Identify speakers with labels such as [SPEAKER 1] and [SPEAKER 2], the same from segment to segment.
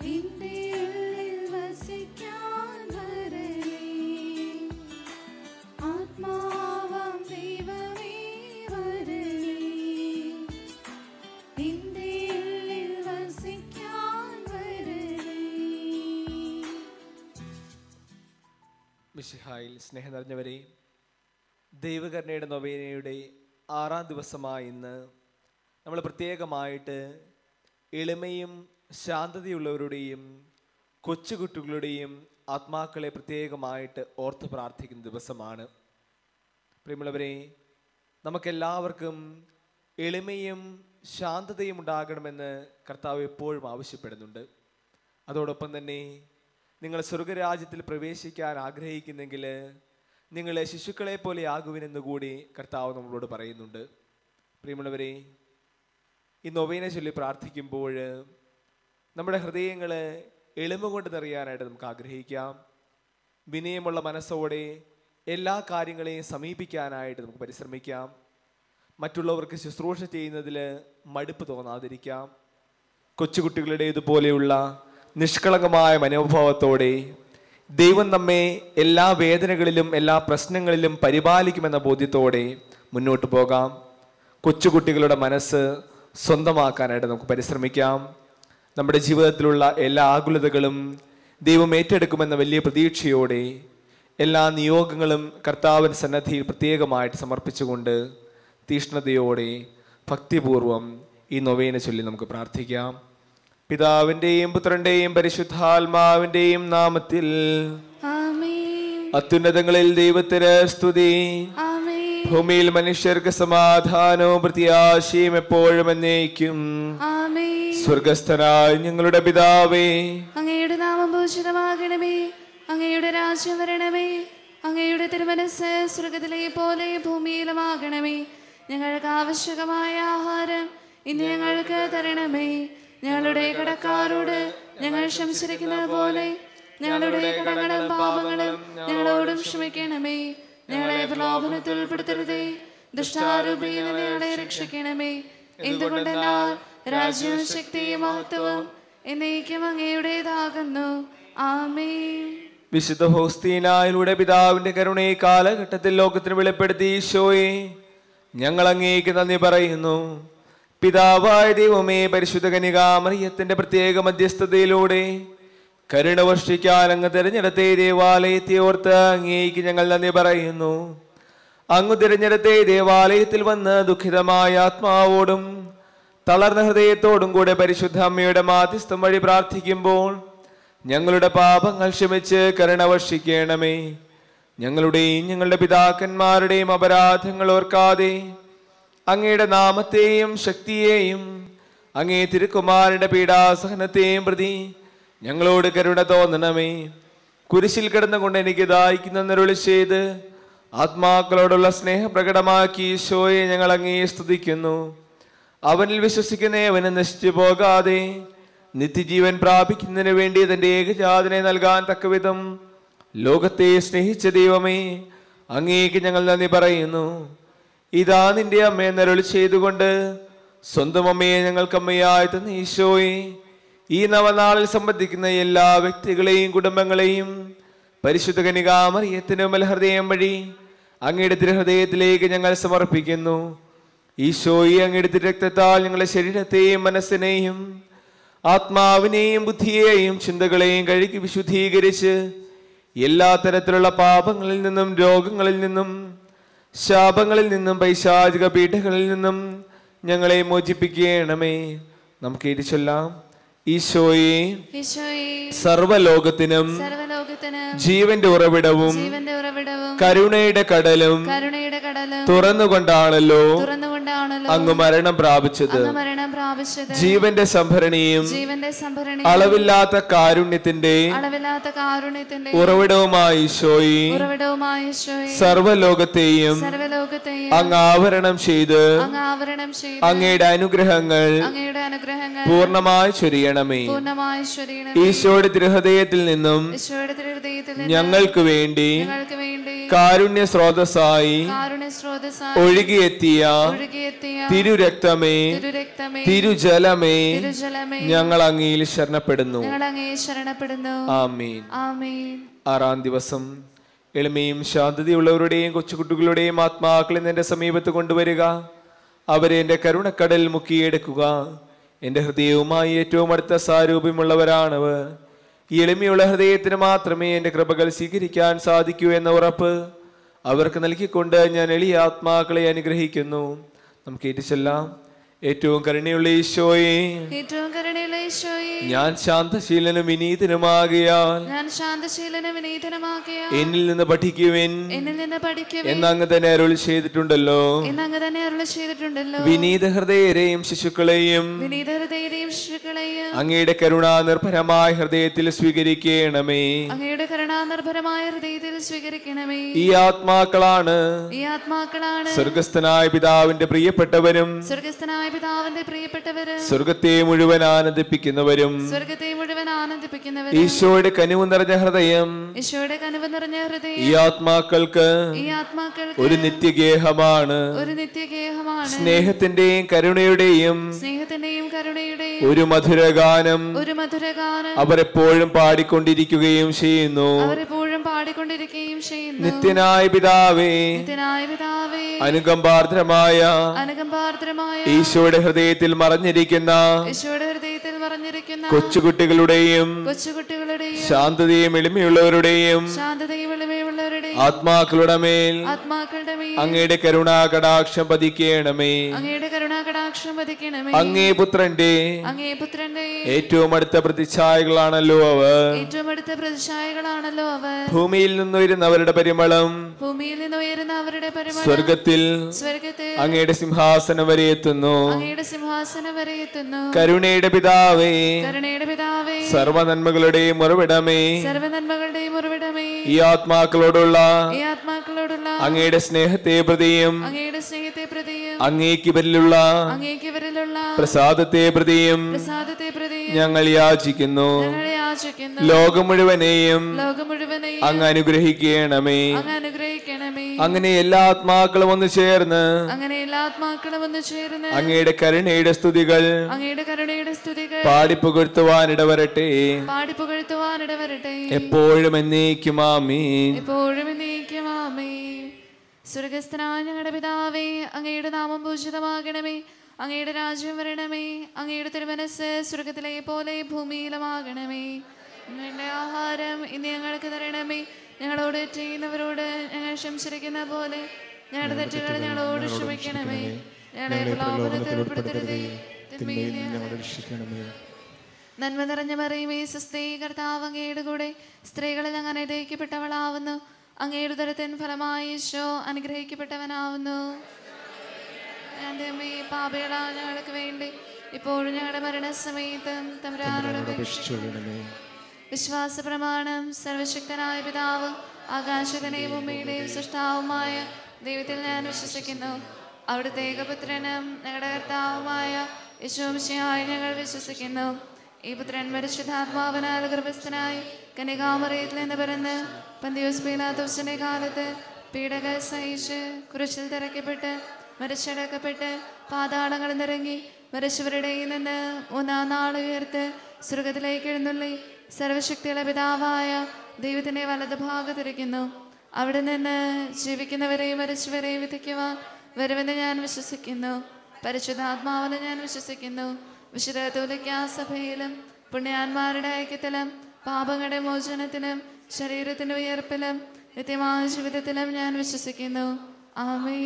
[SPEAKER 1] നിന്റെ ഉള്ളിൽ വസിക്കാൻ വരണേ ആത്മാവാം ദൈവമേ വരണേ നിന്റെ ഉള്ളിൽ വസിക്കാൻ വരണേ
[SPEAKER 2] മിഷിഹായിൽ സ്നേഹം നിറഞ്ഞവരെ ദൈവകരുണയുടെ നൊവേനയുടെ ആറാം ദിവസമായ ഇന്ന് നമ്മൾ പ്രത്യേകമായിട്ട് എളിമയും ശാന്തതയുള്ളവരുടെയും കൊച്ചുകുട്ടികളുടെയും ആത്മാക്കളെ പ്രത്യേകമായിട്ട് ഓർത്ത് പ്രാർത്ഥിക്കുന്ന ദിവസമാണ് പ്രിയമുള്ളവരെ നമുക്കെല്ലാവർക്കും എളിമയും ശാന്തതയും ഉണ്ടാകണമെന്ന് കർത്താവ് എപ്പോഴും ആവശ്യപ്പെടുന്നുണ്ട് അതോടൊപ്പം തന്നെ നിങ്ങൾ സ്വർഗരാജ്യത്തിൽ പ്രവേശിക്കാൻ ആഗ്രഹിക്കുന്നെങ്കിൽ നിങ്ങൾ ശിശുക്കളെ പോലെ ആകുവിനെന്ന് കൂടി കർത്താവ് നമ്മളോട് പറയുന്നുണ്ട് പ്രിയമുള്ളവരെ ഈ നൊവേനെ ചൊല്ലി പ്രാർത്ഥിക്കുമ്പോൾ നമ്മുടെ ഹൃദയങ്ങൾ എളിമ കൊണ്ട് നിറയാനായിട്ട് നമുക്ക് ആഗ്രഹിക്കാം വിനയമുള്ള മനസ്സോടെ എല്ലാ കാര്യങ്ങളെയും സമീപിക്കാനായിട്ട് നമുക്ക് പരിശ്രമിക്കാം മറ്റുള്ളവർക്ക് ശുശ്രൂഷ ചെയ്യുന്നതിൽ മടുപ്പ് തോന്നാതിരിക്കാം കൊച്ചുകുട്ടികളുടേതുപോലെയുള്ള നിഷ്കളങ്കമായ മനോഭാവത്തോടെ ദൈവം നമ്മെ എല്ലാ വേദനകളിലും എല്ലാ പ്രശ്നങ്ങളിലും പരിപാലിക്കുമെന്ന ബോധ്യത്തോടെ മുന്നോട്ട് പോകാം കൊച്ചുകുട്ടികളുടെ മനസ്സ് സ്വന്തമാക്കാനായിട്ട് നമുക്ക് പരിശ്രമിക്കാം നമ്മുടെ ജീവിതത്തിലുള്ള എല്ലാ ആകുലതകളും ദൈവം ഏറ്റെടുക്കുമെന്ന വലിയ പ്രതീക്ഷയോടെ എല്ലാ നിയോഗങ്ങളും കർത്താവിൻ സന്നദ്ധിയിൽ പ്രത്യേകമായിട്ട് സമർപ്പിച്ചുകൊണ്ട് തീഷ്ണതയോടെ ഭക്തിപൂർവം ഈ നൊവേന ചൊല്ലി നമുക്ക് പ്രാർത്ഥിക്കാം പിതാവിൻ്റെയും പുത്രൻ്റെയും പരിശുദ്ധാത്മാവിൻ്റെയും നാമത്തിൽ
[SPEAKER 1] ആമേൻ
[SPEAKER 2] അത്യുന്നതങ്ങളിൽ ദൈവത്തിന് സ്തുതി
[SPEAKER 1] ആമേൻ
[SPEAKER 2] ഭൂമിയിൽ മനുഷ്യർക്ക് സമാധാനവും പ്രത്യാശയും എപ്പോഴും എന്നേക്കും
[SPEAKER 1] ആമേൻ
[SPEAKER 2] സ്വർഗസ്ഥനായ ഞങ്ങളുടെ പിതാവേ
[SPEAKER 1] അങ്ങയുടെ നാമം ഭൂഷിതമാകണമേ അങ്ങയുടെ രാജ്യം വരണമേ അങ്ങയുടെ തിരുമനസ് സ്വർഗത്തിലെ പോലെ ഭൂമിയിലുമാകണമേ ഞങ്ങൾക്ക് ആവശ്യകമായ ആഹാരം ഇന്ന് ഞങ്ങൾക്ക് തരണമേ ഞങ്ങളുടെ കടക്കാരോട് ഞങ്ങൾ ക്ഷമിച്ചിരിക്കുന്നത് പോലെ ഞങ്ങളുടെ കടങ്ങളും പാപങ്ങളും ഞങ്ങളോടും ക്ഷമിക്കണമേ ഞങ്ങളെ പ്രലോഭനത്തിൽ ഉൾപ്പെടുത്തരുതേ ദുഷ്ടാരൂപിയിൽ നിന്ന് ഞങ്ങളെ രക്ഷിക്കണമേ എന്തുകൊണ്ടെന്നാൽ രാജ്യവും ശക്തിയും മഹത്വവും എന്നേക്കും അങ്ങയുടേതാകുന്നു ആമേൻ
[SPEAKER 2] വിശുദ്ധ ഹോസ്തീനായിലൂടെ പിതാവിന്റെ കരുണയെ കാലഘട്ടത്തിൽ ലോകത്തിന് വെളിപ്പെടുത്തി ഈശോയെ ഞങ്ങൾ അങ്ങേക്ക് നന്ദി പറയുന്നു പിതാവായ ദൈവമേ പരിശുദ്ധ കനികാമറിയത്തിന്റെ പ്രത്യേക മധ്യസ്ഥതയിലൂടെ കരുണ വർഷിക്കാൻ അങ്ങ് തിരഞ്ഞെടുത്ത ഈ ദേവാലയത്തെ ഓർത്ത് അങ്ങേക്ക് ഞങ്ങൾ നന്ദി പറയുന്നു അങ്ങ് തിരഞ്ഞെടുത്ത ഈ ദേവാലയത്തിൽ വന്ന് ദുഃഖിതമായ ആത്മാവോടും തളർന്ന ഹൃദയത്തോടും കൂടെ പരിശുദ്ധ അമ്മയുടെ മാധ്യസ്ഥം വഴി പ്രാർത്ഥിക്കുമ്പോൾ ഞങ്ങളുടെ പാപങ്ങൾ ക്ഷമിച്ച് കരുണ വർഷിക്കണമേ ഞങ്ങളുടെയും ഞങ്ങളുടെ പിതാക്കന്മാരുടെയും അപരാധങ്ങൾ ഓർക്കാതെ അങ്ങയുടെ നാമത്തെയും ശക്തിയെയും അങ്ങേ തിരുക്കുമാരന്റെ പീഡാസഹനത്തെയും പ്രതി ഞങ്ങളോട് കരുണ തോന്നണമേ കുരിശിൽ കിടന്നുകൊണ്ട് എനിക്ക് ദാഹിക്കുന്ന നിരുളി ചെയ്ത് ആത്മാക്കളോടുള്ള സ്നേഹം പ്രകടമാക്കി ഈശോയെ ഞങ്ങൾ അങ്ങേ സ്തുതിക്കുന്നു അവനിൽ വിശ്വസിക്കുന്നവന് നശിച്ചു പോകാതെ നിത്യജീവൻ പ്രാപിക്കുന്നതിന് വേണ്ടി തന്റെ ഏകജാതനെ നൽകാൻ തക്കവിധം ലോകത്തെ സ്നേഹിച്ച ദൈവമേ അങ്ങേക്ക് ഞങ്ങൾ നന്ദി പറയുന്നു ഇതാ നിന്റെ അമ്മയെ നരുളി ചെയ്തുകൊണ്ട് സ്വന്തം അമ്മയെ ഞങ്ങൾക്ക് അമ്മയായി തന്ന ഈശോയെ ഈ നവനാളിൽ സംബന്ധിക്കുന്ന എല്ലാ വ്യക്തികളെയും കുടുംബങ്ങളെയും പരിശുദ്ധ കനികാമറിയത്തിന് ഹൃദയം വഴി അങ്ങയുടെ തിരുഹൃദയത്തിലേക്ക് ഞങ്ങൾ സമർപ്പിക്കുന്നു ഈശോയെ അങ്ങയുടെ തിരക്തത്താൽ ഞങ്ങളുടെ ശരീരത്തെയും മനസ്സിനെയും ആത്മാവിനെയും ബുദ്ധിയെയും ചിന്തകളെയും കഴുകി വിശുദ്ധീകരിച്ച് എല്ലാ തരത്തിലുള്ള പാപങ്ങളിൽ നിന്നും രോഗങ്ങളിൽ നിന്നും ശാപങ്ങളിൽ നിന്നും പൈശാചിക പീഠകളിൽ നിന്നും ഞങ്ങളെ മോചിപ്പിക്കണമേ നമുക്ക് ഇത് ചൊല്ലാം ഈശോയെ
[SPEAKER 1] ഈശോയെ
[SPEAKER 2] സർവലോകത്തിനും
[SPEAKER 1] സർവലോകത്തിന്
[SPEAKER 2] ജീവന്റെ ഉറവിടവും
[SPEAKER 1] ജീവന്റെ ഉറവിടവും
[SPEAKER 2] കരുണയുടെ കടലും
[SPEAKER 1] കരുണയുടെ കടലും
[SPEAKER 2] തുറന്നുകൊണ്ടാണല്ലോ
[SPEAKER 1] തുറന്നുകൊണ്ടാണല്ലോ
[SPEAKER 2] അങ്ങ് മരണം പ്രാപിച്ചത്
[SPEAKER 1] അങ്ങ് മരണം പ്രാപിച്ചത്
[SPEAKER 2] ജീവന്റെ സംഭരണിയും
[SPEAKER 1] ജീവന്റെ സംഭരണി
[SPEAKER 2] അളവില്ലാത്ത കാരുണ്യത്തിന്റെ
[SPEAKER 1] അളവില്ലാത്ത കാരുണ്യത്തിന്റെ
[SPEAKER 2] ഉറവിടവുമായ ഈശോയെ
[SPEAKER 1] ഉറവിടവുമായ ഈശോയെ
[SPEAKER 2] സർവലോകത്തെയും
[SPEAKER 1] സർവലോകത്തെയും
[SPEAKER 2] അങ്ങ് ആവരണം ചെയ്ത്
[SPEAKER 1] അങ്ങ് ആവരണം ചെയ്ത്
[SPEAKER 2] അങ്ങയുടെ അനുഗ്രഹങ്ങൾ
[SPEAKER 1] അങ്ങയുടെ അനുഗ്രഹങ്ങൾ
[SPEAKER 2] പൂർണ്ണമായി ചൊരിയണമേ
[SPEAKER 1] പൂർണ്ണമായി ശരീരം
[SPEAKER 2] ഈശോയുടെ തിരുഹൃദയത്തിൽ നിന്നും
[SPEAKER 1] ഈശോയുടെ ഹൃദയത്തിൽ
[SPEAKER 2] ഞങ്ങൾക്ക് വേണ്ടി
[SPEAKER 1] ഞങ്ങൾക്ക് വേണ്ടി
[SPEAKER 2] കാരുണ്യ സ്രോതസ്സായി
[SPEAKER 1] കാരുണ്യ സ്രോതസ്സായി
[SPEAKER 2] ഒഴുകിയെത്തിയ
[SPEAKER 1] ഒഴുകിയെത്തിയ ഒഴുകിയെത്തിയ
[SPEAKER 2] തിരുരക്തമേ
[SPEAKER 1] തിരുരക്തമേ
[SPEAKER 2] തിരുജലമേ
[SPEAKER 1] തിരുജലമേ
[SPEAKER 2] ഞങ്ങൾ അങ്ങയിൽ ശരണപ്പെടുന്നു
[SPEAKER 1] ഞങ്ങൾ അങ്ങേ ശരണപ്പെടുന്നു
[SPEAKER 2] ആമീൻ
[SPEAKER 1] ആമേൻ
[SPEAKER 2] ആറാം ദിവസം എളിമയും ശാന്തതയുള്ളവരുടെയും കൊച്ചുകുട്ടികളുടെയും ആത്മാക്കളെ നിന്റെ സമീപത്ത് കൊണ്ടുവരിക അവരെ എൻ്റെ കരുണക്കടൽ മുക്കിയെടുക്കുക എൻ്റെ ഹൃദയവുമായി ഏറ്റവും അടുത്ത സാരൂപ്യമുള്ളവരാണവർ ഈ എളിമയുള്ള ഹൃദയത്തിന് മാത്രമേ എൻ്റെ കൃപകൾ സ്വീകരിക്കാൻ സാധിക്കൂ എന്ന ഉറപ്പ് അവർക്ക് നൽകിക്കൊണ്ട് ഞാൻ എളിയ ആത്മാക്കളെ അനുഗ്രഹിക്കുന്നു നമുക്ക് ഏറ്റുചൊല്ലാം ഏറ്റവും കരുണയുള്ള ഈശോയെ
[SPEAKER 1] ഏറ്റവും കരുണയുള്ള ഈശോയെ
[SPEAKER 2] ഞാൻ ശാന്തശീലനും വിനീതനുമാകിയാൽ
[SPEAKER 1] ഞാൻ ശാന്തശീലന വിനീതനമാക്കിയ
[SPEAKER 2] എന്നിൽ നിന്ന് പഠിക്കുവിൻ
[SPEAKER 1] എന്നിൽ നിന്ന് പഠിക്കുവേ
[SPEAKER 2] എന്ന് അങ്ങ് തന്നെ അരുൾ ചെയ്തിട്ടുണ്ടല്ലോ
[SPEAKER 1] എന്ന് അങ്ങ് തന്നെ അരുളി ചെയ്തിട്ടുണ്ടല്ലോ
[SPEAKER 2] വിനീത ഹൃദയരെയും ശിശുക്കളെയും
[SPEAKER 1] വിനീത ഹൃദയരെയും ശിശുക്കളെയും
[SPEAKER 2] അങ്ങയുടെ കരുണ നിർഭരമായ ഹൃദയത്തിൽ സ്വീകരിക്കണമേ
[SPEAKER 1] അങ്ങയുടെ കരുണാനിർഭരമായ ഹൃദയത്തിൽ സ്വീകരിക്കണമേ
[SPEAKER 2] ഈ ആത്മാക്കളാണ്
[SPEAKER 1] ഈ ആത്മാക്കളാണ്
[SPEAKER 2] സ്വർഗസ്ഥനായ പിതാവിന്റെ പ്രിയപ്പെട്ടവരും
[SPEAKER 1] സ്വർഗസ്ഥനായ പിതാവിന്റെ പ്രിയപ്പെട്ടവര്
[SPEAKER 2] സ്വർഗത്തെ മുഴുവൻ ആനന്ദിപ്പിക്കുന്നവരും
[SPEAKER 1] സ്വർഗത്തെ മുഴുവൻ ആനന്ദിപ്പിക്കുന്നവര്
[SPEAKER 2] ഈശോയുടെ കനിവ് നിറഞ്ഞ ഹൃദയം
[SPEAKER 1] ഈശോയുടെ കനിവ് നിറഞ്ഞ
[SPEAKER 2] ഈ
[SPEAKER 1] ഹൃദയം
[SPEAKER 2] ആത്മാക്കൾക്ക്
[SPEAKER 1] ഈ ആത്മാക്കൾക്ക്
[SPEAKER 2] ഒരു നിത്യഗേഹമാണ്
[SPEAKER 1] ഒരു നിത്യഗേഹമാണ്
[SPEAKER 2] സ്നേഹത്തിന്റെയും കരുണയുടെയും
[SPEAKER 1] സ്നേഹത്തിന്റെയും കരുണയുടെയും
[SPEAKER 2] ഒരു മധുരഗാനം
[SPEAKER 1] ഒരു മധുരഗാനം
[SPEAKER 2] അവർ എപ്പോഴും പാടിക്കൊണ്ടിരിക്കുകയും ചെയ്യുന്നു
[SPEAKER 1] അവർ എപ്പോഴും പാടിക്കൊണ്ടിരിക്കുകയും ചെയ്യുന്നു
[SPEAKER 2] നിത്യനായ പിതാവേ
[SPEAKER 1] നിത്യനായ പിതാവേ
[SPEAKER 2] അനുകമ്പാർദ്രമായ
[SPEAKER 1] അനുകമ്പാർദ്രമായ
[SPEAKER 2] ഈശോയുടെ ഹൃദയത്തിൽ മറഞ്ഞിരിക്കുന്ന
[SPEAKER 1] ഈശോയുടെ ഹൃദയത്തിൽ മറഞ്ഞിരിക്കുന്ന
[SPEAKER 2] കൊച്ചുകുട്ടികളുടെയും
[SPEAKER 1] കൊച്ചുകുട്ടികളുടെയും
[SPEAKER 2] ശാന്തതയും എളിമയുള്ളവരുടെയും
[SPEAKER 1] ശാന്തതയും എളിമയുള്ളവരുടെയും
[SPEAKER 2] ആത്മാക്കളുടെ മേൽ
[SPEAKER 1] ആത്മാക്കളുടെ മേൽ
[SPEAKER 2] അങ്ങയുടെ കരുണാ കടാക്ഷം പതിക്കണമേ
[SPEAKER 1] അങ്ങയുടെ കരുണാകടാക്ഷം വധിക്കണമേ
[SPEAKER 2] അങ്ങേ പുത്രന്റെ
[SPEAKER 1] അങ്ങേ പുത്രന്റെ
[SPEAKER 2] ഏറ്റവും അടുത്ത പ്രതിച്ഛായകളാണല്ലോ അവർ
[SPEAKER 1] ഏറ്റവും അടുത്ത പ്രതിച്ഛായകളാണല്ലോ അവർ
[SPEAKER 2] ഭൂമിയിൽ നിന്നുയരുന്നവരുടെ പരിമളം
[SPEAKER 1] ഭൂമിയിൽ നിന്ന് ഉയരുന്ന അവരുടെ പരിമളം
[SPEAKER 2] സ്വർഗത്തിൽ
[SPEAKER 1] സ്വർഗത്തിൽ
[SPEAKER 2] അങ്ങയുടെ സിംഹാസനം വരെ എത്തുന്നു
[SPEAKER 1] അങ്ങയുടെ സിംഹാസനം വരെ എത്തുന്നു
[SPEAKER 2] കരുണയുടെ പിതാവേ
[SPEAKER 1] കരുണയുടെ പിതാവേ
[SPEAKER 2] സർവനന്മകളുടെയും ഉറവിടമേ
[SPEAKER 1] സർവനന്മകളുടെയും ഉറവിടമേ
[SPEAKER 2] ഈ ആത്മാക്കളോടുള്ള
[SPEAKER 1] ഈ ആത്മാക്കളോടുള്ള
[SPEAKER 2] അങ്ങയുടെ സ്നേഹത്തെ പ്രതിയും
[SPEAKER 1] അങ്ങയുടെ സ്നേഹത്തെ പ്രതിയും
[SPEAKER 2] അങ്ങേക്ക് വരിലുള്ള
[SPEAKER 1] അങ്ങേക്ക് ഇവരിലുള്ള
[SPEAKER 2] പ്രസാദത്തെ പ്രതിയും
[SPEAKER 1] പ്രസാദത്തെ പ്രതിയും
[SPEAKER 2] ഞങ്ങൾ യാചിക്കുന്നു
[SPEAKER 1] ഞങ്ങളെ യാചിക്കുന്നു
[SPEAKER 2] ലോകം മുഴുവനെയും
[SPEAKER 1] ലോകം മുഴുവനെയും
[SPEAKER 2] അങ്ങ് അനുഗ്രഹിക്കണമേ
[SPEAKER 1] അങ്ങ് അനുഗ്രഹിക്കണമേ
[SPEAKER 2] അങ്ങനെ എല്ലാ ആത്മാക്കളും ഒന്ന് ചേർന്ന്
[SPEAKER 1] അങ്ങനെ എല്ലാ ആത്മാക്കളും ഒന്ന് ചേർന്ന്
[SPEAKER 2] അങ്ങയുടെ കരുണയുടെ സ്തുതികൾ
[SPEAKER 1] അങ്ങയുടെ കരുണയുടെ സ്തുതികൾ
[SPEAKER 2] പാടിപ്പുകഴ്ത്തുവാനിടവരട്ടെ
[SPEAKER 1] പാടി പുകഴ്ത്തുവാനിടവരട്ടെ
[SPEAKER 2] എപ്പോഴും എന്നേക്കും ആമീൻ
[SPEAKER 1] എപ്പോഴും എന്നേക്കുമാമേ സ്വർഗസ്ഥനായ ഞങ്ങളുടെ പിതാവേ അങ്ങയുടെ നാമം പൂജിതമാകണമേ അങ്ങയുടെ രാജ്യം വരണമേ അങ്ങയുടെ തിരുമനസ് സ്വർഗത്തിലെ പോലെ ഭൂമിയിലുമാകണമേ ഞങ്ങളുടെ ആഹാരം ഇന്ന് ഞങ്ങൾക്ക് തരണമേ ഞങ്ങളോട് ചെയ്യുന്നവരോട് ഞങ്ങൾ ക്ഷമിച്ചിരിക്കുന്ന പോലെ ഞങ്ങളുടെ തെറ്റുകൾ ഞങ്ങളോട് ക്ഷമിക്കണമേ ഞങ്ങളെ പ്രലോഭനത്തിൽ ഉൾപ്പെടുത്തരുതേ തിന്മയിൽ നിന്ന് ഞങ്ങളെ
[SPEAKER 3] രക്ഷിക്കണമേ
[SPEAKER 1] നന്മ നിറഞ്ഞ മറിയുമേ സുസ്ഥേ കർത്താവ് അങ്ങയുടെ കൂടെ സ്ത്രീകളിൽ അങ്ങ് അനുഗ്രഹിക്കപ്പെട്ടവളാവുന്നു അങ്ങയുടെ ഉദരത്തിൻ ഫലമായി ഈശോ അനുഗ്രഹിക്കപ്പെട്ടവനാവുന്നു എൻ്റെ അമ്മേ പാപികളാ ഞങ്ങൾക്ക് വേണ്ടി ഇപ്പോഴും ഞങ്ങളുടെ മരണസമയത്തും തമ്പുരാനോട് അപേക്ഷിച്ചു
[SPEAKER 3] രക്ഷിക്കണമേ
[SPEAKER 1] വിശ്വാസ പ്രമാണം സർവശക്തനായ പിതാവ് ആകാശത്തിനെയും ഭൂമിയുടെയും സൃഷ്ടാവുമായ ദൈവത്തിൽ ഞാൻ വിശ്വസിക്കുന്നു അവിടുത്തെ ഏകപുത്രനും ഞങ്ങളുടെ കർത്താവുമായ യശോമിശയായി ഞങ്ങൾ വിശ്വസിക്കുന്നു ഈ പുത്രൻ പരിശുദ്ധാത്മാവിനാൽ ഗർഭസ്ഥനായി കനികാമറയത്തിൽ നിന്ന് പിറന്ന് പന്തിയോസ് പീലാത്തോസിന്റെ കാലത്ത് പീഡക സഹിച്ച് കുരിശിൽ തിരക്കപ്പെട്ട് മരിച്ചടക്കപ്പെട്ട് പാതാളങ്ങളിൽ നിറങ്ങി മരിച്ചവരുടെ നിന്ന് മൂന്നാം നാൾ ഉയർത്ത് സ്വർഗത്തിലേക്ക് എഴുന്നള്ളി സർവശക്തിയുള്ള പിതാവായ ദൈവത്തിന്റെ വലത് ഭാഗത്തിരിക്കുന്നു അവിടെ നിന്ന് ജീവിക്കുന്നവരെയും മരിച്ചവരെയും വിധിക്കുവാൻ വരുമെന്ന് ഞാൻ വിശ്വസിക്കുന്നു പരിശുദ്ധാത്മാവിനെ ഞാൻ വിശ്വസിക്കുന്നു വിശുദ്ധ കത്തോലിക്കാ സഭയിലും പുണ്യാന്മാരുടെ ഐക്യത്തിലും പാപങ്ങളുടെ മോചനത്തിലും ശരീരത്തിന്റെ ഉയർപ്പിലും നിത്യമായ ജീവിതത്തിലും ഞാൻ വിശ്വസിക്കുന്നു ആമേ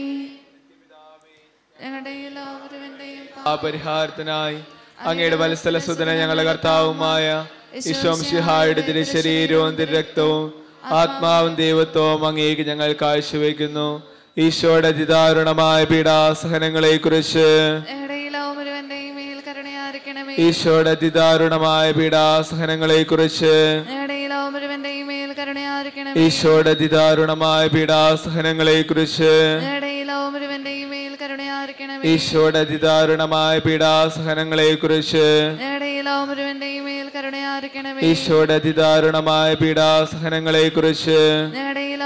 [SPEAKER 1] ഞങ്ങളുടെ എല്ലാവരുടെയും
[SPEAKER 2] ആ പരിഹാരത്തിനായി അങ്ങയുടെ മത്സല സുതന ഞങ്ങളുടെ കർത്താവുമായ ഈശോംഷിഹായുടെ തിരു ശരീരവും തിരു രക്തവും ആത്മാവും ദൈവത്വവും അങ്ങേക്ക് ഞങ്ങൾ കാഴ്ചവെക്കുന്നു ഈശോയുടെ അതിദാരുണമായ പീഡാസഹനങ്ങളെ കുറിച്ച്
[SPEAKER 1] ഞങ്ങളുടെ എല്ലാവരുടെയും മേൽ കരുണയായിരിക്കണമേ
[SPEAKER 2] ഈശോയുടെ അതിദാരുണമായ പീഡാസഹനങ്ങളെ കുറിച്ച്
[SPEAKER 1] ഞങ്ങളുടെ എല്ലാവരുടെയും മേൽ കരുണയായിരിക്കണമേ
[SPEAKER 2] ഈശോയുടെ അതിദാരുണമായ പീഡാസഹനങ്ങളെ കുറിച്ച്
[SPEAKER 1] ഞങ്ങളുടെ എല്ലാവരുടെയും മേൽ കരുണയായിരിക്കണമേ
[SPEAKER 2] ഈശോയുടെ അതിദാരുണമായ പീഡാസഹനങ്ങളെ കുറിച്ച്
[SPEAKER 1] ഞങ്ങളുടെ എല്ലാവരുടെയും മേൽ കരുണയായിരിക്കണമേ
[SPEAKER 2] ഈശോയുടെ അതിദാരുണമായ പീഡാസഹനങ്ങളെ കുറിച്ച്
[SPEAKER 1] ഞങ്ങളുടെ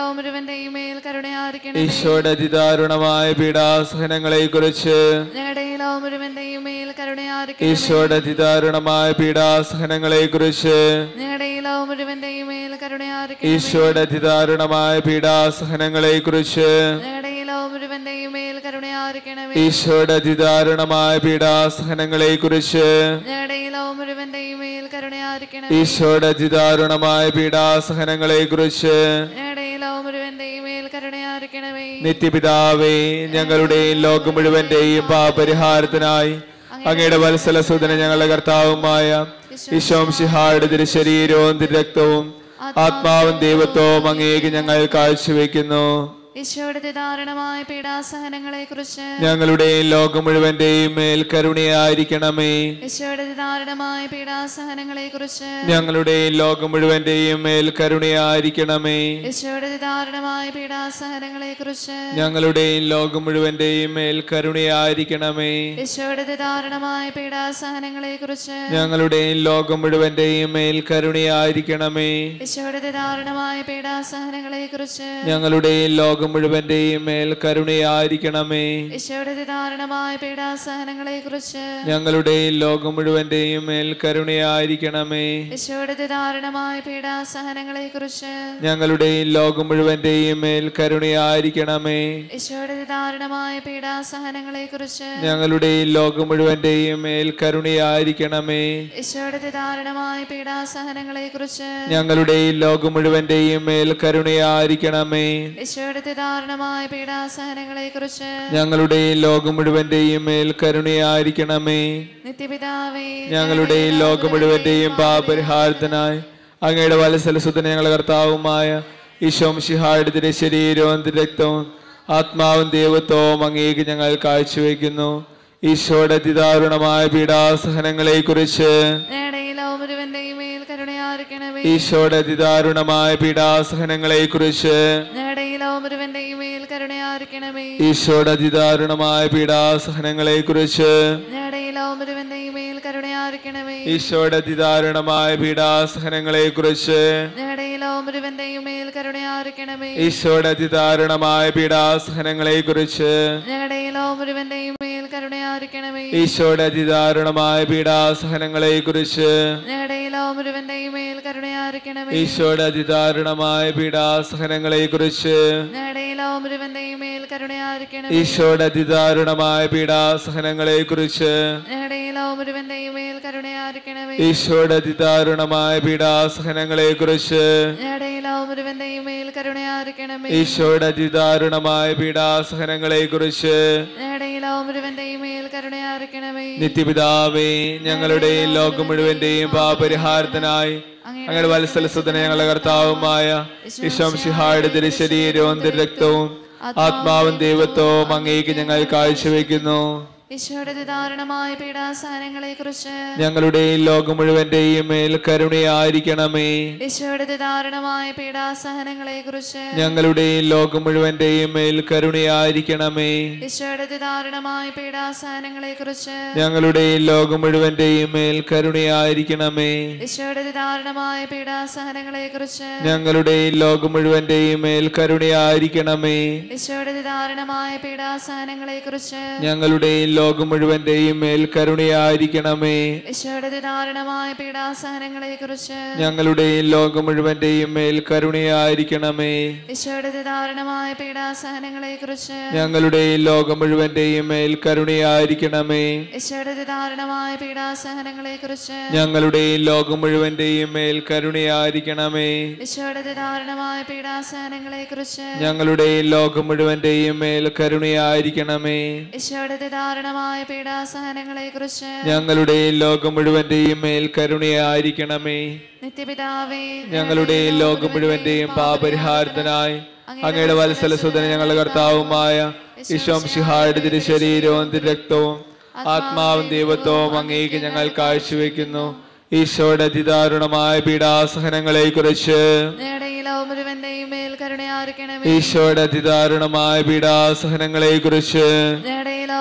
[SPEAKER 1] ലോകം മുഴുവന്റെയും മേൽ കരുണയായിരിക്കണമേ
[SPEAKER 2] ഈശോയുടെ അതിദാരുണമായ പീഡാസഹനങ്ങളെ കുറിച്ച്
[SPEAKER 1] ഞങ്ങളുടെ ഈ ലോകം മുഴുവന്റെയും മേൽ കരുണയായിരിക്കണമേ
[SPEAKER 2] ഈശോയുടെ അതിദാരുണമായ പീഡാസഹനങ്ങളെ കുറിച്ച്
[SPEAKER 1] ഞങ്ങളുടെ ഈ ലോകം മുഴുവന്റെയും മേൽ കരുണയായിരിക്കണമേ
[SPEAKER 2] ഈശോയുടെ അതിദാരുണമായ പീഡാസഹനങ്ങളെ കുറിച്ച്
[SPEAKER 1] ഞങ്ങളുടെ ഈ ലോകം മുഴുവന്റെയും മേൽ കരുണയായിരിക്കണമേ
[SPEAKER 2] ഈശോയുടെ അതിദാരുണമായ പീഡാസഹനങ്ങളെ കുറിച്ച്
[SPEAKER 1] ഞങ്ങളുടെ ഈ ലോകം മുഴുവന്റെയും മേൽ കരുണയായിരിക്കണമേ
[SPEAKER 2] ഈശോയുടെ അതിദാരുണമായ പീഡാസഹനങ്ങളെ കുറിച്ച്
[SPEAKER 1] ഞങ്ങളുടെ ഈ ലോകം മുഴുവന്റെയും മേൽ കരുണയായിരിക്കണമേ
[SPEAKER 2] നിത്യപിതാവേ ഞങ്ങളുടെയും ലോകം മുഴുവന്റെയും പാപരിഹാരത്തിനായി അങ്ങയുടെ വത്സലസുതന ഞങ്ങളുടെ കർത്താവുമായ ഈശോം ശിഹായുടെ തിരുശരീരവും തിരുരക്തവും ആത്മാവും ദൈവത്വവും അങ്ങേക്ക് ഞങ്ങൾ കാഴ്ചവെക്കുന്നു
[SPEAKER 1] ഈശോയുടെ ദാരുണമായ പീഡാസഹനങ്ങളെ കുറിച്ച്
[SPEAKER 2] ഞങ്ങളുടെയും ലോകം മുഴുവന്റെയും മേൽ കരുണയായിരിക്കണമേ
[SPEAKER 1] ഈശോയുടെ ദാരുണമായ പീഡാസഹനങ്ങളെ കുറിച്ച്
[SPEAKER 2] ഞങ്ങളുടെയും ലോകം മുഴുവന്റെയും മേൽ കരുണയായിരിക്കണമേ
[SPEAKER 1] ഈശോയുടെ ദാരുണമായ പീഡാസഹനങ്ങളെ കുറിച്ച്
[SPEAKER 2] ഞങ്ങളുടെയും ലോകം മുഴുവന്റെയും മേൽ കരുണയായിരിക്കണമേ
[SPEAKER 1] ഈശോയുടെ ദാരുണമായ പീഡാസഹനങ്ങളെ കുറിച്ച്
[SPEAKER 2] ഞങ്ങളുടെയും ലോകം മുഴുവന്റെയും മേൽ കരുണയായിരിക്കണമേ
[SPEAKER 1] ഈശോയുടെ ദാരുണമായ പീഡാസഹനങ്ങളെ കുറിച്ച്
[SPEAKER 2] ഞങ്ങളുടെയും ലോകം മുഴുവന്റെയും മേൽ കരുണയായിരിക്കണമേ
[SPEAKER 1] ഈശോയുടെ ദാരുണമായ പീഡാസഹനങ്ങളെ കുറിച്ച്
[SPEAKER 2] ഞങ്ങളുടെയും ലോകം മുഴുവന്റെയും മേൽ കരുണയായിരിക്കണമേ
[SPEAKER 1] ഈശോയുടെ ദാരുണമായ പീഡാസഹനങ്ങളെ കുറിച്ച്
[SPEAKER 2] ഞങ്ങളുടെയും ലോകം മുഴുവന്റെയും മേൽ കരുണയായിരിക്കണമേ
[SPEAKER 1] ഈശോയുടെ ദാരുണമായ പീഡാസഹനങ്ങളെ കുറിച്ച്
[SPEAKER 2] ഞങ്ങളുടെയും ലോകം മുഴുവന്റെയും മേൽ കരുണയായിരിക്കണമേ
[SPEAKER 1] ഈശോയുടെ ദാരുണമായ പീഡാസഹനങ്ങളെ കുറിച്ച്
[SPEAKER 2] ഞങ്ങളുടെയും ലോകം മുഴുവന്റെയും മേൽ കരുണയായിരിക്കണമേ
[SPEAKER 1] ഈശോയുടെ ദാരുണമായ പീഡാസഹനങ്ങളെ കുറിച്ച്
[SPEAKER 2] ഞങ്ങളുടെയും ലോകം മുഴുവന്റെയും മേൽ കരുണയായിരിക്കണമേ
[SPEAKER 1] നിത്യപിതാവേ
[SPEAKER 2] ഞങ്ങളുടെയും ലോകം മുഴുവന്റെയും പാപരിഹാരത്തിനായി അങ്ങയുടെ വലസലസുതന ഞങ്ങളുടെ കർത്താവുമായ ഈശോം ശിഹായുടെ തിരു ശരീരവും തിരു രക്തവും ആത്മാവും ദൈവത്വവും അങ്ങേക്ക് ഞങ്ങൾ കാഴ്ചവെക്കുന്നു ഈശോയുടെ അതിദാരുണമായ പീഡാസഹനങ്ങളെ കുറിച്ച്
[SPEAKER 1] ഞങ്ങളുടെ ഈ ലോകം മുഴുവന്റെയും മേൽ കരുണയായിരിക്കണമേ
[SPEAKER 2] ഈശോയുടെ അതിദാരുണമായ പീഡാസഹനങ്ങളെ കുറിച്ച്
[SPEAKER 1] ഞങ്ങളുടെ ഈ ലോകം മുഴുവന്റെയും മേൽ കരുണയായിരിക്കണമേ
[SPEAKER 2] ഈശോയുടെ അതിദാരുണമായ പീഡാസഹനങ്ങളെ കുറിച്ച്
[SPEAKER 1] ഞങ്ങളുടെ ഈ ലോകം മുഴുവന്റെയും മേൽ കരുണയായിരിക്കണമേ
[SPEAKER 2] ഈശോയുടെ അതിദാരുണമായ പീഡാസഹനങ്ങളെ കുറിച്ച്
[SPEAKER 1] ഞങ്ങളുടെ ഈ ലോകം മുഴുവന്റെയും മേൽ കരുണയായിരിക്കണമേ
[SPEAKER 2] ഈശോയുടെ അതിദാരുണമായ പീഡാസഹനങ്ങളെ കുറിച്ച്
[SPEAKER 1] ഞങ്ങളുടെ ഈ ലോകം മുഴുവന്റെയും മേൽ കരുണയായിരിക്കണമേ
[SPEAKER 2] ഈശോയുടെ അതിദാരുണമായ പീഡാസഹനങ്ങളെ കുറിച്ച്
[SPEAKER 1] ഞങ്ങളുടെ ഈ ലോകം മുഴുവന്റെയും മേൽ കരുണയായിരിക്കണമേ
[SPEAKER 2] ഈശോയുടെ അതിദാരുണമായ പീഡാസഹനങ്ങളെ കുറിച്ച്
[SPEAKER 1] ഞങ്ങളുടെ ഈ ലോകം മുഴുവന്റെയും മേൽ കരുണയായിരിക്കണമേ
[SPEAKER 2] ഈശോയുടെ അതിദാരുണമായ പീഡാസഹനങ്ങളെ കുറിച്ച്
[SPEAKER 1] ഞങ്ങളുടെ ഈ ലോകം മുഴുവന്റെയും മേൽ കരുണയായിരിക്കണമേ
[SPEAKER 2] ഈശോയുടെ അതിദാരുണമായ പീഡാസഹനങ്ങളെ കുറിച്ച്
[SPEAKER 1] ഞങ്ങളുടെ ഈ ലോകം മുഴുവന്റെയും മേൽ കരുണയായിരിക്കണമേ
[SPEAKER 2] ഈശോയുടെ അതിദാരുണമായ പീഡാസഹനങ്ങളെ കുറിച്ച്
[SPEAKER 1] ഞങ്ങളുടെ ഈ ലോകം മുഴുവന്റെയും മേൽ കരുണയായിരിക്കണമേ
[SPEAKER 2] നിത്യപിതാവേ ഞങ്ങളുടെയും ലോകം മുഴുവന്റെയും പാപരിഹാരത്തിനായി അങ്ങയുടെ വത്സലസുതന ഞങ്ങളുടെ കർത്താവുമായ ഈശോം ശിഹായുടെ തിരു ശരീരവും തിരു രക്തവും ആത്മാവും ദൈവത്വവും അങ്ങേക്ക് ഞങ്ങൾ കാഴ്ചവെക്കുന്നു
[SPEAKER 1] ഈശോയുടെ ദാരുണമായ പീഡാസഹനങ്ങളെ കുറിച്ച്
[SPEAKER 2] ഞങ്ങളുടെയും ലോകം മുഴുവന്റെയും മേൽ കരുണയായിരിക്കണമേ
[SPEAKER 1] ഈശോയുടെ ദാരുണമായ പീഡാസഹനങ്ങളെ കുറിച്ച്
[SPEAKER 2] ഞങ്ങളുടെയും ലോകം മുഴുവന്റെയും മേൽ കരുണയായിരിക്കണമേ
[SPEAKER 1] ഈശോയുടെ ദാരുണമായ പീഡാസഹനങ്ങളെ കുറിച്ച്
[SPEAKER 2] ഞങ്ങളുടെയും ലോകം മുഴുവന്റെയും മേൽ കരുണയായിരിക്കണമേ
[SPEAKER 1] ഈശോയുടെ ദാരുണമായ പീഡാസഹനങ്ങളെ കുറിച്ച്
[SPEAKER 2] ഞങ്ങളുടെയും ലോകം മുഴുവന്റെയും മേൽ കരുണയായിരിക്കണമേ
[SPEAKER 1] ഈശോയുടെ ദാരുണമായ പീഡാസഹനങ്ങളെ കുറിച്ച്
[SPEAKER 2] ഞങ്ങളുടെയും ലോകം മുഴുവന്റെയും മേൽ കരുണയായിരിക്കണമേ
[SPEAKER 1] ഈശോയുടെ ദാരുണമായ പീഡാസഹനങ്ങളെ കുറിച്ച്
[SPEAKER 2] ഞങ്ങളുടെയും ലോകം മുഴുവന്റെയും മേൽ കരുണയായിരിക്കണമേ
[SPEAKER 1] ഈശോയുടെ ദാരുണമായ പീഡാസഹനങ്ങളെ കുറിച്ച്
[SPEAKER 2] ഞങ്ങളുടെയും ലോകം മുഴുവന്റെയും മേൽ കരുണയായിരിക്കണമേ
[SPEAKER 1] ഈശോയുടെ ദാരുണമായ പീഡാസഹനങ്ങളെ കുറിച്ച്
[SPEAKER 2] ഞങ്ങളുടെയും ലോകം മുഴുവന്റെയും മേൽ കരുണയായിരിക്കണമേ
[SPEAKER 1] ഈശോയുടെ ദാരുണമായ പീഡാസഹനങ്ങളെ കുറിച്ച്
[SPEAKER 2] ഞങ്ങളുടെയും ലോകം മുഴുവന്റെയും മേൽ കരുണയായിരിക്കണമേ
[SPEAKER 1] ഈശോയുടെ ദാരുണമായ പീഡാസഹനങ്ങളെ കുറിച്ച്
[SPEAKER 2] ഞങ്ങളുടെയും ലോകം മുഴുവന്റെയും മേൽ കരുണയായിരിക്കണമേ
[SPEAKER 1] നിത്യപിതാവേ
[SPEAKER 2] ഞങ്ങളുടെയും ലോകം മുഴുവന്റെയും പാപരിഹാരത്തിനായി അങ്ങയുടെ വത്സലസുതന ഞങ്ങളുടെ കർത്താവുമായ ഈശോം ശിഹായുടെ തിരു ശരീരവും തിരു രക്തവും ആത്മാവും ദൈവത്വവും അങ്ങേക്ക് ഞങ്ങൾ കാഴ്ചവെക്കുന്നു ഈശോയുടെ അതിദാരുണമായ പീഡാസഹനങ്ങളെ കുറിച്ച്
[SPEAKER 1] ഞങ്ങളുടെ ഈ ലോകം മുഴുവന്റെയും മേൽ കരുണയായിരിക്കണമേ
[SPEAKER 2] ഈശോയുടെ അതിദാരുണമായ പീഡാസഹനങ്ങളെ കുറിച്ച്
[SPEAKER 1] ഞങ്ങളുടെ ഈ ലോകം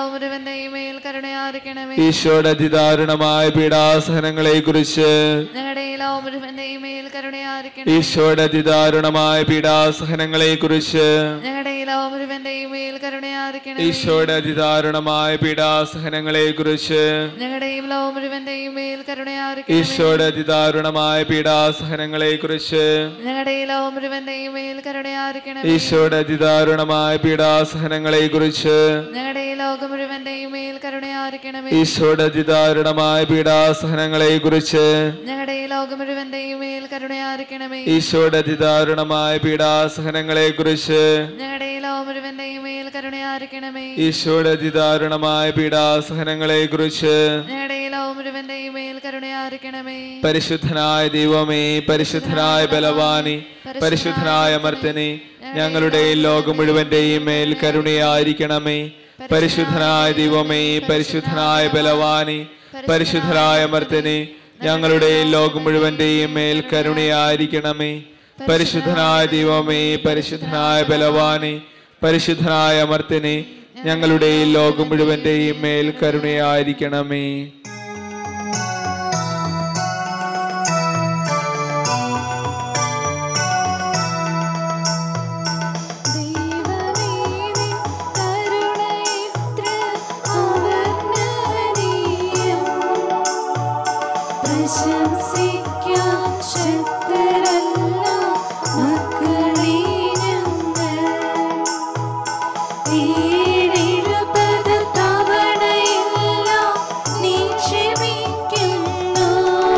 [SPEAKER 1] ഒരുവന്റെയും മേൽ കരുണയായിരിക്കണമേ
[SPEAKER 2] ഈശോയുടെ അതിദാരുണമായ പീഡാസഹനങ്ങളെ കുറിച്ച്
[SPEAKER 1] ഞങ്ങളുടെ ഒരുവന്റെയും മേൽ കരുണയായിരിക്കണമേ
[SPEAKER 2] ഈശോയുടെ അതിദാരുണമായ പീഡാസഹനങ്ങളെ കുറിച്ച്
[SPEAKER 1] ഞങ്ങളുടെ ഒരുവന്റെയും മേൽ കരുണയായിരിക്കണമേ
[SPEAKER 2] ഈശോയുടെ അതിദാരുണമായ പീഡാസഹനങ്ങളെ കുറിച്ച്
[SPEAKER 1] ഞങ്ങളുടെ ഒരുവന്റെയും മേൽ കരുണയായിരിക്കണമേ
[SPEAKER 2] ഈശോയുടെ അതിദാരുണമായ പീഡാസഹനങ്ങളെ കുറിച്ച്
[SPEAKER 1] ഞങ്ങളുടെ ഒരുവന്റെയും മേൽ കരുണയായിരിക്കണമേ
[SPEAKER 2] ഈശോയുടെ അതിദാരുണമായ പീഡാസഹനങ്ങളെ കുറിച്ച്
[SPEAKER 1] ഞങ്ങളുടെ ലോകം മുഴുവന്റെയും മേൽ കരുണയായിരിക്കണമേ
[SPEAKER 2] ഈശോയുടെ അതിദാരുണമായ പീഡാസഹനങ്ങളെ കുറിച്ച്
[SPEAKER 1] ഞങ്ങളുടെ ലോകം മുഴുവന്റെയും മേൽ കരുണയായിരിക്കണമേ
[SPEAKER 2] ഈശോയുടെ അതിദാരുണമായ പീഡാസഹനങ്ങളെ കുറിച്ച്
[SPEAKER 1] ഞങ്ങളുടെ ലോകം മുഴുവന്റെയും മേൽ കരുണയായിരിക്കണമേ
[SPEAKER 2] ഈശോയുടെ അതിദാരുണമായ പീഡാസഹനങ്ങളെ കുറിച്ച്
[SPEAKER 1] ഞങ്ങളുടെ ലോകം മുഴുവന്റെയും മേൽ കരുണയായിരിക്കണമേ
[SPEAKER 2] പരിശുദ്ധനായ ദൈവമേ പരിശുദ്ധനായ ബലവാനി പരിശുദ്ധനായ അമർത്തനെ ഞങ്ങളുടെ ലോകം മുഴുവന്റെയും മേൽ കരുണയായിരിക്കണമേ പരിശുദ്ധനായ ദൈവമേ പരിശുദ്ധനായ ബലവാനി പരിശുദ്ധനായ അമർത്തനെ ഞങ്ങളുടെ ലോകം മുഴുവന്റെയും മേൽ കരുണയായിരിക്കണമേ പരിശുദ്ധനായ ദൈവമേ പരിശുദ്ധനായ ബലവാനി പരിശുദ്ധനായ അമർത്തനെ ഞങ്ങളുടെ ലോകം മുഴുവന്റെയും മേൽ കരുണയായിരിക്കണമേ
[SPEAKER 1] ദൈവമേ നിൻ കരുണ എത്ര അവർണ്ണനീയം പ്രശംസിക്കാൻ ശക്തരല്ല മക്കളെ ഞങ്ങൾ ഏഴെഴുപത് തവണയെല്ലാം നീ ക്ഷമിക്കുന്നു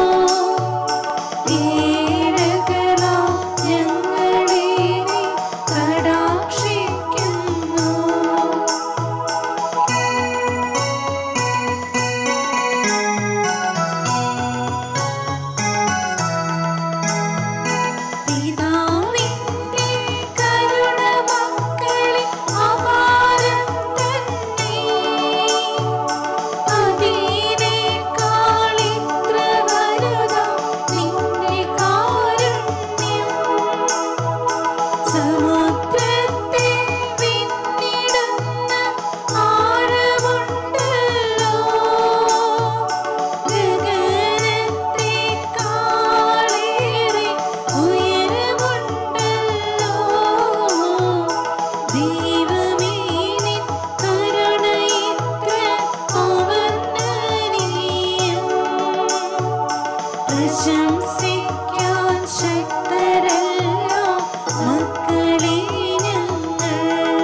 [SPEAKER 1] ഏഴകളാം ഞങ്ങളെ നീ കടാക്ഷിക്കുന്നു പിതാവിന്റെ കരുണ മക്കളെ അപാരം തന്നെ അതിനേക്കാൾ ഇത്ര വലുതാ നിന്റെ കാരുണ്യം സമുദ്രത്തെ പിന്നിടുന്ന ആഴമുണ്ടല്ലോ ഗഗനത്തെക്കാളേറെ ഉയരമുണ്ടല്ലോ ദൈവമേ നിൻ കരുണ ഇത്ര അവർണ്ണനീയം പ്രശംസിക്കാൻ ശക്തരല്ല മക്കളെ ഞങ്ങൾ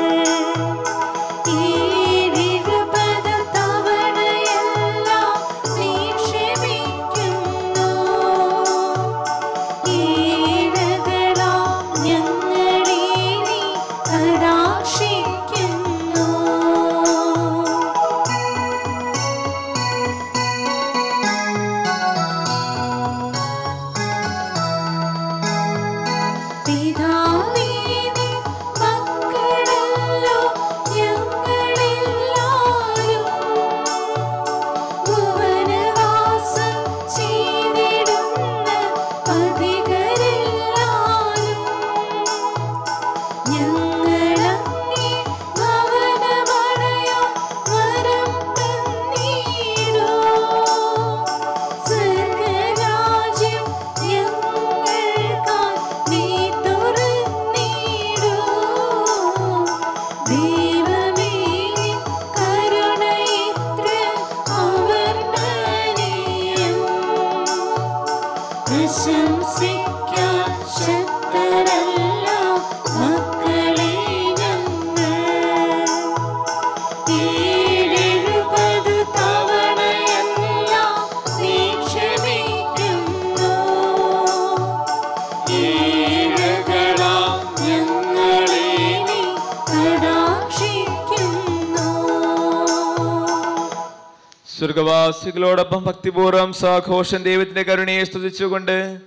[SPEAKER 1] ഏഴെഴുപത് തവണയെല്ലാം നീ ക്ഷമിക്കുന്നു ഏഴകളാം ഞങ്ങളെ നീ കടാക്ഷിക്കുന്നു പിതാവേ നീ മക്കളല്ലോ ഞങ്ങളെല്ലാരും ഭുവനവാസം ചെയ്തിടുന്ന പതികരെല്ലാരും ഞങ്ങളങ്ങേ ഭവനമണയാൻ വരം തന്നീടോ സ്വർഗരാജ്യം ഞങ്ങൾക്കായി നീ തുറന്നീടോ ദൈവമേ നിൻ കരുണ ഇത്ര അവർണ്ണനീയം പ്രശംസിക്കാൻ ശക്തരല്ല മക്കളെ ഞങ്ങൾ ഏഴെഴുപത് തവണയെല്ലാം നീ ക്ഷമിക്കുന്നു ഏഴകളാം ഞങ്ങളെ നീ കടാക്ഷിക്കുന്നു
[SPEAKER 2] സ്വർഗവാസികളോടൊപ്പം ഭക്തിപൂർവ്വം സാഘോഷം ദൈവത്തിന്റെ കരുണയെ സ്തുതിച്ചുകൊണ്ട്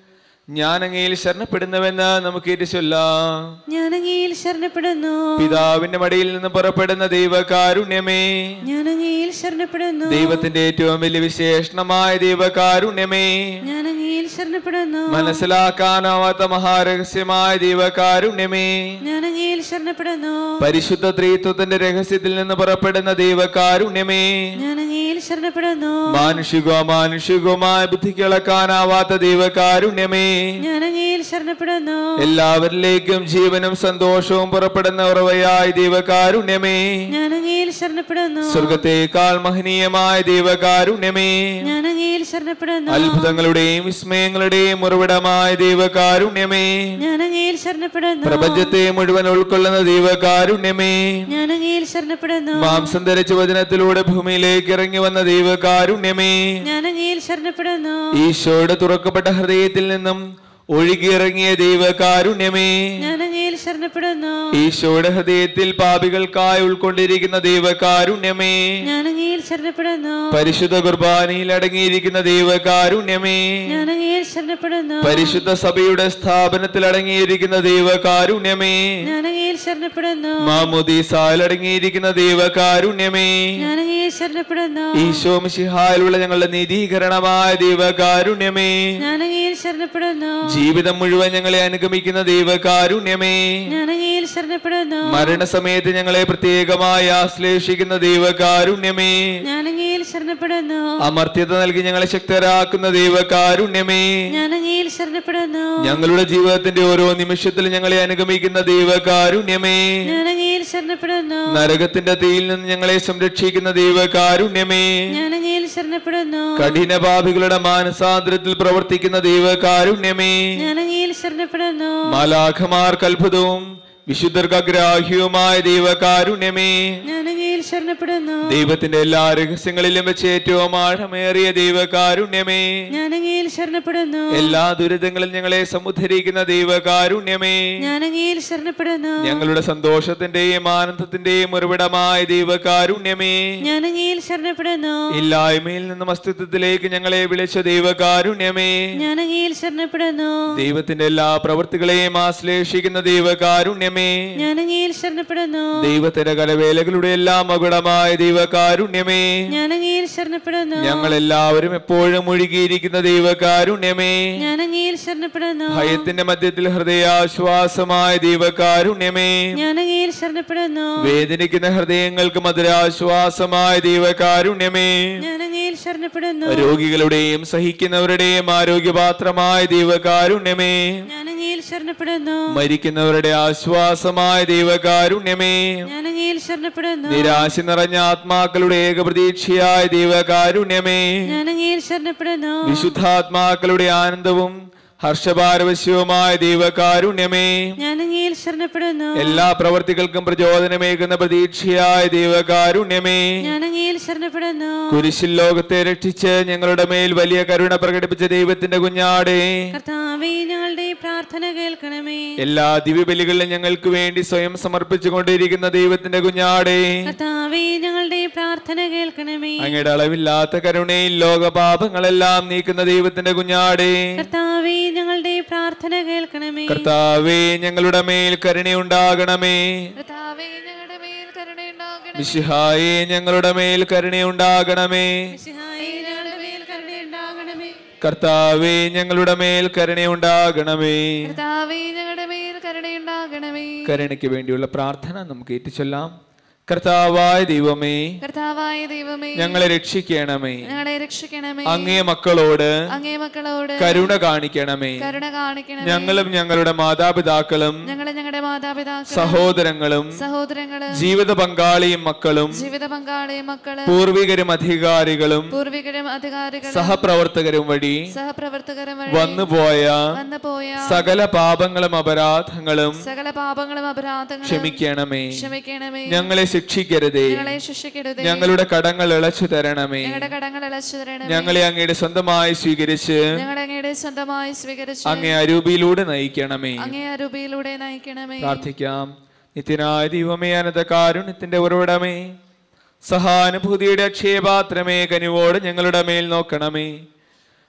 [SPEAKER 2] ഞാൻ അങ്ങയിൽ ശരണപ്പെടുന്നുവെന്ന് നമുക്ക് ഏറ്റു ചൊല്ലാം
[SPEAKER 3] ഞാൻ അങ്ങയിൽ ശരണപ്പെടുന്നു
[SPEAKER 2] പിതാവിന്റെ മടിയിൽ നിന്ന് പുറപ്പെടുന്ന ദൈവകാരുണ്യമേ
[SPEAKER 3] ഞാൻ അങ്ങയിൽ ശരണപ്പെടുന്നു
[SPEAKER 2] ദൈവത്തിന്റെ ഏറ്റവും വലിയ വിശേഷണമായ ദൈവകാരുണ്യമേ
[SPEAKER 3] ഞാൻ അങ്ങയിൽ ശരണപ്പെടുന്നു
[SPEAKER 2] മനസ്സിലാക്കാനാവാത്ത മഹാരഹസ്യമായ ദൈവകാരുണ്യമേ
[SPEAKER 3] ഞാൻ അങ്ങയിൽ ശരണപ്പെടുന്നു
[SPEAKER 2] പരിശുദ്ധ ത്രിത്വത്തിന്റെ രഹസ്യത്തിൽ നിന്ന് പുറപ്പെടുന്ന ദൈവകാരുണ്യമേ
[SPEAKER 3] ഞാൻ അങ്ങയിൽ ശരണപ്പെടുന്നു
[SPEAKER 2] മാനുഷികോ മാനുഷികവുമായ ബുദ്ധിക്ക് ഇളക്കാനാവാത്ത ദൈവകാരുണ്യമേ
[SPEAKER 3] ഞാൻ അങ്ങയിൽ ശരണപ്പെടുന്നു
[SPEAKER 2] എല്ലാവരിലേക്കും ജീവനും സന്തോഷവും പുറപ്പെടുന്ന ഉറവയായ ദൈവകാരുണ്യമേ
[SPEAKER 3] ഞാൻ അങ്ങയിൽ ശരണപ്പെടുന്നു
[SPEAKER 2] സ്വർഗത്തേക്കാൾ മഹനീയമായ ദൈവകാരുണ്യമേ
[SPEAKER 3] ഞാൻ അങ്ങയിൽ ശരണപ്പെടുന്നു
[SPEAKER 2] അത്ഭുതങ്ങളുടെയും വിസ്മയങ്ങളുടെയും ഉറവിടമായ ദൈവകാരുണ്യമേ
[SPEAKER 3] ഞാൻ അങ്ങയിൽ ശരണപ്പെടുന്നു
[SPEAKER 2] പ്രപഞ്ചത്തെ മുഴുവൻ ഉൾക്കൊള്ളുന്ന ദൈവകാരുണ്യമേ
[SPEAKER 3] ഞാൻ അങ്ങയിൽ ശരണപ്പെടുന്നു
[SPEAKER 2] മാംസം ധരിച്ച വചനത്തിലൂടെ ഭൂമിയിലേക്ക് ഇറങ്ങി വന്ന ദൈവകാരുണ്യമേ
[SPEAKER 3] ഞാൻ അങ്ങയിൽ ശരണപ്പെടുന്നു
[SPEAKER 2] ഈശോയുടെ തുറക്കപ്പെട്ട ഹൃദയത്തിൽ നിന്നും ഒഴുകിയിറങ്ങിയ ദൈവകാരുണ്യമേ
[SPEAKER 3] ഞാൻ അങ്ങയിൽ ശരണപ്പെടുന്നു
[SPEAKER 2] ഈശോയുടെ ഹൃദയത്തിൽ പാപികൾക്കായി ഉൾക്കൊണ്ടിരിക്കുന്ന ദൈവകാരുണ്യമേ
[SPEAKER 3] ഞാൻ അങ്ങയിൽ ശരണപ്പെടുന്നു
[SPEAKER 2] പരിശുദ്ധ കുർബാനയിൽ അടങ്ങിയിരിക്കുന്ന ദൈവകാരുണ്യമേ
[SPEAKER 3] ഞാൻ അങ്ങയിൽ ശരണപ്പെടുന്നു
[SPEAKER 2] പരിശുദ്ധ സഭയുടെ സ്ഥാപനത്തിൽ അടങ്ങിയിരിക്കുന്ന ദൈവകാരുണ്യമേ
[SPEAKER 3] ഞാൻ അങ്ങയിൽ ശരണപ്പെടുന്നു
[SPEAKER 2] മാമുദീസായിൽ അടങ്ങിയിരിക്കുന്ന ദൈവകാരുണ്യമേ
[SPEAKER 3] ഞാൻ അങ്ങയിൽ ശരണപ്പെടുന്നു
[SPEAKER 2] ഈശോ മിശിഹായിലുള്ള ഞങ്ങളുടെ നീതീകരണമായ ദൈവകാരുണ്യമേ
[SPEAKER 3] ഞാൻ അങ്ങയിൽ ശരണപ്പെടുന്നു
[SPEAKER 2] ജീവിതം മുഴുവൻ ഞങ്ങളെ അനുഗമിക്കുന്ന ദൈവകാരുണ്യമേ
[SPEAKER 3] ഞാൻ അങ്ങയിൽ ശരണപ്പെടുന്നു
[SPEAKER 2] മരണസമയത്ത് ഞങ്ങളെ പ്രത്യേകമായി ആശ്ലേഷിക്കുന്ന ദൈവകാരുണ്യമേ
[SPEAKER 3] ഞാൻ അങ്ങയിൽ ശരണപ്പെടുന്നു
[SPEAKER 2] അമർത്യത നൽകി ഞങ്ങളെ ശക്തരാക്കുന്ന ദൈവകാരുണ്യമേ
[SPEAKER 3] ഞാൻ അങ്ങയിൽ ശരണപ്പെടുന്നു
[SPEAKER 2] ഞങ്ങളുടെ ജീവിതത്തിന്റെ ഓരോ നിമിഷത്തിലും ഞങ്ങളെ അനുഗമിക്കുന്ന ദൈവകാരുണ്യമേ
[SPEAKER 3] ഞാൻ അങ്ങയിൽ ശരണപ്പെടുന്നു
[SPEAKER 2] നരകത്തിന്റെ തീയിൽ നിന്ന് ഞങ്ങളെ സംരക്ഷിക്കുന്ന ദൈവകാരുണ്യമേ
[SPEAKER 3] ഞാൻ അങ്ങയിൽ ശരണപ്പെടുന്നു
[SPEAKER 2] കഠിന പാപികളുടെ മാനസാന്തരത്തിൽ പ്രവർത്തിക്കുന്ന ദൈവകാരുണ്യമേ
[SPEAKER 3] ഞാൻ അങ്ങയിൽ ശരണപ്പെടുന്നു
[SPEAKER 2] മാലാഖമാർക്ക് അത്ഭുതവും വിശുദ്ധർക്ക് അഗ്രാഹ്യവുമായ ദൈവകാരുണ്യമേ
[SPEAKER 3] ഞാൻ അങ്ങയിൽ ശരണപ്പെടുന്നു
[SPEAKER 2] ദൈവത്തിന്റെ എല്ലാ രഹസ്യങ്ങളിലും വെച്ച് ഏറ്റവും ആഴമേറിയ ദൈവകാരുണ്യമേ
[SPEAKER 3] ഞാൻ അങ്ങയിൽ ശരണപ്പെടുന്നു
[SPEAKER 2] എല്ലാ ദുരിതങ്ങളും ഞങ്ങളെ സമുദ്ധരിക്കുന്ന ദൈവകാരുണ്യമേ
[SPEAKER 3] ഞാൻ അങ്ങയിൽ ശരണപ്പെടുന്നു
[SPEAKER 2] ഞങ്ങളുടെ സന്തോഷത്തിന്റെയും ആനന്ദത്തിന്റെയും ഉറവിടമായ ദൈവകാരുണ്യമേ
[SPEAKER 3] ഞാൻ അങ്ങയിൽ ശരണപ്പെടുന്നു
[SPEAKER 2] ഇല്ലായ്മയിൽ നിന്നും അസ്തിത്വത്തിലേക്ക് ഞങ്ങളെ വിളിച്ച ദൈവകാരുണ്യമേ
[SPEAKER 3] ഞാൻ അങ്ങയിൽ ശരണപ്പെടുന്നു
[SPEAKER 2] ദൈവത്തിന്റെ എല്ലാ പ്രവൃത്തികളെയും ആശ്ലേഷിക്കുന്ന ദൈവകാരുണ്യമേ
[SPEAKER 3] ഞാൻ അങ്ങയിൽ ശരണപ്പെടുന്നു
[SPEAKER 2] ദൈവത്തിന്റെ കലവേലകളുടെ എല്ലാം മകുടമായ ദൈവകാരുണ്യമേ
[SPEAKER 3] ഞാൻ അങ്ങയിൽ ശരണപ്പെടുന്നു
[SPEAKER 2] ഞങ്ങൾ എല്ലാവരും എപ്പോഴും ഒഴുകിയിരിക്കുന്ന ദൈവകാരുണ്യമേ
[SPEAKER 3] ഞാൻ അങ്ങയിൽ ശരണപ്പെടുന്നു
[SPEAKER 2] ഭയത്തിന്റെ മധ്യത്തിൽ ഹൃദയാശ്വാസമായ ദൈവകാരുണ്യമേ
[SPEAKER 3] ഞാൻ അങ്ങയിൽ ശരണപ്പെടുന്നു
[SPEAKER 2] വേദനിക്കുന്ന ഹൃദയങ്ങൾക്ക് മധുരാശ്വാസമായ ദൈവകാരുണ്യമേ
[SPEAKER 3] ഞാൻ അങ്ങയിൽ ശരണപ്പെടുന്നു
[SPEAKER 2] രോഗികളുടെയും സഹിക്കുന്നവരുടെയും ആരോഗ്യപാത്രമായ ദൈവകാരുണ്യമേ
[SPEAKER 3] ഞാൻ അങ്ങയിൽ ശരണപ്പെടുന്നു
[SPEAKER 2] മരിക്കുന്നവരുടെ ആശ്വാസമായ ദൈവകാരുണ്യമേ
[SPEAKER 3] ഞാൻ അങ്ങയിൽ ശരണപ്പെടുന്നു
[SPEAKER 2] നിരാശ നിറഞ്ഞ ആത്മാക്കളുടെ ഏകപ്രതീക്ഷയായ ദൈവകാരുണ്യമേ
[SPEAKER 3] ഞാൻ അങ്ങയിൽ ശരണപ്പെടുന്നു
[SPEAKER 2] വിശുദ്ധാത്മാക്കളുടെ ആനന്ദവും ഹർഷപാരവശ്യവുമായ ദൈവകാരുണ്യമേ
[SPEAKER 3] ഞാൻ അങ്ങയിൽ ശരണപ്പെടുന്നു
[SPEAKER 2] എല്ലാ പ്രവർത്തികൾക്കും പ്രചോദനമേകുന്ന പ്രതീക്ഷയായ ദൈവകാരുണ്യമേ
[SPEAKER 3] ഞാൻ അങ്ങയിൽ ശരണപ്പെടുന്നു
[SPEAKER 2] കുരിശിൽ ലോകത്തെ രക്ഷിച്ച് ഞങ്ങളുടെ മേൽ വലിയ കരുണ പ്രകടിപ്പിച്ച ദൈവത്തിന്റെ കുഞ്ഞാടേ
[SPEAKER 3] കർത്താവേ ഞങ്ങളുടെ പ്രാർത്ഥന കേൾക്കണമേ
[SPEAKER 2] എല്ലാ ദിവ്യബലികളിലും ഞങ്ങൾക്ക് വേണ്ടി സ്വയം സമർപ്പിച്ചുകൊണ്ടിരിക്കുന്ന ദൈവത്തിന്റെ കുഞ്ഞാടേ
[SPEAKER 3] കർത്താവേ ഞങ്ങളുടെ പ്രാർത്ഥന കേൾക്കണമേ
[SPEAKER 2] അങ്ങയുടെ അളവില്ലാത്ത കരുണയിൽ ലോകപാപങ്ങളെല്ലാം നീക്കുന്ന ദൈവത്തിന്റെ കുഞ്ഞാടേ
[SPEAKER 3] കർത്താവേ ഞങ്ങളുടെ പ്രാർത്ഥന കേൾക്കണമേ
[SPEAKER 2] കർത്താവേ ഞങ്ങളുടെ മേൽ കരുണയുണ്ടാകണമേ
[SPEAKER 1] കർത്താവേ ഞങ്ങളുടെ മേൽ കരുണയുണ്ടാകണമേ
[SPEAKER 2] മിശിഹായേ ഞങ്ങളുടെ മേൽ കരുണയുണ്ടാകണമേ
[SPEAKER 3] മിശിഹായേ, ഞങ്ങളുടെ മേൽ കരുണയുണ്ടാകണമേ
[SPEAKER 2] കർത്താവേ ഞങ്ങളുടെ മേൽ കരുണയുണ്ടാകണമേ
[SPEAKER 1] കർത്താവേ ഞങ്ങളുടെ മേൽ കരുണയുണ്ടാകണമേ
[SPEAKER 2] കരുണയ്ക്ക് വേണ്ടിയുള്ള പ്രാർത്ഥന നമുക്ക് ഏറ്റുചൊല്ലാം കർത്താവായ ദൈവമേ
[SPEAKER 1] കർത്താവായ ദൈവമേ
[SPEAKER 2] ഞങ്ങളെ രക്ഷിക്കണമേ
[SPEAKER 1] ഞങ്ങളെ രക്ഷിക്കണമേ
[SPEAKER 2] അങ്ങേ മക്കളോട്
[SPEAKER 1] അങ്ങേ മക്കളോട്
[SPEAKER 2] കരുണ കാണിക്കണമേ
[SPEAKER 1] കരുണ കാണിക്കണമേ
[SPEAKER 2] ഞങ്ങളും ഞങ്ങളുടെ മാതാപിതാക്കളും
[SPEAKER 1] ഞങ്ങളെ ഞങ്ങളുടെ മാതാപിതാക്കൾ
[SPEAKER 2] സഹോദരങ്ങളും
[SPEAKER 1] സഹോദരങ്ങള്
[SPEAKER 2] ജീവിത പങ്കാളിയും മക്കളും
[SPEAKER 1] ജീവിത പങ്കാളി മക്കള്
[SPEAKER 2] പൂർവികരും അധികാരികളും
[SPEAKER 1] പൂർവികരും അധികാരികളും
[SPEAKER 2] സഹപ്രവർത്തകരും വഴി
[SPEAKER 1] സഹപ്രവർത്തകരും വഴി
[SPEAKER 2] വന്നുപോയ
[SPEAKER 1] വന്നുപോയ
[SPEAKER 2] സകല പാപങ്ങളും അപരാധങ്ങളും
[SPEAKER 1] സകല പാപങ്ങളും അപരാധങ്ങളും
[SPEAKER 2] ക്ഷമിക്കണമേ
[SPEAKER 1] ക്ഷമിക്കണമേ
[SPEAKER 2] ഞങ്ങളെ ശിക്ഷിക്കരുതേ
[SPEAKER 1] ഞങ്ങളെ ശിക്ഷിക്കരുതേ
[SPEAKER 2] ഞങ്ങളുടെ കടങ്ങൾ ഇളച്ചു തരണമേ
[SPEAKER 1] ഞങ്ങളുടെ കടങ്ങൾ ഇളച്ചു തരണമേ
[SPEAKER 2] ഞങ്ങളെ അങ്ങയുടെ സ്വന്തമായി സ്വീകരിച്ച്
[SPEAKER 1] ഞങ്ങളെ അങ്ങയുടെ സ്വന്തമായി സ്വീകരിച്ച്
[SPEAKER 2] അങ്ങേ അരൂപിയിലൂടെ നയിക്കണമേ
[SPEAKER 1] അങ്ങേ അരൂപിയിലൂടെ നയിക്കണമേ
[SPEAKER 2] പ്രാർത്ഥിക്കാം നിത്യനായ ദൈവമേ അനന്ത കാരുണ്യത്തിന്റെ ഉറവിടമേ സഹാനുഭൂതിയുടെ അക്ഷയപാത്രമേ കനിവോട് ഞങ്ങളുടെ മേൽ നോക്കണമേ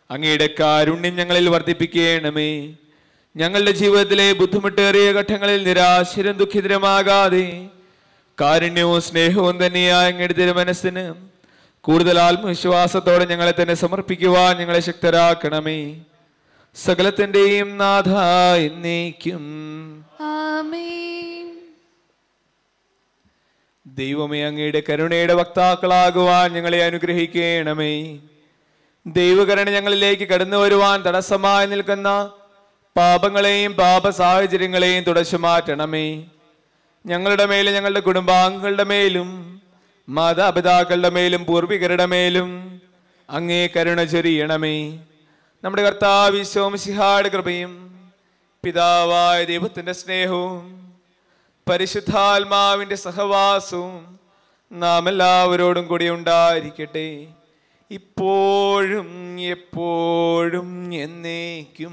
[SPEAKER 2] അങ്ങയുടെ കാരുണ്യം ഞങ്ങളിൽ വർദ്ധിപ്പിക്കണമേ ഞങ്ങളുടെ ജീവിതത്തിലെ ബുദ്ധിമുട്ടേറിയ ഘട്ടങ്ങളിൽ നിരാശരും ദുഃഖിതരമാകാതെ കാരുണ്യവും സ്നേഹവും തന്നെയായ അങ്ങയുടെ തിരുമനസ്സിന് കൂടുതൽ ആത്മവിശ്വാസത്തോടെ ഞങ്ങളെ തന്നെ സമർപ്പിക്കുവാൻ ഞങ്ങളെ ശക്തരാക്കണമേ സകലത്തിന്റെയും നാഥ എന്നേക്കും
[SPEAKER 1] ആമേൻ
[SPEAKER 2] ദൈവമേ അങ്ങയുടെ കരുണയുടെ വക്താക്കളാകുവാൻ ഞങ്ങളെ അനുഗ്രഹിക്കണമേ ദൈവകരുണ ഞങ്ങളിലേക്ക് കടന്നു വരുവാൻ തടസ്സമായി നിൽക്കുന്ന പാപങ്ങളെയും പാപ സാഹചര്യങ്ങളെയും തുടച്ചു മാറ്റണമേ ഞങ്ങളുടെ മേലും ഞങ്ങളുടെ കുടുംബാംഗങ്ങളുടെ മേലും മാതാപിതാക്കളുടെ മേലും പൂർവികരുടെ മേലും അങ്ങേ കരുണ ചൊരിയണമേ നമ്മുടെ കർത്താവ് ശോംസിഹാട് കൃപയും പിതാവായ ദൈവത്തിന്റെ സ്നേഹവും പരിശുദ്ധാത്മാവിന്റെ സഹവാസവും നാം എല്ലാവരോടും കൂടി ഉണ്ടായിരിക്കട്ടെ ഇപ്പോഴും എപ്പോഴും എന്നേക്കും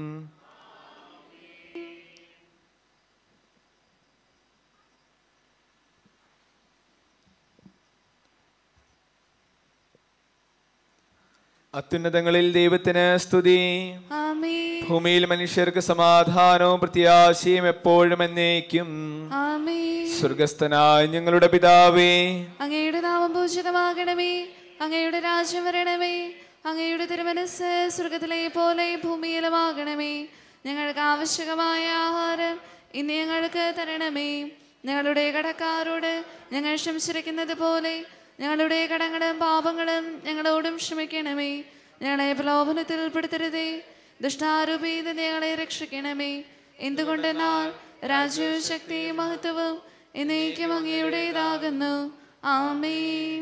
[SPEAKER 2] അത്യുന്നതങ്ങളിൽ ദൈവത്തിന് സ്തുതി
[SPEAKER 1] ആമേൻ
[SPEAKER 2] ഭൂമിയിൽ മനുഷ്യർക്ക് സമാധാനവും പ്രത്യാശയും എപ്പോഴും എന്നേക്കും
[SPEAKER 1] ആമേൻ
[SPEAKER 2] സ്വർഗസ്ഥനായ ഞങ്ങളുടെ പിതാവേ
[SPEAKER 1] അങ്ങയുടെ നാമം പൂജിതമാകണമേ അങ്ങയുടെ രാജ്യം വരണമേ അങ്ങയുടെ തിരുമനസ് സ്വർഗത്തിലെ പോലെ ഭൂമിയിലുമാകണമേ ഞങ്ങൾക്ക് ആവശ്യകമായ ആഹാരം ഇന്ന് ഞങ്ങൾക്ക് തരണമേ ഞങ്ങളുടെ കടക്കാരോട് ഞങ്ങൾ ക്ഷമിച്ചിരിക്കുന്നത് പോലെ ഞങ്ങളുടെ കടങ്ങളും പാപങ്ങളും ഞങ്ങളോടും ക്ഷമിക്കണമേ ഞങ്ങളെ പ്രലോഭനത്തിൽ ഉൾപ്പെടുത്തരുതേ ദുഷ്ടാരൂപീത ഞങ്ങളെ രക്ഷിക്കണമേ എന്തുകൊണ്ടെന്നാൽ രാജ്യവും ശക്തിയും മഹത്വവും എന്നേക്കും അങ്ങയുടേതാകുന്നു ആമേൻ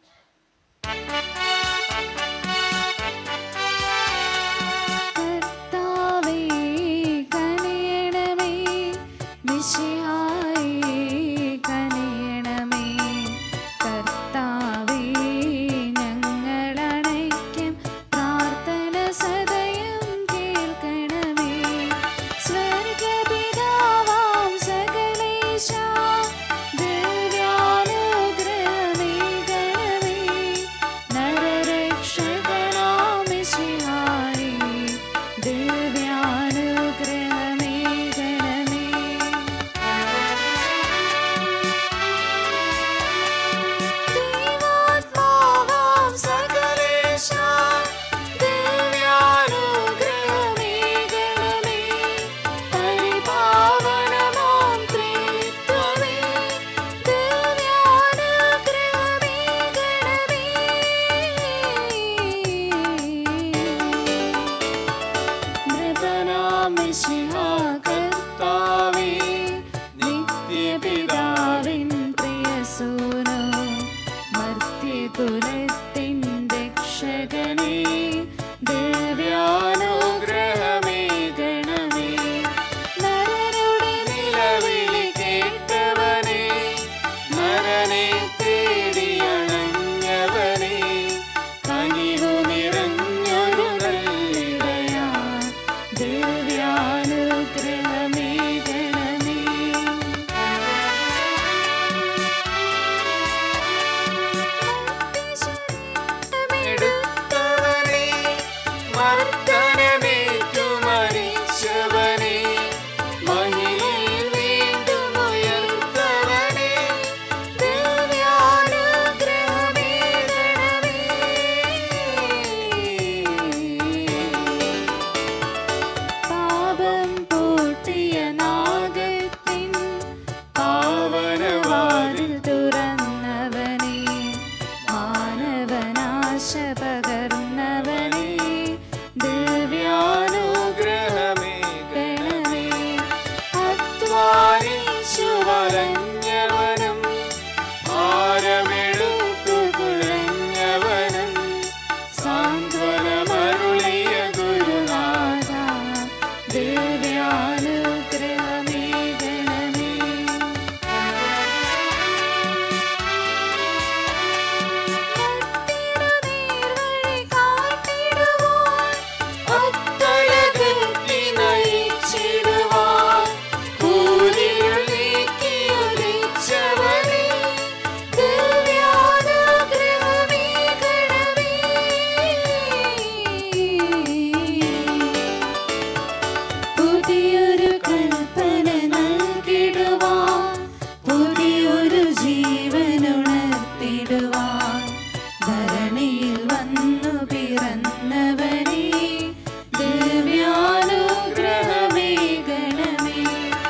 [SPEAKER 1] കർത്താവേ കനിയണമേ മിശിഹായേ കനിയണമേ കർത്താവേ ഞങ്ങളണയ്ക്കും പ്രാർത്ഥന സദയം കേൾക്കണമേ സ്വർഗപിതാവാം സകലേശ ദിവ്യാനുഗ്രഹമേ ഗണമേ നരരക്ഷകനാമിശിഹായേ ദിവ്യാനുഗ്രഹമേ ഗണമേ ദൈവാത്മാവാം സകലേശ ദിവ്യാനുഗ്രഹമേ ഗണമേ പരിപാവനമാം ത്രിത്വമേ ദിവ്യാനുഗ്രഹമേ ഗണമേ നൃപനാമിശിഹാ കർത്താവേ നിത്യപിതാവിൻ പ്രിയസൂനോ മർത്യകുലത്തിൻ രക്ഷകനേ ദിവ്യാനുഗ്രഹമേ ഗണമേ നരരുടെ നിലവിളി കേട്ടവനേ നരനെ തേടിയണഞ്ഞവനേ കനിവു നിറഞ്ഞൊരു നല്ലിടയാ ദിവ്യാനുഗ്രഹമേ ഗണമേ
[SPEAKER 3] പുതിയൊരു കൽപ്പന നൽകിടുവാൻ പുതിയൊരു ജീവനുണർത്തിടുവാൻ ധരണിയിൽ വന്നു പിറന്നവനെ ദിവ്യാനുഗ്രഹമേ ഗണമേ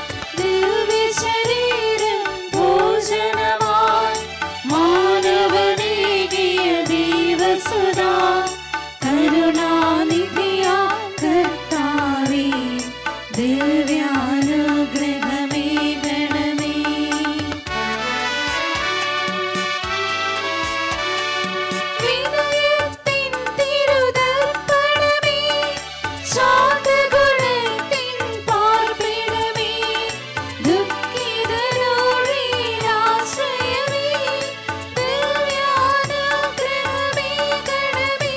[SPEAKER 3] ദിവ്യശരീരം ഭോജനമായി മാനവനേകിയ ദൈവസുതാ കരുണാനിധിയാ കർത്താവേ ദിവ്യാനുഗ്രഹമേ ഗണമേ വിനയത്തിൻ തിരുതർപ്പണമേ ശാന്തഗുണത്തിൻ പാർപ്പിടമേ ദുഃഖിതരോടാശ്രയമേ ദിവ്യാനുഗ്രഹമേ ഗണമേ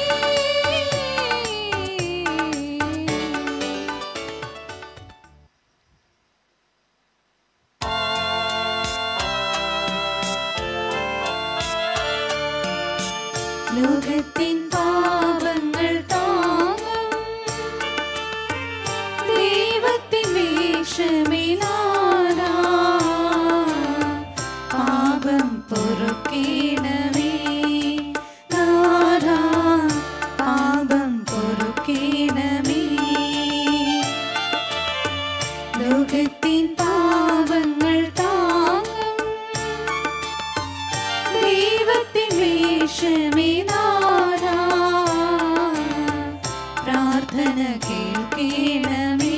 [SPEAKER 3] ലോകത്തിൻ പാപങ്ങൾ താങ്ങും ദൈവത്തിൻ വേഷമിലാരാ പാപം പൊറുക്കണമേ നാരാ പാപം പൊറുക്കണമേ ലോകത്തിൻ പാപങ്ങൾ താങ്ങും ദൈവത്തിൻ വേഷമിനാരാ പ്രാർത്ഥന കേൾക്കണമേ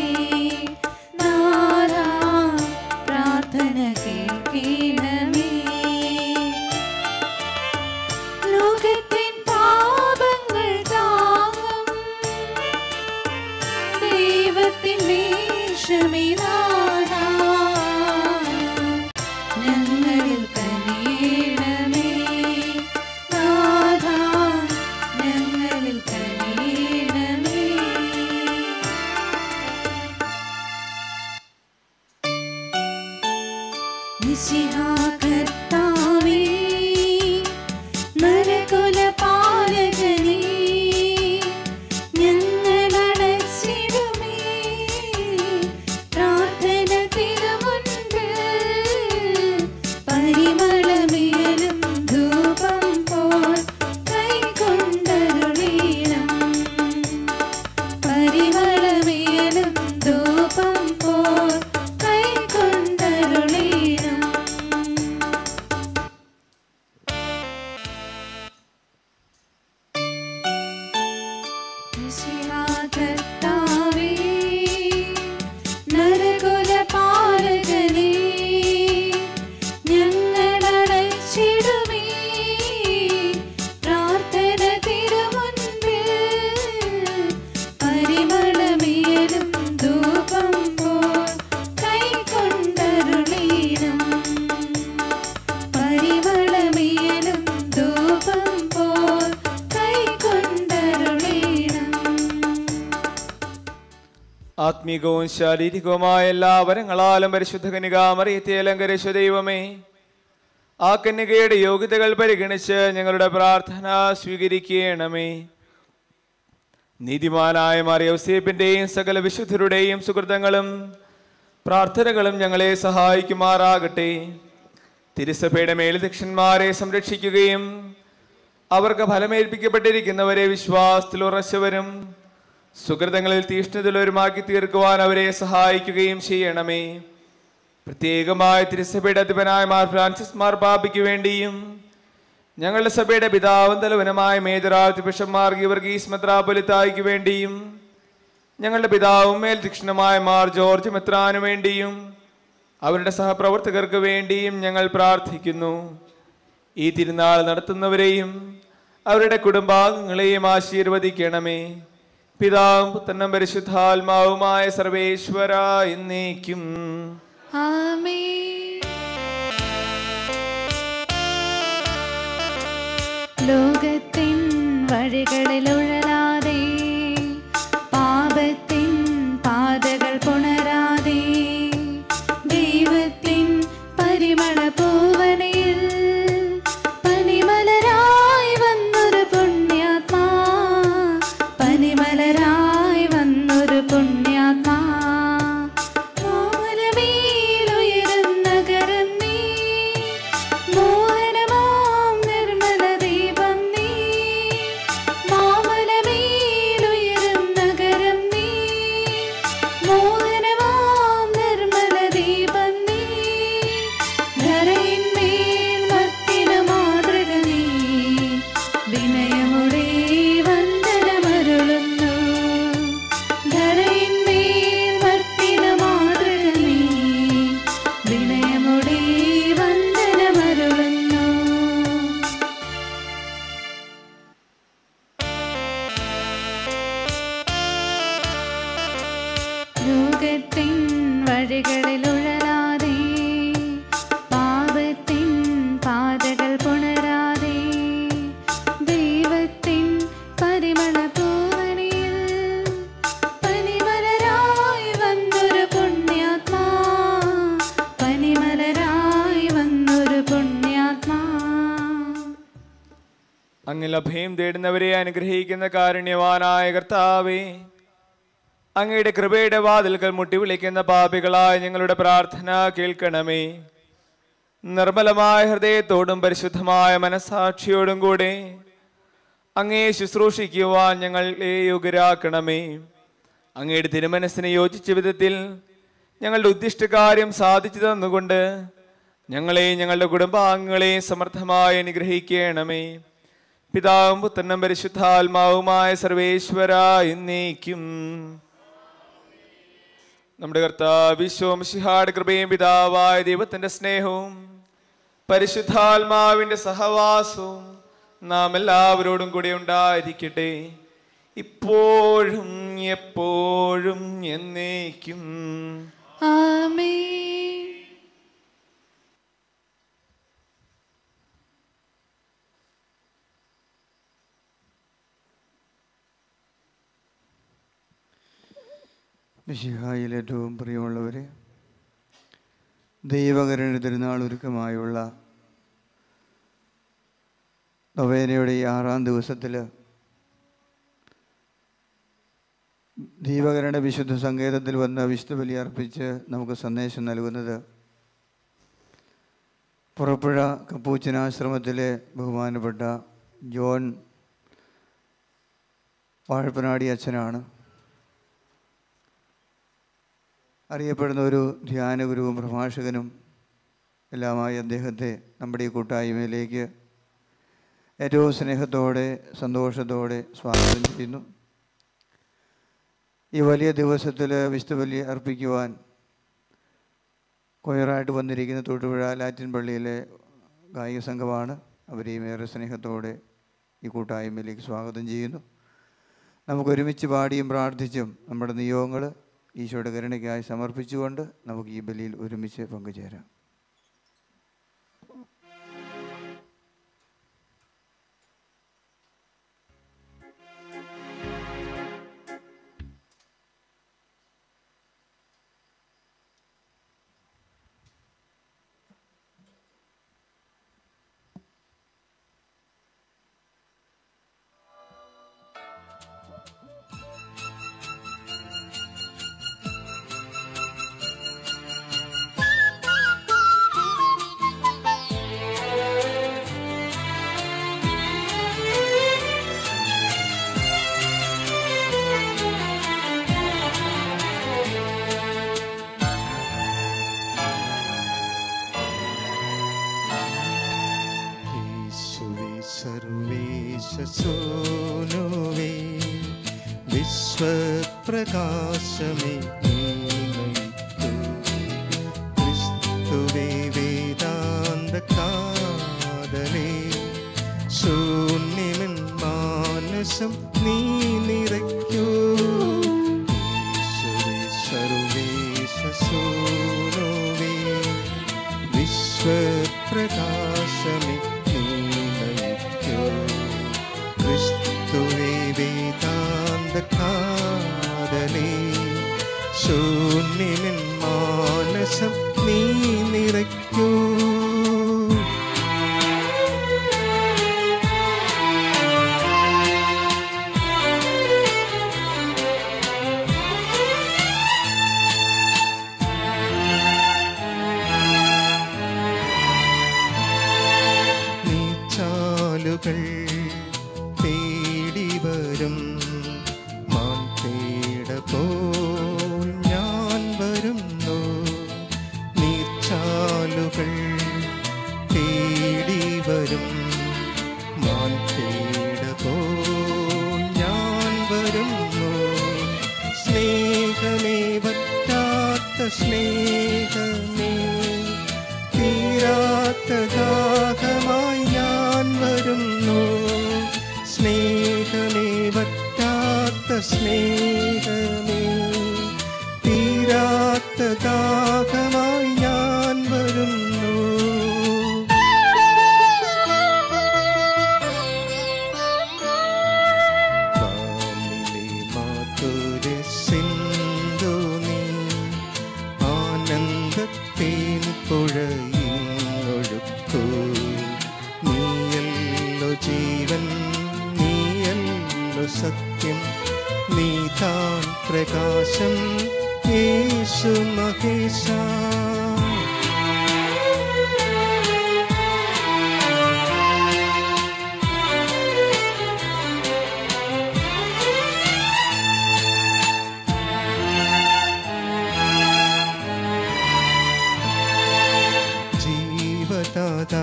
[SPEAKER 3] നാരാ പ്രാർത്ഥന കേൾക്കണമേ ലോകത്തിൻ പാപങ്ങൾ താങ്ങും ദൈവത്തിൻ വേഷമിനാരാ ഞങ്ങളിൽ കനിയണമേ നാഥാ ഞങ്ങളിൽ കനിയണമേ മിശിഹാ കർത്താവേ നരകുലപാലകനേ ഞങ്ങളടച്ചിടുമേ പ്രാർത്ഥന തിരുമുൻപിൽ പരിമളമേലും ധൂപം പോൽ കൈകൊണ്ടരുളീണം പരിമളമേലും ധൂപം പോൽ കൈകൊണ്ടരുളീണം കർത്താവേ നരകുലപാലകനേ ഞങ്ങളടച്ചിടുമേ പ്രാർത്ഥന തിരുമുൻപിൽ പരിമളമേലും ധൂപം പോൽ കൈകൊണ്ടരുളീണം പരിമളമേലും ധൂപം പോൽ കൈകൊണ്ടരുളീണം
[SPEAKER 2] ആത്മീകവും ശാരീരികവുമായ എല്ലാ വരങ്ങളാലും പരിശുദ്ധ കനികാമറിയത്തെ അലങ്കരിച്ച ദൈവമേ ആ കന്യകയുടെ യോഗ്യതകൾ പരിഗണിച്ച് ഞങ്ങളുടെ പ്രാർത്ഥന സ്വീകരിക്കണമേ നീതിമാനായ മറിയൗസേപ്പിന്റെയും സകല വിശുദ്ധരുടെയും സുഹൃതങ്ങളും പ്രാർത്ഥനകളും ഞങ്ങളെ സഹായിക്കുമാറാകട്ടെ തിരുസഭയുടെ മേലുദക്ഷന്മാരെ സംരക്ഷിക്കുകയും അവർക്ക് ഫലമേൽപ്പിക്കപ്പെട്ടിരിക്കുന്നവരെ വിശ്വാസത്തിൽ ഉറച്ചവരും സുഹൃതങ്ങളിൽ തീഷ്ണതയുള്ളവരുമാക്കി തീർക്കുവാൻ അവരെ സഹായിക്കുകയും ചെയ്യണമേ പ്രത്യേകമായ തിരുസഭയുടെ അധിപനായ മാർ ഫ്രാൻസിസ് മാർ പാപ്പിക്ക് വേണ്ടിയും ഞങ്ങളുടെ സഭയുടെ പിതാവും തലവനുമായ മേജറാർത്തി ബിഷപ്പ്മാർ ഗീവർഗീസ് മെത്രാപൊലിത്തായിക്ക് വേണ്ടിയും ഞങ്ങളുടെ പിതാവും മേൽദക്ഷിണമായ മാർ ജോർജ് മെത്രാനു വേണ്ടിയും അവരുടെ സഹപ്രവർത്തകർക്ക് വേണ്ടിയും ഞങ്ങൾ പ്രാർത്ഥിക്കുന്നു ഈ തിരുനാൾ നടത്തുന്നവരെയും അവരുടെ കുടുംബാംഗങ്ങളെയും ആശീർവദിക്കണമേ പിതാവും പുത്രനും പരിശുദ്ധാത്മാവുമായ സർവേശ്വര എന്നേക്കും
[SPEAKER 1] ആമേൻ ലോകത്തിൻ വഴികളിൽ ഉഴലാതെ പാപത്തിൻ പാതകൾ പുണരാതെ ദൈവത്തിൻ പരിമള പൂവനയിൽ പനിമലരായി വന്നൊരു പുണ്യാത്മാ പനിമലരായി വന്നൊരു പുണ്യാത്മാ
[SPEAKER 3] ലോകത്തിൻ വഴികളിൽ ഉഴലാതെ പാപത്തിൻ പാതകൾ പുണരാതെ ദൈവത്തിൻ പരിമള പൂവണിയിൽ പനിമലരായി വന്നൊരു പുണ്യാത്മാ പനിമലരായി വന്നൊരു പുണ്യാത്മാ
[SPEAKER 2] അങ്ങിൽ അഭയം തേടുന്നവരെ അനുഗ്രഹിക്കുന്ന കാരുണ്യവാനായ കർത്താവേ അങ്ങയുടെ കൃപയുടെ വാതിൽക്കൽ മുട്ടി വിളിക്കുന്ന പാപികളായ ഞങ്ങളുടെ പ്രാർത്ഥന കേൾക്കണമേ നിർമ്മലമായ ഹൃദയത്തോടും പരിശുദ്ധമായ മനസാക്ഷിയോടും കൂടെ അങ്ങയെ ശുശ്രൂഷിക്കുവാൻ ഞങ്ങളെ യോഗ്യരാക്കണമേ അങ്ങയുടെ തിരുമനസ്സിന് യോജിച്ച വിധത്തിൽ ഞങ്ങളുടെ ഉദ്ദിഷ്ട കാര്യം സാധിച്ചു തന്നുകൊണ്ട് ഞങ്ങളെ ഞങ്ങളുടെ കുടുംബാംഗങ്ങളെ സമർത്ഥമായി അനുഗ്രഹിക്കണമേ പിതാവും പുത്രനും പരിശുദ്ധാത്മാവുമായ സർവേശ്വര എന്നേക്കും നമ്മുടെ കർത്താവ് വിശ്വംശിഹാട് കൃപയും പിതാവായ ദൈവത്തിന്റെ സ്നേഹവും പരിശുദ്ധാത്മാവിന്റെ സഹവാസവും നാം എല്ലാവരോടും കൂടെ ഉണ്ടായിരിക്കട്ടെ ഇപ്പോഴും എപ്പോഴും എന്നേക്കും
[SPEAKER 3] ആമേൻ
[SPEAKER 4] മിശിഹായിൽ ഏറ്റവും പ്രിയമുള്ളവരെ ദൈവകരണ തിരുനാൾ ഒരുക്കമായുള്ള നൊവേനയുടെ ഈ ആറാം ദിവസത്തിൽ ദീപകരണ വിശുദ്ധ സങ്കേതത്തിൽ വന്ന് വിശുദ്ധ ബലി അർപ്പിച്ച് നമുക്ക് സന്ദേശം നൽകുന്നത് പുറപ്പുഴ കപ്പൂച്ചനാശ്രമത്തിലെ ബഹുമാനപ്പെട്ട ജോൺ വാഴപ്പനാടി അച്ഛനാണ് അറിയപ്പെടുന്ന ഒരു ധ്യാനഗുരുവും പ്രഭാഷകനും എല്ലാമായി അദ്ദേഹത്തെ നമ്മുടെ ഈ കൂട്ടായ്മയിലേക്ക് ഏറ്റവും സ്നേഹത്തോടെ സന്തോഷത്തോടെ സ്വാഗതം ചെയ്യുന്നു ഈ വലിയ ദിവസത്തിൽ വിശുദ്ധ ബലി അർപ്പിക്കുവാൻ കൊയറായിട്ട് വന്നിരിക്കുന്ന തൊട്ടുപുഴ ലാറ്റിൻ പള്ളിയിലെ ഗായിക സംഘമാണ് അവരെയും ഏറെ സ്നേഹത്തോടെ ഈ കൂട്ടായ്മയിലേക്ക് സ്വാഗതം ചെയ്യുന്നു നമുക്ക് ഒരുമിച്ച് പാടിയും പ്രാർത്ഥിച്ചും നമ്മുടെ നിയോഗങ്ങൾ ഈശോയുടെ കരുണയ്ക്കായി സമർപ്പിച്ചുകൊണ്ട് നമുക്ക് ഈ ബലിയിൽ ഒരുമിച്ച് പങ്കുചേരാം
[SPEAKER 5] യേശുവേ സർവേശ സോനുവേ വിശ്വപ്രകാശമേ നീ നയിക്കൂ. ക്രിസ്തുവേ വേദാന്ത കാതലേ ശൂന്യമെൻ മാനസം നീ നിറയ്ക്കൂ യേശുവേ സർവേശ സോനുവേ വിശ്വപ്രകാശമേ നീ നയിക്കൂ ക്രിസ്തുവേ വേദാന്ത കാതലേ ശൂന്യമെൻ മാനസം നീ നിറയ്ക്കൂ നീച്ചാലുകൾ തേടി വരും മാൻ തേട പോൽ ഞാൻ വരുന്നു നീച്ചാലുകൾ ദാഹമായി ഞാൻ വരുന്നു കാമിലെ മാധുര സിന്ധു നീ ആനന്ദത്തേൻ പുഴയിങ്ങൊഴുക്കൂ നീയല്ലോ ജീവൻ നീയല്ലോ സത്യം നീ താൻ പ്രകാശം യേശു മഹേശ ജീവദാത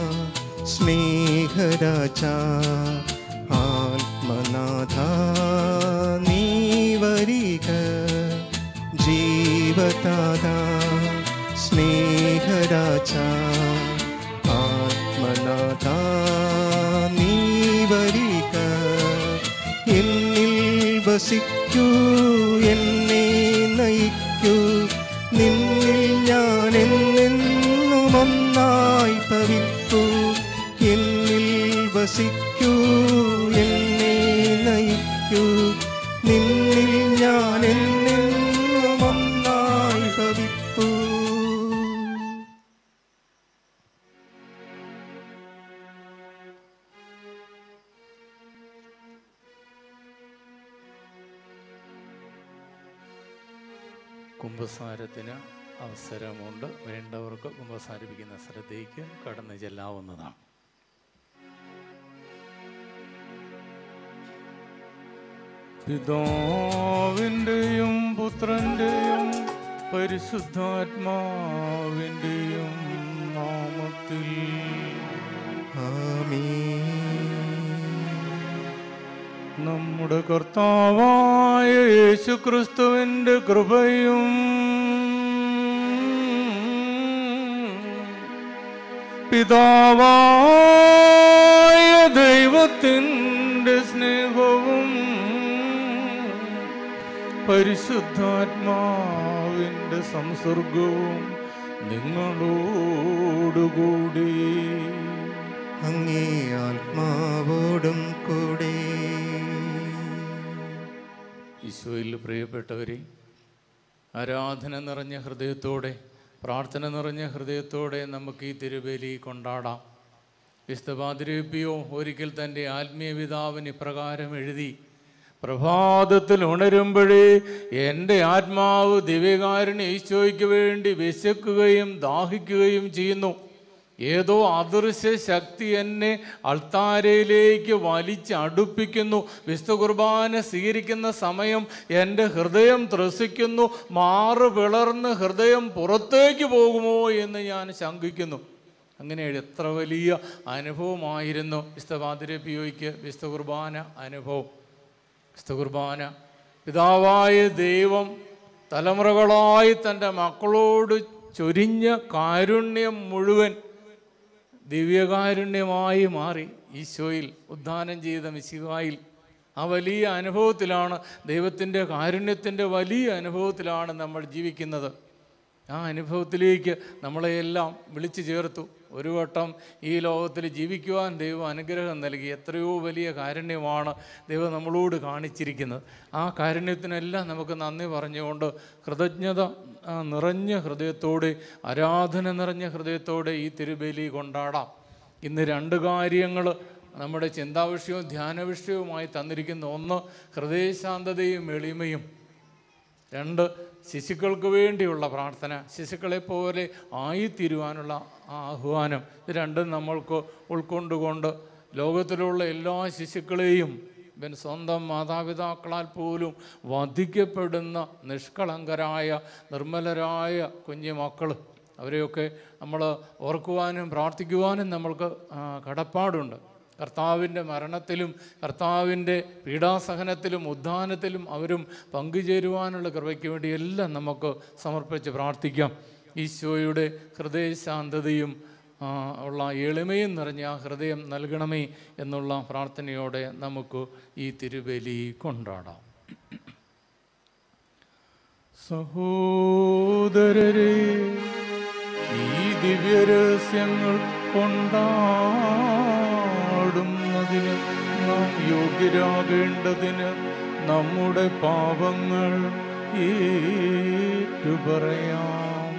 [SPEAKER 5] സ്നേഹരാജ ആത്മനാഥ നീ വരിക ജീവദാത സ്നേഹരാജ ആത്മനാഥ നീ വരിക എന്നിൽ വസിക്കൂ എന്നെ നയിക്കൂ നിന്നിൽ ഞാൻ എന്നെന്നും ഒന്നായി ഭവിക്കൂ എന്നിൽ വസിക്കൂ എന്നെ നയിക്കൂ നിന്നിൽ ഞാൻ എന്നെന്നും ഒന്നായി ഭവിക്കൂ
[SPEAKER 6] കുംഭസാരത്തിന് അവസരമുണ്ട് വേണ്ടവർക്ക് കുംഭസാരിപ്പിക്കുന്ന സ്ഥലത്തേക്ക് കടന്നു ചെല്ലാവുന്നതാണ് പിതാവിൻ്റെയും പുത്രൻ്റെയും പരിശുദ്ധാത്മാവിൻ്റെയും നാമത്തിൽ നമ്മുടെ കർത്താവായ യേശു ക്രിസ്തുവിൻ്റെ കൃപയും പിതാവായ ദൈവത്തിൻ്റെ സ്നേഹവും പരിശുദ്ധാത്മാവിൻ്റെ സംസർഗവും നിങ്ങളോടുകൂടി
[SPEAKER 5] അങ്ങേ ആത്മാവോടും കൂടെ
[SPEAKER 6] ഈശോയിൽ പ്രിയപ്പെട്ടവരെ ആരാധന നിറഞ്ഞ ഹൃദയത്തോടെ പ്രാർത്ഥന നിറഞ്ഞ ഹൃദയത്തോടെ നമുക്ക് ഈ തിരുബലി കൊണ്ടാടാം വിസ്തപാതിരേപ്പിയോ ഒരിക്കൽ തൻ്റെ ആത്മീയ പിതാവിന് ഇപ്രകാരം എഴുതി പ്രഭാതത്തിൽ ഉണരുമ്പോഴേ എൻ്റെ ആത്മാവ് ദിവ്യകാരന് ഈശോയ്ക്ക് വേണ്ടി വിശക്കുകയും ദാഹിക്കുകയും ചെയ്യുന്നു ഏതോ അദൃശ്യ ശക്തി എന്നെ അൾത്താരയിലേക്ക് വലിച്ചടുപ്പിക്കുന്നു വിശുദ്ധ കുർബാന സ്വീകരിക്കുന്ന സമയം എൻ്റെ ഹൃദയം ത്രസിക്കുന്നു മാറ് പിളർന്ന് ഹൃദയം പുറത്തേക്ക് പോകുമോ എന്ന് ഞാൻ ശങ്കിക്കുന്നു അങ്ങനെ എത്ര വലിയ അനുഭവമായിരുന്നു വിശുദ്ധ പാതിരപ്പിയോയ്ക്ക് വിശുദ്ധ കുർബാന അനുഭവം വിശുദ്ധ കുർബാന പിതാവായ ദൈവം തലമുറകളായി തൻ്റെ മക്കളോട് ചൊരിഞ്ഞ കാരുണ്യം മുഴുവൻ ദിവ്യകാരുണ്യമായി മാറി ഈശോയിൽ ഉദ്ധാനം ചെയ്ത മിശിഹായിൽ ആ വലിയ അനുഭവത്തിലാണ് ദൈവത്തിൻ്റെ കാരുണ്യത്തിൻ്റെ വലിയ അനുഭവത്തിലാണ് നമ്മൾ ജീവിക്കുന്നത് ആ അനുഭവത്തിലേക്ക് നമ്മളെയെല്ലാം വിളിച്ചു ചേർത്തു ഒരു വട്ടം ഈ ലോകത്തിൽ ജീവിക്കുവാൻ ദൈവം അനുഗ്രഹം നൽകി എത്രയോ വലിയ കാരുണ്യമാണ് ദൈവം നമ്മളോട് കാണിച്ചിരിക്കുന്നത് ആ കാരുണ്യത്തിനെല്ലാം നമുക്ക് നന്ദി പറഞ്ഞുകൊണ്ട് കൃതജ്ഞത ആ, നിറഞ്ഞ ഹൃദയത്തോടെ ആരാധന നിറഞ്ഞ ഹൃദയത്തോടെ ഈ തിരുബലി കൊണ്ടാടാം ഇന്ന് രണ്ട് കാര്യങ്ങൾ നമ്മുടെ ചിന്താവിഷയവും ധ്യാനവിഷയവുമായി തന്നിരിക്കുന്ന ഒന്ന് ഹൃദയശാന്തതയും എളിമയും രണ്ട് ശിശുക്കൾക്ക് വേണ്ടിയുള്ള പ്രാർത്ഥന ശിശുക്കളെ പോലെ ആയിത്തീരുവാനുള്ള ആ ആഹ്വാനം ഇത് രണ്ടും നമ്മൾക്ക് ഉൾക്കൊണ്ടുകൊണ്ട് ലോകത്തിലുള്ള എല്ലാ ശിശുക്കളെയും ഇവൻ സ്വന്തം മാതാപിതാക്കളാൽ പോലും വധിക്കപ്പെടുന്ന നിഷ്കളങ്കരായ നിർമ്മലരായ കുഞ്ഞു മക്കൾ അവരെയൊക്കെ നമ്മൾ ഓർക്കുവാനും പ്രാർത്ഥിക്കുവാനും നമ്മൾക്ക് ആ, കടപ്പാടുണ്ട് കർത്താവിൻ്റെ മരണത്തിലും കർത്താവിൻ്റെ പീഡാസഹനത്തിലും ഉദ്ധാനത്തിലും അവരും പങ്കുചേരുവാനുള്ള കൃപയ്ക്ക് വേണ്ടി എല്ലാം നമുക്ക് സമർപ്പിച്ച് പ്രാർത്ഥിക്കാം ഈശോയുടെ ഹൃദയശാന്തതയും ആ, ഉള്ള എളിമയും നിറഞ്ഞ ആ ഹൃദയം നൽകണമേ എന്നുള്ള പ്രാർത്ഥനയോടെ നമുക്ക് ഈ തിരുബലി കൊണ്ടാടാം സഹോദരരെ ഈ ദിവ്യരഹസ്യങ്ങൾ കൊണ്ടാടുന്നതിന് നാം യോഗ്യരാകേണ്ടതിന് നമ്മുടെ പാപങ്ങൾ ഏറ്റുപറയാം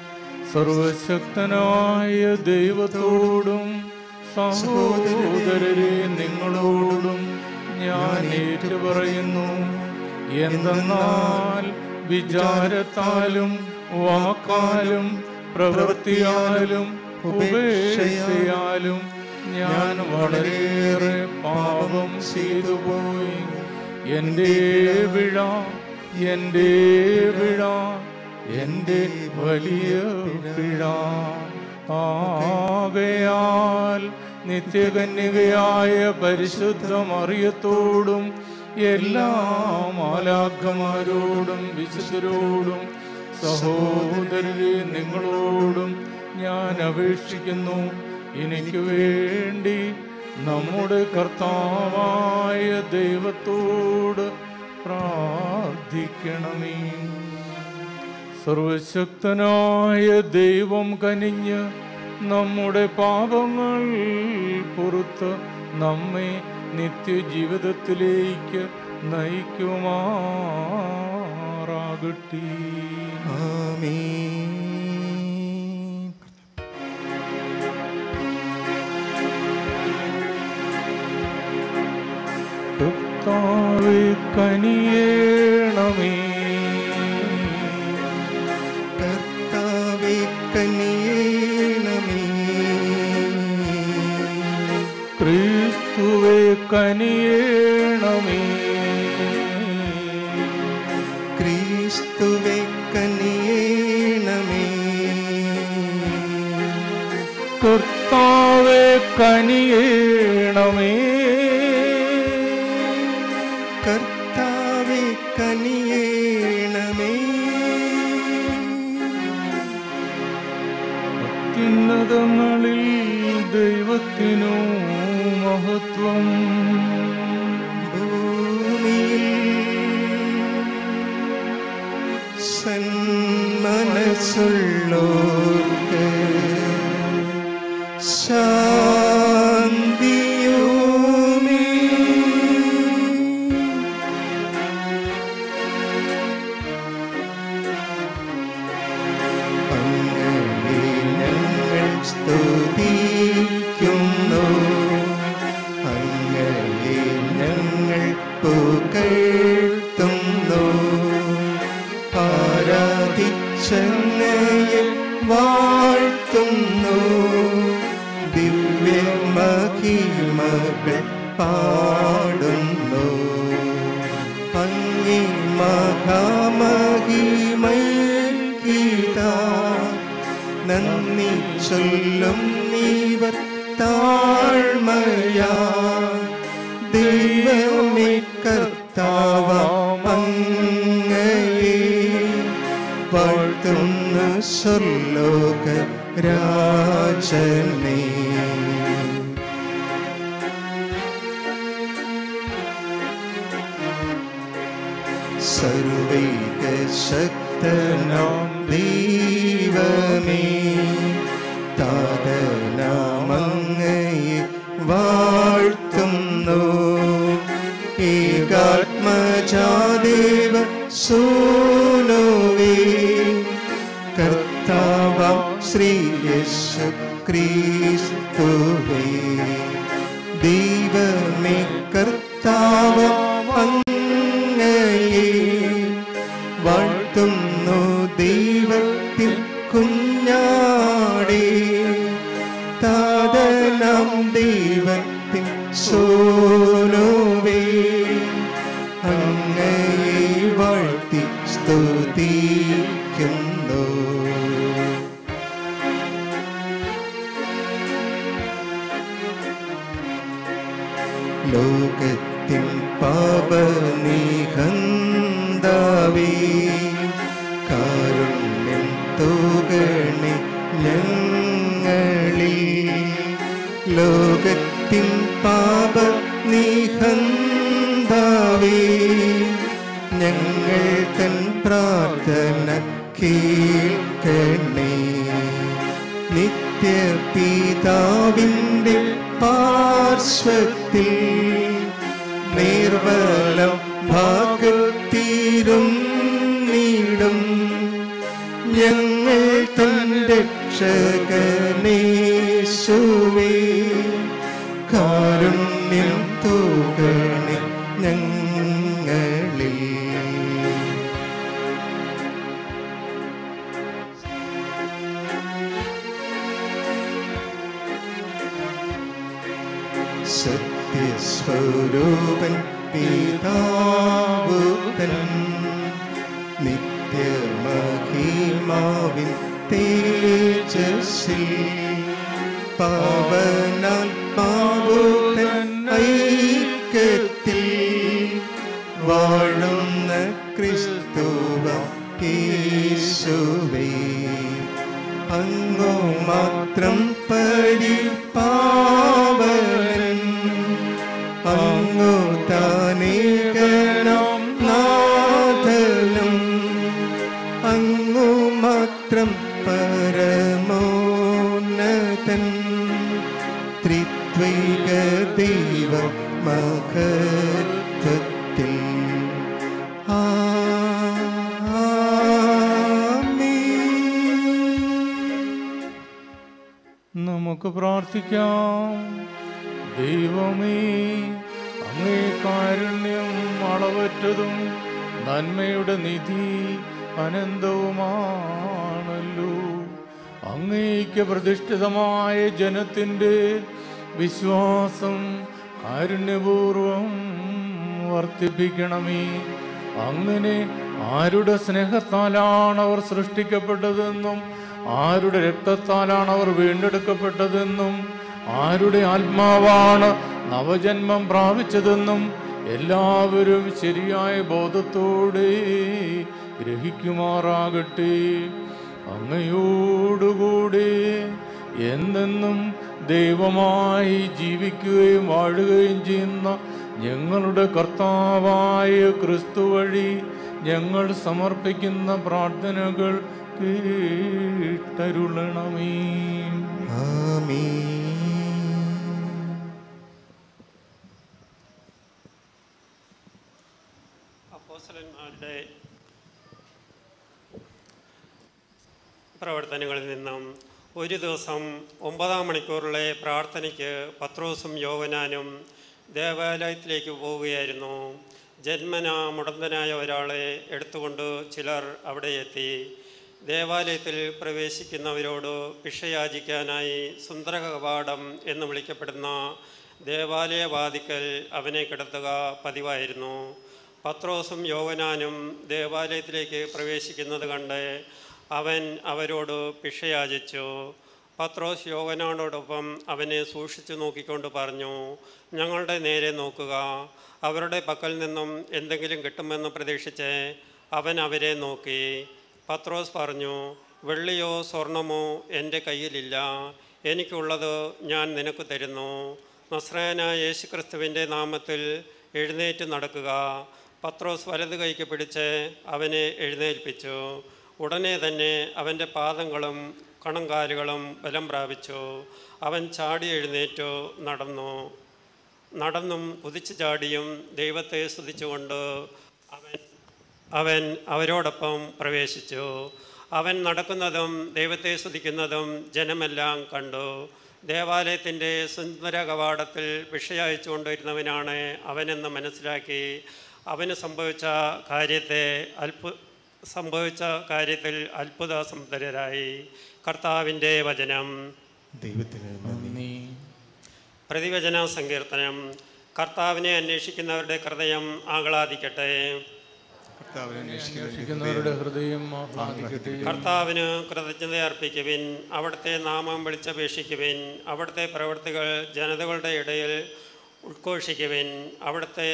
[SPEAKER 6] സർവശക്തനായ ദൈവത്തോടും സഹോദരരെ നിങ്ങളോടും ഞാൻ ഏറ്റുപറയുന്നു എന്തെന്നാൽ വിചാരത്താലും വാക്കാലും പ്രവൃത്തിയാലും ഉപേക്ഷയാലും ഞാൻ വളരെയേറെ പാപം ചെയ്തു പോയി എൻ്റെ വിഴ എൻ്റെ വിഴ എൻ്റെ വലിയ പിഴ ആകയാൽ നിത്യകന്യകയായ പരിശുദ്ധ മറിയത്തോടും എല്ലാ മാലാഖമാരോടും വിശുദ്ധരോടും സഹോദരരെ നിങ്ങളോടും ഞാൻ അപേക്ഷിക്കുന്നു എനിക്ക് വേണ്ടി നമ്മുടെ കർത്താവായ ദൈവത്തോട് പ്രാർത്ഥിക്കണമേ സർവശക്തനായ ദൈവം കനിഞ്ഞ് നമ്മുടെ പാപങ്ങൾ പുറത്ത് നമ്മെ നിത്യജീവിതത്തിലേക്ക് നയിക്കുമാറാകട്ടെ
[SPEAKER 5] ആമേൻ
[SPEAKER 6] കർത്താവേ കനിയേണമേ
[SPEAKER 5] കർത്താവേ കനിയേണമേ
[SPEAKER 6] ക്രിസ്തുവേ കനിയേണമേ
[SPEAKER 5] ക്രിസ്തുവേ കനിയേണമേ
[SPEAKER 6] കർത്താവേ കനിയേണമേ
[SPEAKER 5] കർത്താവേ കനിയേണമേ
[SPEAKER 6] അത്യുന്നതങ്ങളിൽ ദൈവത്തിനു മഹത്വം
[SPEAKER 5] ഭൂമിയിൽ സന്മനസ്സുള്ളോർക്ക് ശാന്തിയോമേ അങ്ങയെ ഞങ്ങൾ സ്തുതിക്കുന്നു അങ്ങയെ ഞങ്ങൾ പുകഴ്ത്തുന്നു ആരാധിച്ചങ്ങയെ വാഴ്ത്തുന്നു ദിവ്യമഹിമകൾ പാടുന്നു അങ്ങേ മഹാമഹിമൈകീതാ നന്ദി ചൊല്ലും നീവർ താഴ്മയാ ദൈവമേ കർത്താവങ്ങയെ വാഴ്ത്തുന്നു സ്വർലോക രാജനേ സർവൈക ശക്തനാം ദൈവമേ താതനാമങ്ങയെ വാഴ്ത്തുന്നു ഏകാത്മജാദേവ സൂനോവേ കർത്താവ ശ്രീയശു ക്രിസ്തുവേ ദൈവമേ കർത്താവ അങ്ങയെ വാഴ്ത്തുന്നു ദൈവത്തിൽ കുഞ്ഞാടേ താതനം ദൈവത്തിൻ സോനോവേ അങ്ങയെ വാഴ്ത്തി സ്തുതിക്കുന്നു ലോകത്തിൻ പാപനിഹന്താവേ കാരുണ്യം തൂകണി ഞങ്ങളിൽ ലോകത്തിൻ പാപ നിഹന്താവേ ഞങ്ങൾ തൻ പ്രാർത്ഥന കേൾക്കണേ നിത്യപിതാവിൻ്റെ പാർശ്വത്തിൽ നിർവലം ഭാഗത്തീരും നീടും ഞങ്ങൾ തൻ രക്ഷകനേശുവേ കാരുണ്യം തൂകണി ഞങ്ങളിൽ സത്യസ്വരൂപൻ പിതാവുതൻ നിത്യമഹിമാവിൻ തേജസ്സിൽ പവനാൽ പാവുതൻ ഐക്യത്തിൽ വാഴുന്ന ക്രിസ്തുവ യേശുവേ അങ്ങു മാത്രം പരിപാവനൻ അങ്ങു താനേകനം നാഥനും അങ്ങു മാത്രം പരമോന്നതൻ ത്രിത്വൈക ദൈവ മഹത്വത്തിൽ ആമേൻ
[SPEAKER 6] നമുക്ക് പ്രാർത്ഥിക്കാം ദൈവമേ അങ്ങേ കാരുണ്യം അളവറ്റതും നന്മയുടെ നിധി അനന്തവുമാണല്ലോ അങ്ങേക്ക് പ്രതിഷ്ഠിതമായ ജനത്തിൻ്റെ വിശ്വാസം കാരുണ്യപൂർവം വർദ്ധിപ്പിക്കണമേ അങ്ങനെ ആരുടെ സ്നേഹത്താലാണ് അവർ സൃഷ്ടിക്കപ്പെട്ടതെന്നും ആരുടെ രക്തത്താലാണ് അവർ വീണ്ടെടുക്കപ്പെട്ടതെന്നും ആരുടെ ആത്മാവാണ് നവജന്മം പ്രാപിച്ചതെന്നും എല്ലാവരും ശരിയായ ബോധത്തോടെ ഗ്രഹിക്കുമാറാകട്ടെ അങ്ങയോടുകൂടെ എന്നെന്നും ദൈവമായി ജീവിക്കുകയും വാഴുകയും ചെയ്യുന്ന ഞങ്ങളുടെ കർത്താവായ ക്രിസ്തു വഴി ഞങ്ങൾ സമർപ്പിക്കുന്ന പ്രാർത്ഥനകൾ കേട്ടരുളണമേ
[SPEAKER 5] ആമേൻ
[SPEAKER 7] അപ്പോസ്തലന്മാരുടെ പ്രവർത്തനങ്ങളിൽ നിന്നും ഒരു ദിവസം ഒമ്പതാം മണിക്കൂറിലെ പ്രാർത്ഥനയ്ക്ക് പത്രോസും യോവനാനും ദേവാലയത്തിലേക്ക് പോവുകയായിരുന്നു ജന്മന മുടന്തനായ ഒരാളെ എടുത്തുകൊണ്ട് ചിലർ അവിടെ എത്തി ദേവാലയത്തിൽ പ്രവേശിക്കുന്നവരോട് ഭിക്ഷയാചിക്കാനായി സുന്ദര കവാടം എന്ന് വിളിക്കപ്പെടുന്ന ദേവാലയവാദിക്കൽ അവനെ കിടത്തുക പതിവായിരുന്നു പത്രോസും യോവനാനും ദേവാലയത്തിലേക്ക് പ്രവേശിക്കുന്നത് കണ്ട് അവൻ അവരോട് ഭിക്ഷയാചിച്ചു പത്രോസ് യോവനാടോടൊപ്പം അവനെ സൂക്ഷിച്ചു നോക്കിക്കൊണ്ട് പറഞ്ഞു ഞങ്ങളുടെ നേരെ നോക്കുക അവരുടെ പക്കൽ നിന്നും എന്തെങ്കിലും കിട്ടുമെന്ന് പ്രതീക്ഷിച്ച് അവൻ അവരെ നോക്കി പത്രോസ് പറഞ്ഞു വെള്ളിയോ സ്വർണമോ എൻ്റെ കയ്യിലില്ല എനിക്കുള്ളത് ഞാൻ നിനക്ക് തരുന്നു നസ്രായനായ യേശുക്രിസ്തുവിൻ്റെ നാമത്തിൽ എഴുന്നേറ്റ് നടക്കുക പത്രോസ് വലത് കൈക്ക് പിടിച്ച് അവനെ എഴുന്നേൽപ്പിച്ചു ഉടനെ തന്നെ അവൻ്റെ പാദങ്ങളും കണങ്കാലുകളും ബലം പ്രാപിച്ചു അവൻ ചാടി എഴുന്നേറ്റു നടന്നു നടന്നും കുതിച്ചു ചാടിയും ദൈവത്തെ സ്തുതിച്ചുകൊണ്ട് അവൻ അവൻ അവരോടൊപ്പം പ്രവേശിച്ചു അവൻ നടക്കുന്നതും ദൈവത്തെ സ്തുതിക്കുന്നതും ജനമെല്ലാം കണ്ടു ദേവാലയത്തിൻ്റെ സുന്ദര കവാടത്തിൽ വിഷയച്ചുകൊണ്ടിരുന്നവനാണ് അവനെന്ന് മനസ്സിലാക്കി അവന് സംഭവിച്ച കാര്യത്തെ അത്ഭു സംഭവിച്ച കാര്യത്തിൽ അത്ഭുത സംതരായി കർത്താവിൻ്റെ വചനം
[SPEAKER 5] ദൈവത്തിന് നന്ദി
[SPEAKER 6] നീ
[SPEAKER 7] പ്രതിവചന സങ്കീർത്തനം കർത്താവിനെ അന്വേഷിക്കുന്നവരുടെ ഹൃദയം ആഹ്ലാദിക്കട്ടെ
[SPEAKER 5] കർത്താവിനെ
[SPEAKER 6] അന്വേഷിക്കുന്നവരുടെ ഹൃദയം ആഹ്ലാദിക്കട്ടെ
[SPEAKER 7] കർത്താവിന് കൃതജ്ഞത അർപ്പിക്കുവിൻ അവിടുത്തെ നാമം വിളിച്ചപേക്ഷിക്കുവിൻ അവിടുത്തെ പ്രവൃത്തികൾ ജനതകളുടെ ഇടയിൽ ഉദ്ഘോഷിക്കുവിൻ അവിടുത്തെ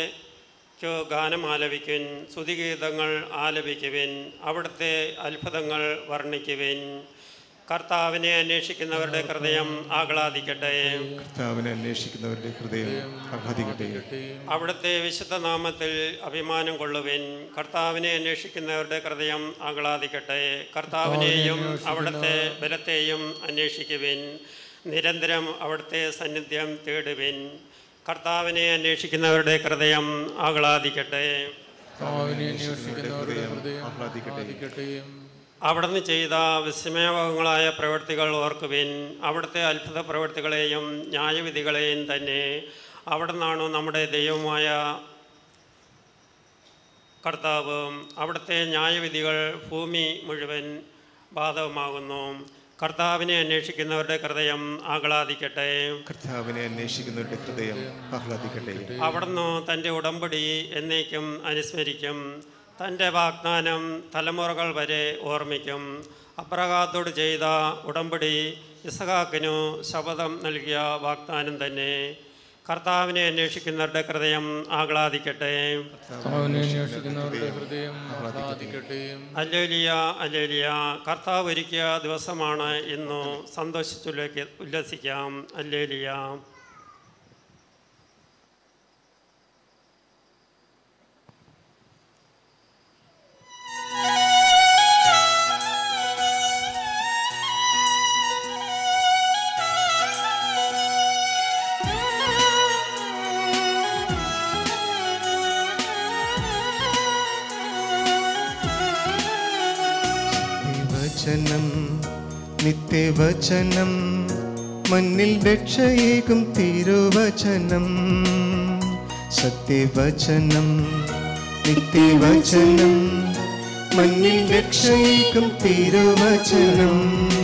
[SPEAKER 7] ഗാനം ആലപിക്കുവിൻ സ്തുതിഗീതങ്ങൾ ആലപിക്കുവിൻ അവിടുത്തെ അത്ഭുതങ്ങൾ വർണ്ണിക്കുവിൻ കർത്താവിനെ അന്വേഷിക്കുന്നവരുടെ ഹൃദയം ആഹ്ലാദിക്കട്ടെ
[SPEAKER 5] കർത്താവിനെ അന്വേഷിക്കുന്നവരുടെ ഹൃദയം ആഹ്ലാദിക്കട്ടെ
[SPEAKER 7] അവിടുത്തെ വിശുദ്ധ നാമത്തിൽ അഭിമാനം കൊള്ളുവിൻ കർത്താവിനെ അന്വേഷിക്കുന്നവരുടെ ഹൃദയം ആഹ്ലാദിക്കട്ടെ കർത്താവിനെയും അവിടുത്തെ ബലത്തെയും അന്വേഷിക്കുവിൻ നിരന്തരം അവിടുത്തെ സന്നിധ്യം തേടുവിൻ കർത്താവിനെ അന്വേഷിക്കുന്നവരുടെ ഹൃദയം ആഹ്ലാദിക്കട്ടെ
[SPEAKER 6] കർത്താവിനെ അന്വേഷിക്കുന്നവരുടെ ഹൃദയം ആഹ്ലാദിക്കട്ടെ
[SPEAKER 7] അവിടുന്ന് ചെയ്ത വിസ്മയഭവങ്ങളായ പ്രവൃത്തികൾ ഓർക്കുവിൻ അവിടുത്തെ അത്ഭുത പ്രവൃത്തികളെയും ന്യായവിധികളെയും തന്നെ അവിടുന്നാണ് നമ്മുടെ ദൈവമായ കർത്താവ് അവിടുത്തെ ന്യായവിധികൾ ഭൂമി മുഴുവൻ ബാധകമാകുന്നു കർത്താവിനെ അന്വേഷിക്കുന്നവരുടെ ഹൃദയം ആഹ്ലാദിക്കട്ടെ
[SPEAKER 5] കർത്താവിനെ അന്വേഷിക്കുന്നവരുടെ ഹൃദയം ആഹ്ലാദിക്കട്ടെ
[SPEAKER 7] അവിടുന്ന് തൻ്റെ ഉടമ്പടി എന്നേക്കും അനുസ്മരിക്കും തൻ്റെ വാഗ്ദാനം തലമുറകൾ വരെ ഓർമ്മിക്കും അബ്രഹാത്തോട് ചെയ്ത ഉടമ്പടി ഇസഹാക്കിനു ശപഥം നൽകിയ വാഗ്ദാനം തന്നെ കർത്താവിനെ അന്വേഷിക്കുന്നവരുടെ ഹൃദയം ആഹ്ലാദിക്കട്ടെ
[SPEAKER 6] കർത്താവിനെ അന്വേഷിക്കുന്നവരുടെ ഹൃദയം ആഹ്ലാദിക്കട്ടെ
[SPEAKER 7] അല്ലേലിയ അല്ലേലിയ കർത്താവ് ഒരുക്കിയ ദിവസമാണ് ഇന്നു സന്തോഷിച്ചുല്ല ഉല്ലസിക്കാം അല്ലേലിയ
[SPEAKER 5] വചനം നിത്യവചനം മണ്ണിൽ രക്ഷയേകും തിരുവചനം സത്യവചനം നിത്യവചനം മണ്ണിൽ രക്ഷയേകും തിരുവചനം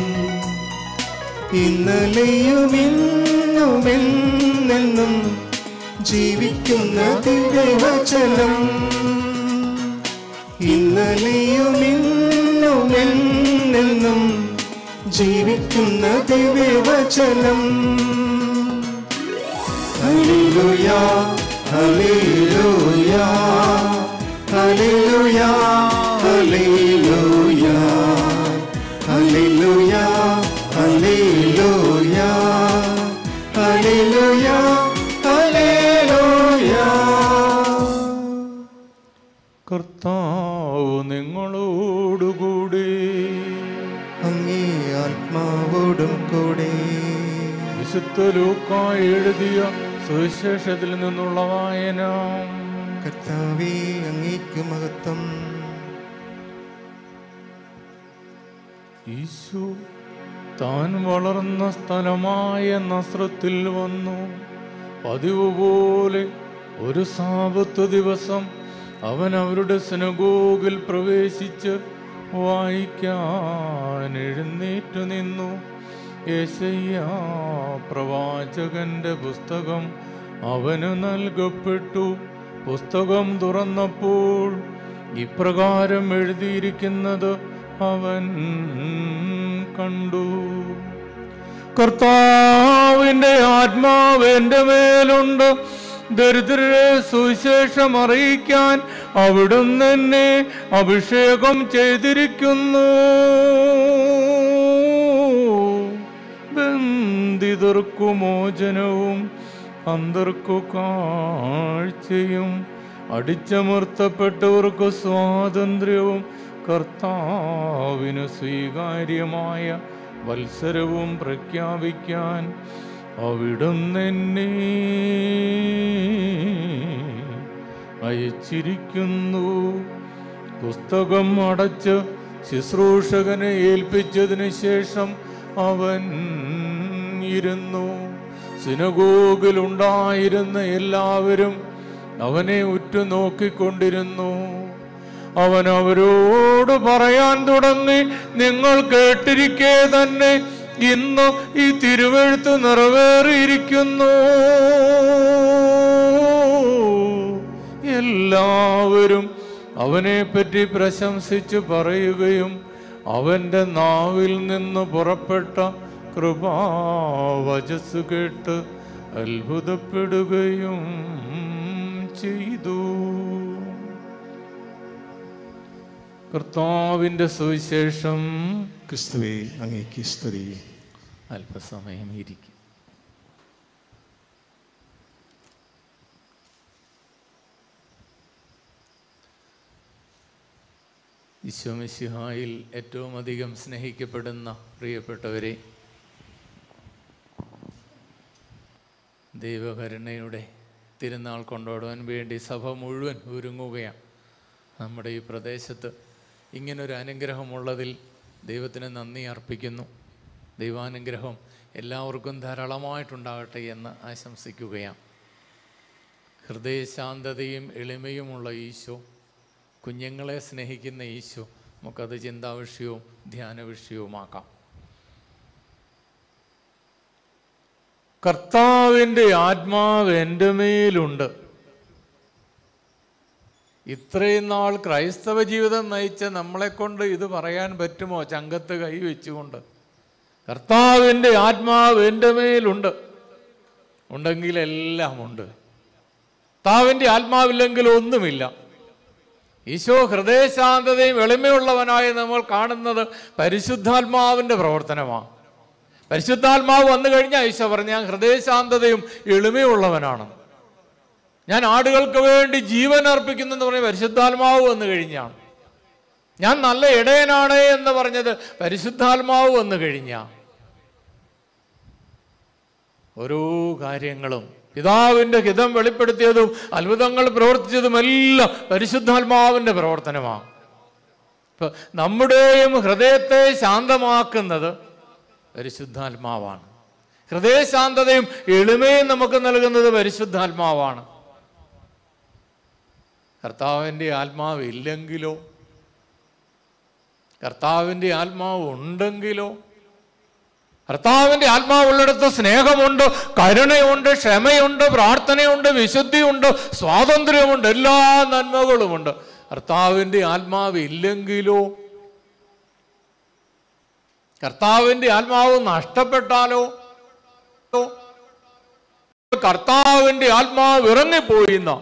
[SPEAKER 5] ഇന്നലെയും ഇന്നുമെന്നെന്നും ജീവിക്കുന്ന ദിവചനം ഇന്നലെയും ഇന്നുമെന്നെന്നും ജീവിക്കുന്ന ദിവചനം ഹല്ലേലൂയ ഹല്ലേലൂയ ഹല്ലേലൂയ ഹല്ലേലൂയ ഹല്ലേലൂയ ഹല്ലേലൂയ ഹല്ലേലൂയ ഹല്ലേലൂയ
[SPEAKER 6] കർത്താവ് നിങ്ങളോടുകൂടി
[SPEAKER 5] അങ്ങേ ആത്മാവോടും കൂടെ
[SPEAKER 6] വിശുദ്ധ ലൂക്കായി എഴുതിയ സുവിശേഷത്തിൽ നിന്നുള്ള വായന
[SPEAKER 5] കർത്താവേ അങ്ങേക്ക് മഹത്വം
[SPEAKER 6] ഈശോ താൻ വളർന്ന സ്ഥലമായ നസ്രത്തിൽ വന്നു പതിവ് പോലെ ഒരു സാപത്ത് ദിവസം അവൻ അവരുടെ സിനഗോഗിൽ പ്രവേശിച്ച് വായിക്കാൻ എഴുന്നേറ്റു നിന്നു യേശയ്യ പ്രവാചകന്റെ പുസ്തകം അവന് നൽകപ്പെട്ടു പുസ്തകം തുറന്നപ്പോൾ ഇപ്രകാരം എഴുതിയിരിക്കുന്നത് അവൻ കണ്ടു കർത്താവിന്റെ ആത്മാവ് എൻ്റെ മേലുണ്ട് ദരിദ്രരെ സുവിശേഷം അറിയിക്കാൻ അവിടുന്ന് എന്നെ അഭിഷേകം ചെയ്തിരിക്കുന്നു ബന്ധിതർക്കു മോചനവും അന്തർക്കു കാഴ്ചയും അടിച്ചമർത്തപ്പെട്ടവർക്ക് സ്വാതന്ത്ര്യവും കർത്താവിന് സ്വീകാര്യമായ വത്സരവും പ്രഖ്യാപിക്കാൻ അവിടുന്ന് എന്നെ അയച്ചിരിക്കുന്നു പുസ്തകം അടച്ച് ശുശ്രൂഷകനെ ഏൽപ്പിച്ചതിന് ശേഷം അവൻ ഇരുന്നു സിനഗോഗിലുണ്ടായിരുന്ന എല്ലാവരും അവനെ ഉറ്റുനോക്കിക്കൊണ്ടിരുന്നു അവൻ അവരോട് പറയാൻ തുടങ്ങി നിങ്ങൾ കേട്ടിരിക്കെ തന്നെ ഇന്ന് ഈ തിരുവെഴുത്ത് നിറവേറിയിരിക്കുന്നു എല്ലാവരും അവനെപ്പറ്റി പ്രശംസിച്ച് പറയുകയും അവൻ്റെ നാവിൽ നിന്ന് പുറപ്പെട്ട കൃപാവചസ് കേട്ട് അത്ഭുതപ്പെടുകയും ചെയ്തു കർത്താവിൻ്റെ സുവിശേഷം
[SPEAKER 5] ക്രിസ്തുവേ അങ്ങേക്ക് സ്തുതി
[SPEAKER 6] അല്പസമയം ഇരിക്കും ഈശോമിശിഹായിൽ ഏറ്റവും അധികം സ്നേഹിക്കപ്പെടുന്ന പ്രിയപ്പെട്ടവരെ ദൈവകരുണയുടെ തിരുനാൾ കൊണ്ടാടുവാൻ വേണ്ടി സഭ മുഴുവൻ ഒരുങ്ങുകയാണ് നമ്മുടെ ഈ പ്രദേശത്ത് ഇങ്ങനൊരു അനുഗ്രഹമുള്ളതിൽ ദൈവത്തിന് നന്ദി അർപ്പിക്കുന്നു ദൈവാനുഗ്രഹം എല്ലാവർക്കും ധാരാളമായിട്ടുണ്ടാകട്ടെ എന്ന് ആശംസിക്കുകയാണ് ഹൃദയശാന്തതയും എളിമയുമുള്ള ഈശോ കുഞ്ഞുങ്ങളെ സ്നേഹിക്കുന്ന ഈശോ നമുക്കത് ചിന്താവിഷയവും ധ്യാന വിഷയവുമാക്കാം കർത്താവിൻ്റെ ആത്മാവ് എൻ്റെ മേലുണ്ട് ഇത്രയും നാൾ ക്രൈസ്തവ ജീവിതം നയിച്ച നമ്മളെ കൊണ്ട് ഇത് പറയാൻ പറ്റുമോ ചങ്കത്ത് കൈ വെച്ചുകൊണ്ട് കർത്താവിൻ്റെ ആത്മാവ് എൻ്റെ മേലുണ്ട് ഉണ്ടെങ്കിൽ എല്ലാം ഉണ്ട് കർത്താവിൻ്റെ ആത്മാവില്ലെങ്കിൽ ഒന്നുമില്ല ഈശോ ഹൃദയശാന്തതയും എളിമയുള്ളവനായി നമ്മൾ കാണുന്നത് പരിശുദ്ധാത്മാവിൻ്റെ പ്രവർത്തനമാണ് പരിശുദ്ധാത്മാവ് വന്നു കഴിഞ്ഞാൽ ഈശോ പറഞ്ഞു ഞാൻ ഹൃദയശാന്തതയും എളിമയുള്ളവനാണ് ഞാൻ ആടുകൾക്ക് വേണ്ടി ജീവൻ അർപ്പിക്കുന്നു എന്ന് പറഞ്ഞ പരിശുദ്ധാത്മാവ് വന്നു കഴിഞ്ഞാണ് ഞാൻ നല്ല ഇടയനാണ് എന്ന് പറഞ്ഞത് പരിശുദ്ധാത്മാവ് വന്നു കഴിഞ്ഞ ഓരോ കാര്യങ്ങളും പിതാവിൻ്റെ ഹിതം വെളിപ്പെടുത്തിയതും അത്ഭുതങ്ങൾ പ്രവർത്തിച്ചതുമെല്ലാം പരിശുദ്ധാത്മാവിൻ്റെ പ്രവർത്തനമാണ് ഇപ്പൊ നമ്മുടെയും ഹൃദയത്തെ ശാന്തമാക്കുന്നത് പരിശുദ്ധാത്മാവാണ് ഹൃദയശാന്തതയും എളിമയും നമുക്ക് നൽകുന്നത് പരിശുദ്ധാത്മാവാണ് കർത്താവിൻ്റെ ആത്മാവ് ഇല്ലെങ്കിലോ കർത്താവിൻ്റെ ആത്മാവ് ഉണ്ടെങ്കിലോ കർത്താവിൻ്റെ ആത്മാവുള്ളിടത്ത് സ്നേഹമുണ്ട് കരുണയുണ്ട് ക്ഷമയുണ്ട് പ്രാർത്ഥനയുണ്ട് വിശുദ്ധിയുണ്ട് സ്വാതന്ത്ര്യമുണ്ട് എല്ലാ നന്മകളുമുണ്ട് കർത്താവിൻ്റെ ആത്മാവ് ഇല്ലെങ്കിലോ കർത്താവിൻ്റെ ആത്മാവ് നഷ്ടപ്പെട്ടാലോ കർത്താവിൻ്റെ ആത്മാവ് ഇറങ്ങിപ്പോയി എന്നാ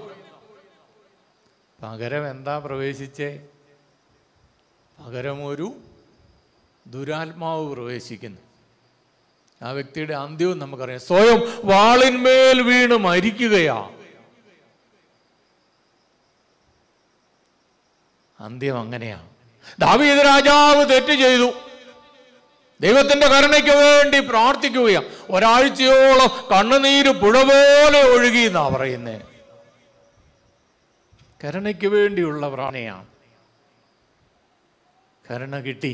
[SPEAKER 6] പകരം എന്താ പ്രവേശിച്ചേ പകരം ഒരു ദുരാത്മാവ് പ്രവേശിക്കുന്നു ആ വ്യക്തിയുടെ അന്ത്യവും നമുക്കറിയാം സ്വയം വാളിന്മേൽ വീണ് മരിക്കുകയാ അന്ത്യം അങ്ങനെയാ ദാവീദ് രാജാവ് തെറ്റ് ചെയ്തു ദൈവത്തിന്റെ കരുണയ്ക്ക് വേണ്ടി പ്രാർത്ഥിക്കുകയാണ് ഒരാഴ്ചയോളം കണ്ണുനീര് പുഴ പോലെ ഒഴുകി എന്നാ പറയുന്നേ കരുണയ്ക്ക് വേണ്ടിയുള്ള പ്രാർത്ഥനയാണ് കരുണ കിട്ടി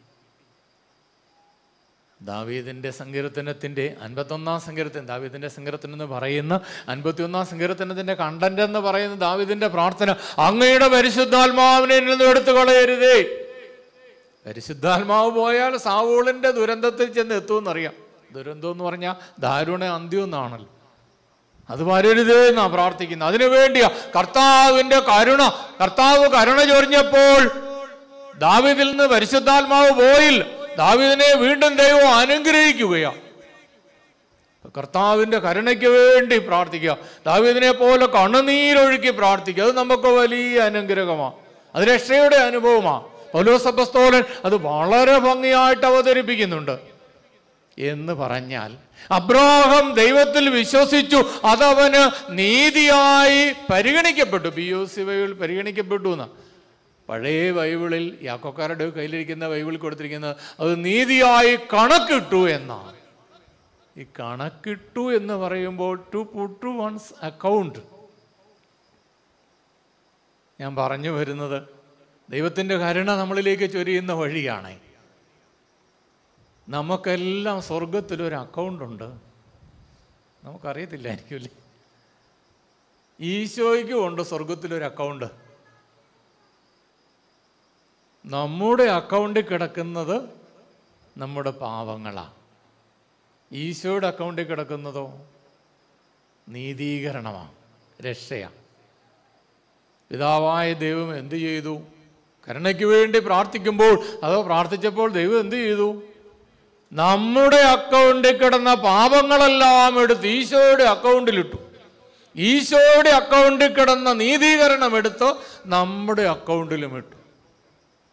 [SPEAKER 6] ദാവീദിന്റെ സങ്കീർത്തനത്തിന്റെ അൻപത്തൊന്നാം സങ്കീർത്തനം ദാവീദിന്റെ സങ്കീർത്തനം എന്ന് പറയുന്ന അൻപത്തിയൊന്നാം സങ്കീർത്തനത്തിന്റെ കണ്ടന്റ് എന്ന് പറയുന്ന ദാവീദിന്റെ പ്രാർത്ഥന അങ്ങയുടെ പരിശുദ്ധാത്മാവിനെ എന്നിൽ നിന്ന് എടുത്തു കളയരുതേ പരിശുദ്ധാത്മാവ് പോയാൽ സാവൂളിന്റെ ദുരന്തത്തിൽ ചെന്ന് എത്തുമെന്നറിയാം ദുരന്തം എന്ന് പറഞ്ഞാൽ ദാരുണ അന്ത്യം എന്നാണല്ലോ അത് വരരുതേ എന്നാ പ്രാർത്ഥിക്കുന്നത് അതിനു വേണ്ടിയാ കർത്താവിന്റെ കരുണ കർത്താവ് കരുണ ചൊരിഞ്ഞപ്പോൾ ദാവിദിൽ നിന്ന് പരിശുദ്ധാത്മാവ് പോയിൽ ദാവിദിനെ വീണ്ടും ദൈവം അനുഗ്രഹിക്കുകയാ കർത്താവിന്റെ കരുണയ്ക്ക് വേണ്ടി പ്രാർത്ഥിക്കുക ദാവീദിനെ പോലെ കണ്ണുനീരൊഴുക്കി പ്രാർത്ഥിക്കുക അത് നമുക്ക് വലിയ അനുഗ്രഹമാണ് അത് രക്ഷയുടെ അനുഭവമാണ് പൗലോസപ്പസ്തോലൻ അത് വളരെ ഭംഗിയായിട്ട് അവതരിപ്പിക്കുന്നുണ്ട് എന്ന് പറഞ്ഞാൽ അബ്രാഹം ദൈവത്തിൽ വിശ്വസിച്ചു അതവന് നീതിയായി പരിഗണിക്കപ്പെട്ടു ബി ഒ സി ബൈബിൾ പരിഗണിക്കപ്പെട്ടു എന്ന് പഴയ ബൈബിളിൽ യാക്കോക്കാരുടെ കയ്യിലിരിക്കുന്ന ബൈബിളിൽ കൊടുത്തിരിക്കുന്നത് അത് നീതിയായി കണക്കിട്ടു എന്നാണ് ഈ കണക്കിട്ടു എന്ന് പറയുമ്പോൾ to put to one's account ഞാൻ പറഞ്ഞു വരുന്നത് ദൈവത്തിൻ്റെ കരുണ നമ്മളിലേക്ക് ചൊരിയുന്ന വഴിയാണ് നമുക്കെല്ലാം സ്വർഗത്തിലൊരു അക്കൗണ്ട് നമുക്കറിയത്തില്ലായിരിക്കുമല്ലേ ഈശോയ്ക്കും ഉണ്ട് സ്വർഗത്തിലൊരു അക്കൗണ്ട് നമ്മുടെ അക്കൗണ്ടിൽ കിടക്കുന്നത് നമ്മുടെ പാവങ്ങളാണ് ഈശോയുടെ അക്കൗണ്ടിൽ കിടക്കുന്നതോ നീതീകരണമാണ് രക്ഷയാണ് പിതാവായ ദൈവം എന്ത് ചെയ്തു കരുണയ്ക്ക് വേണ്ടി പ്രാർത്ഥിക്കുമ്പോൾ അതോ പ്രാർത്ഥിച്ചപ്പോൾ ദൈവം എന്ത് ചെയ്തു നമ്മുടെ അക്കൗണ്ടിൽ കിടന്ന പാപങ്ങളെല്ലാം എടുത്ത് ഈശോയുടെ അക്കൗണ്ടിലിട്ടു ഈശോയുടെ അക്കൗണ്ടിൽ കിടന്ന നീതീകരണം എടുത്ത് നമ്മുടെ അക്കൗണ്ടിലും ഇട്ടു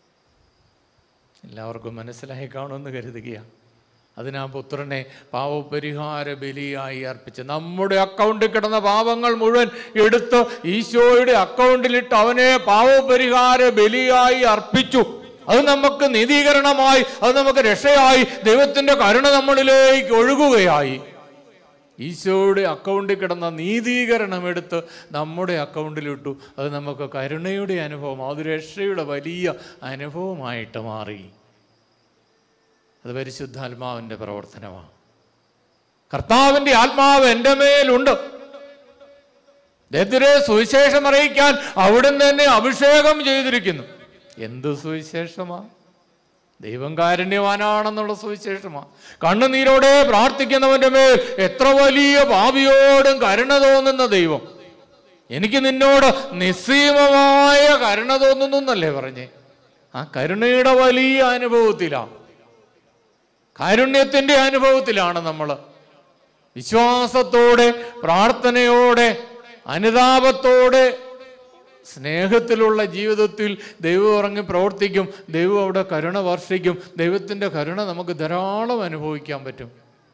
[SPEAKER 6] എല്ലാവർക്കും മനസ്സിലായി കാണുമെന്ന് കരുതുകയാണ് അതിനാ പുത്രനെ പാവപരിഹാര ബലിയായി അർപ്പിച്ച് നമ്മുടെ അക്കൗണ്ടിൽ കിടന്ന പാപങ്ങൾ മുഴുവൻ എടുത്ത് ഈശോയുടെ അക്കൗണ്ടിലിട്ട് അവനെ പാവപരിഹാര ബലിയായി അർപ്പിച്ചു അത് നമുക്ക് നീതീകരണമായി അത് നമുക്ക് രക്ഷയായി ദൈവത്തിൻ്റെ കരുണ നമ്മളിലേക്ക് ഒഴുകുകയായി ഈശോയുടെ അക്കൗണ്ടിൽ കിടന്ന നീതീകരണം എടുത്ത് നമ്മുടെ അക്കൗണ്ടിലിട്ടു അത് നമുക്ക് കരുണയുടെ അനുഭവം അത് രക്ഷയുടെ വലിയ അനുഭവമായിട്ട് മാറി അത് പരിശുദ്ധാത്മാവിൻ്റെ പ്രവർത്തനമാണ് കർത്താവിൻ്റെ ആത്മാവ് എൻ്റെ മേലുണ്ട് ദരിദ്രെ സുവിശേഷം അറിയിക്കാൻ അവിടുന്ന് തന്നെ അഭിഷേകം ചെയ്തിരിക്കുന്നു എന്ത് സുവിശേഷമാ ദൈവം കാരുണ്യവാനാണെന്നുള്ള സുവിശേഷമാ കണ്ണുനീരോടെ പ്രാർത്ഥിക്കുന്നവന്റെ മേൽ എത്ര വലിയ ഭാവിയോടും കരുണ തോന്നുന്ന ദൈവം എനിക്ക് നിന്നോട് നിസ്സീമമായ കരുണ തോന്നുന്നു എന്നല്ലേ പറഞ്ഞേ ആ കരുണയുടെ വലിയ അനുഭവത്തിലാണ് കാരുണ്യത്തിന്റെ അനുഭവത്തിലാണ് നമ്മൾ വിശ്വാസത്തോടെ പ്രാർത്ഥനയോടെ അനുതാപത്തോടെ സ്നേഹത്തിലുള്ള ജീവിതത്തിൽ ദൈവം ഇറങ്ങി പ്രവർത്തിക്കും ദൈവം അവിടെ കരുണ വർഷിക്കും ദൈവത്തിൻ്റെ കരുണ നമുക്ക് ധാരാളം അനുഭവിക്കാൻ പറ്റും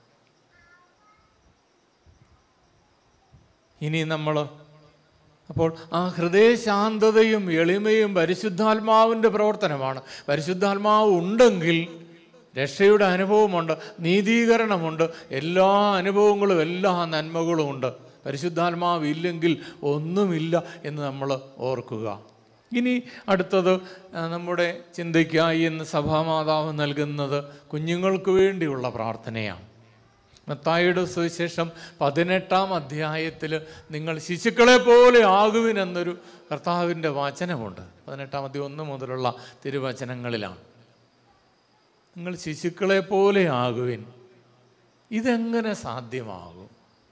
[SPEAKER 6] ഇനി നമ്മൾ അപ്പോൾ ആ ഹൃദയശാന്തതയും എളിമയും പരിശുദ്ധാത്മാവിൻ്റെ പ്രവർത്തനമാണ് പരിശുദ്ധാത്മാവ് ഉണ്ടെങ്കിൽ രക്ഷയുടെ അനുഭവമുണ്ട് നീതീകരണമുണ്ട് എല്ലാ അനുഭവങ്ങളും എല്ലാ നന്മകളും ഉണ്ട് പരിശുദ്ധാത്മാവ് ഇല്ലെങ്കിൽ ഒന്നുമില്ല എന്ന് നമ്മൾ ഓർക്കുക ഇനി അടുത്തത് ആ, നമ്മുടെ ചിന്തയ്ക്കായി എന്ന് സഭാമാതാവ് നൽകുന്നത് കുഞ്ഞുങ്ങൾക്ക് വേണ്ടിയുള്ള പ്രാർത്ഥനയാണ് മത്തായിയുടെ സുവിശേഷം പതിനെട്ടാം അധ്യായത്തിൽ നിങ്ങൾ ശിശുക്കളെ പോലെ ആകുവിനെന്നൊരു കർത്താവിൻ്റെ വചനമുണ്ട് പതിനെട്ടാം അധ്യായം ഒന്ന് മുതലുള്ള തിരുവചനങ്ങളിലാണ് നിങ്ങൾ ശിശുക്കളെ പോലെ ആകുവിൻ ഇതെങ്ങനെ സാധ്യമാകും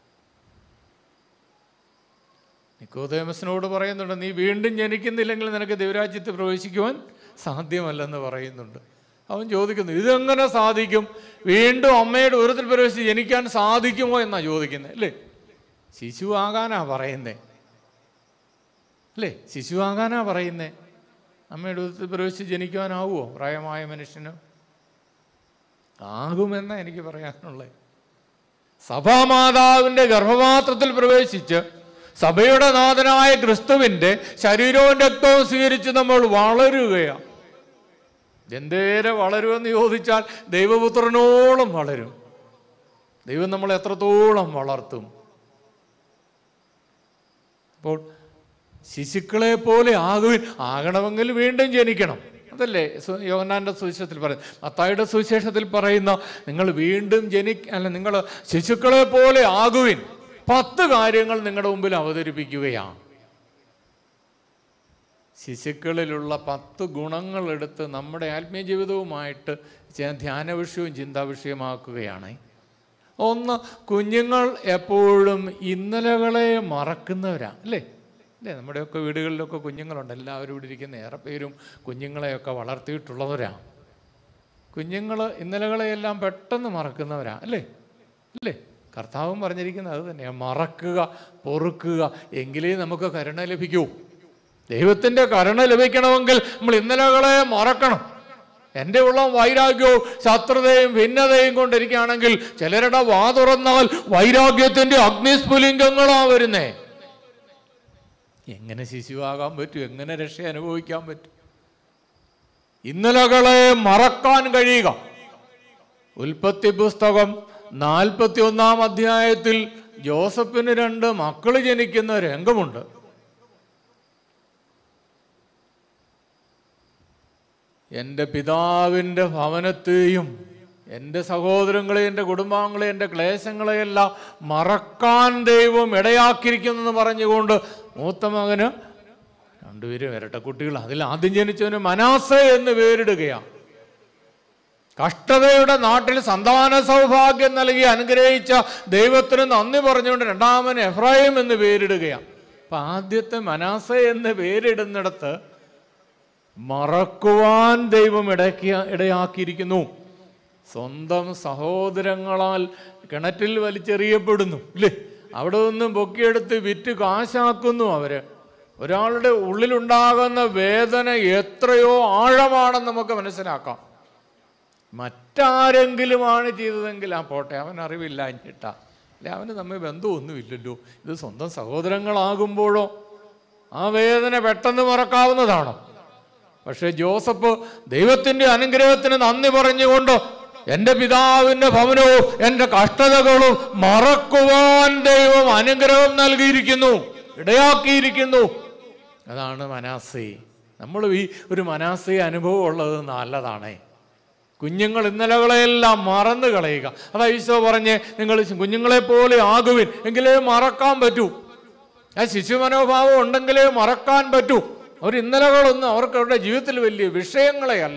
[SPEAKER 6] നിക്കോദേമസിനോട് പറയുന്നുണ്ട് നീ വീണ്ടും ജനിക്കുന്നില്ലെങ്കിൽ നിനക്ക് ദൈവരാജ്യത്ത് പ്രവേശിക്കുവാൻ സാധ്യമല്ലെന്ന് പറയുന്നുണ്ട് അവൻ ചോദിക്കുന്നു ഇതെങ്ങനെ സാധിക്കും വീണ്ടും അമ്മയുടെ ഉരത്തിൽ പ്രവേശിച്ച് ജനിക്കാൻ സാധിക്കുമോ എന്നാ ചോദിക്കുന്നത് അല്ലേ ശിശു ആകാനാ പറയുന്നേ അല്ലേ ശിശു ആകാനാ പറയുന്നേ അമ്മയുടെ ഉരത്തിൽ പ്രവേശിച്ച് ജനിക്കുവാനാവുമോ പ്രായമായ മനുഷ്യന് ആകുമെന്നാ എനിക്ക് പറയാനുള്ളത് സഭാമാതാവിൻ്റെ ഗർഭപാത്രത്തിൽ പ്രവേശിച്ച് സഭയുടെ നാഥനായ ക്രിസ്തുവിൻ്റെ ശരീരവും രക്തവും സ്വീകരിച്ച് നമ്മൾ വളരുകയാണ് എന്തേരെ വളരുമെന്ന് ചോദിച്ചാൽ ദൈവപുത്രനോളം വളരും ദൈവം നമ്മളെ എത്രത്തോളം വളർത്തും അപ്പോൾ ശിശുക്കളെ പോലെ ആകുവിൻ ആകണമെങ്കിൽ വീണ്ടും ജനിക്കണം അതല്ലേ സു- യോഹന്നാന്റെ സുവിശേഷത്തിൽ പറയുന്നത് മത്തായിയുടെ സുവിശേഷത്തിൽ പറയുന്ന നിങ്ങൾ വീണ്ടും ജനി അല്ല നിങ്ങൾ ശിശുക്കളെ പോലെ ആകുവിൻ പത്ത് കാര്യങ്ങൾ നിങ്ങളുടെ മുമ്പിൽ അവതരിപ്പിക്കുകയാണ് ശിശുക്കളിലുള്ള പത്ത് ഗുണങ്ങൾ എടുത്ത് നമ്മുടെ ആത്മീയ ജീവിതവുമായിട്ട് ചെ- ധ്യാന വിഷയവും ചിന്താ വിഷയമാക്കുകയാണ് ഒന്ന് കുഞ്ഞുങ്ങൾ എപ്പോഴും ഇന്നലകളെ മറക്കുന്നവരാണ് അല്ലേ അല്ലേ നമ്മുടെയൊക്കെ വീടുകളിലൊക്കെ കുഞ്ഞുങ്ങളുണ്ട് എല്ലാവരും ഇവിടെ ഇരിക്കുന്ന ഏറെ പേരും കുഞ്ഞുങ്ങളെയൊക്കെ വളർത്തിയിട്ടുള്ളവരാണ് കുഞ്ഞുങ്ങൾ ഇന്നലകളെയെല്ലാം പെട്ടെന്ന് മറക്കുന്നവരാ അല്ലേ അല്ലേ കർത്താവും പറഞ്ഞിരിക്കുന്നത് അത് തന്നെയാണ് മറക്കുക പൊറുക്കുക എങ്കിലേ നമുക്ക് കരുണ ലഭിക്കൂ ദൈവത്തിൻ്റെ കരുണ ലഭിക്കണമെങ്കിൽ നമ്മൾ ഇന്നലകളെ മറക്കണം എൻ്റെ ഉള്ള വൈരാഗ്യവും ശത്രുതയും ഭിന്നതയും കൊണ്ടിരിക്കുകയാണെങ്കിൽ ചിലരുടെ വാ തുറന്നാൽ വൈരാഗ്യത്തിൻ്റെ അഗ്നിസ്ഫുലിംഗങ്ങളാ വരുന്നേ എങ്ങനെ ശിശുവാകാൻ പറ്റും എങ്ങനെ രക്ഷ അനുഭവിക്കാൻ പറ്റും ഇന്നലകളെ മറക്കാൻ കഴിയുക ഉൽപ്പത്തി പുസ്തകം നാൽപ്പത്തി ഒന്നാം അധ്യായത്തിൽ ജോസഫിന് രണ്ട് മക്കൾ ജനിക്കുന്ന രംഗമുണ്ട് എൻ്റെ പിതാവിൻ്റെ ഭവനത്തെയും എൻ്റെ സഹോദരങ്ങളെ എൻ്റെ കുടുംബാംഗങ്ങളെ എൻ്റെ ക്ലേശങ്ങളെയെല്ലാം മറക്കാൻ ദൈവം ഇടയാക്കിയിരിക്കുന്നെന്ന് പറഞ്ഞുകൊണ്ട് മൂത്ത മകന് രണ്ടുപേരും ഇരട്ടക്കുട്ടികൾ അതിൽ ആദ്യം ജനിച്ചവന് മനാസ എന്ന് പേരിടുകയാണ് കഷ്ടതയുടെ നാട്ടിൽ സന്താന സൗഭാഗ്യം നൽകി അനുഗ്രഹിച്ച ദൈവത്തിന് നന്ദി പറഞ്ഞുകൊണ്ട് രണ്ടാമൻ എഫ്രായിം എന്ന് പേരിടുകയാണ് അപ്പൊ ആദ്യത്തെ മനാസ എന്ന് പേരിടുന്നിടത്ത് മറക്കുവാൻ ദൈവം ഇടയ്ക്ക് ഇടയാക്കിയിരിക്കുന്നു സ്വന്തം സഹോദരങ്ങളാൽ കിണറ്റിൽ വലിച്ചെറിയപ്പെടുന്നു ഇല്ലേ അവിടെ നിന്നും പൊക്കിയെടുത്ത് വിറ്റ് കാശാക്കുന്നു അവര് ഒരാളുടെ ഉള്ളിലുണ്ടാകുന്ന വേദന എത്രയോ ആഴമാണെന്ന് നമുക്ക് മനസ്സിലാക്കാം മറ്റാരെങ്കിലുമാണ് ചെയ്തതെങ്കിൽ ആ പോട്ടെ അവൻ അറിവില്ല അഞ്ഞിട്ടാ അല്ലെ അവന് തമ്മിൽ ബന്ധമൊന്നുമില്ലല്ലോ ഇത് സ്വന്തം സഹോദരങ്ങളാകുമ്പോഴോ ആ വേദന പെട്ടെന്ന് മറക്കാവുന്നതാണോ പക്ഷേ ജോസഫ് ദൈവത്തിൻ്റെ അനുഗ്രഹത്തിന് നന്ദി പറഞ്ഞുകൊണ്ട് എൻ്റെ പിതാവിൻ്റെ ഭവനവും എൻ്റെ കഷ്ടതകളും മറക്കുവാൻ ദൈവം അനുഗ്രഹം നൽകിയിരിക്കുന്നു ഇടയാക്കിയിരിക്കുന്നു അതാണ് മനാസി നമ്മൾ ഈ ഒരു മനാസി അനുഭവം ഉള്ളത് നല്ലതാണേ കുഞ്ഞുങ്ങൾ ഇന്നലകളെല്ലാം മറന്നു കളയുക അതാ ഈശോ പറഞ്ഞ് നിങ്ങൾ കുഞ്ഞുങ്ങളെ പോലെ ആകുവിൻ എങ്കിലേ മറക്കാൻ പറ്റൂ ആ ശിശു മനോഭാവം ഉണ്ടെങ്കിലേ മറക്കാൻ പറ്റൂ അവർ ഇന്നലകളൊന്നും അവർക്ക് അവരുടെ ജീവിതത്തിൽ വലിയ വിഷയങ്ങളെ അല്ല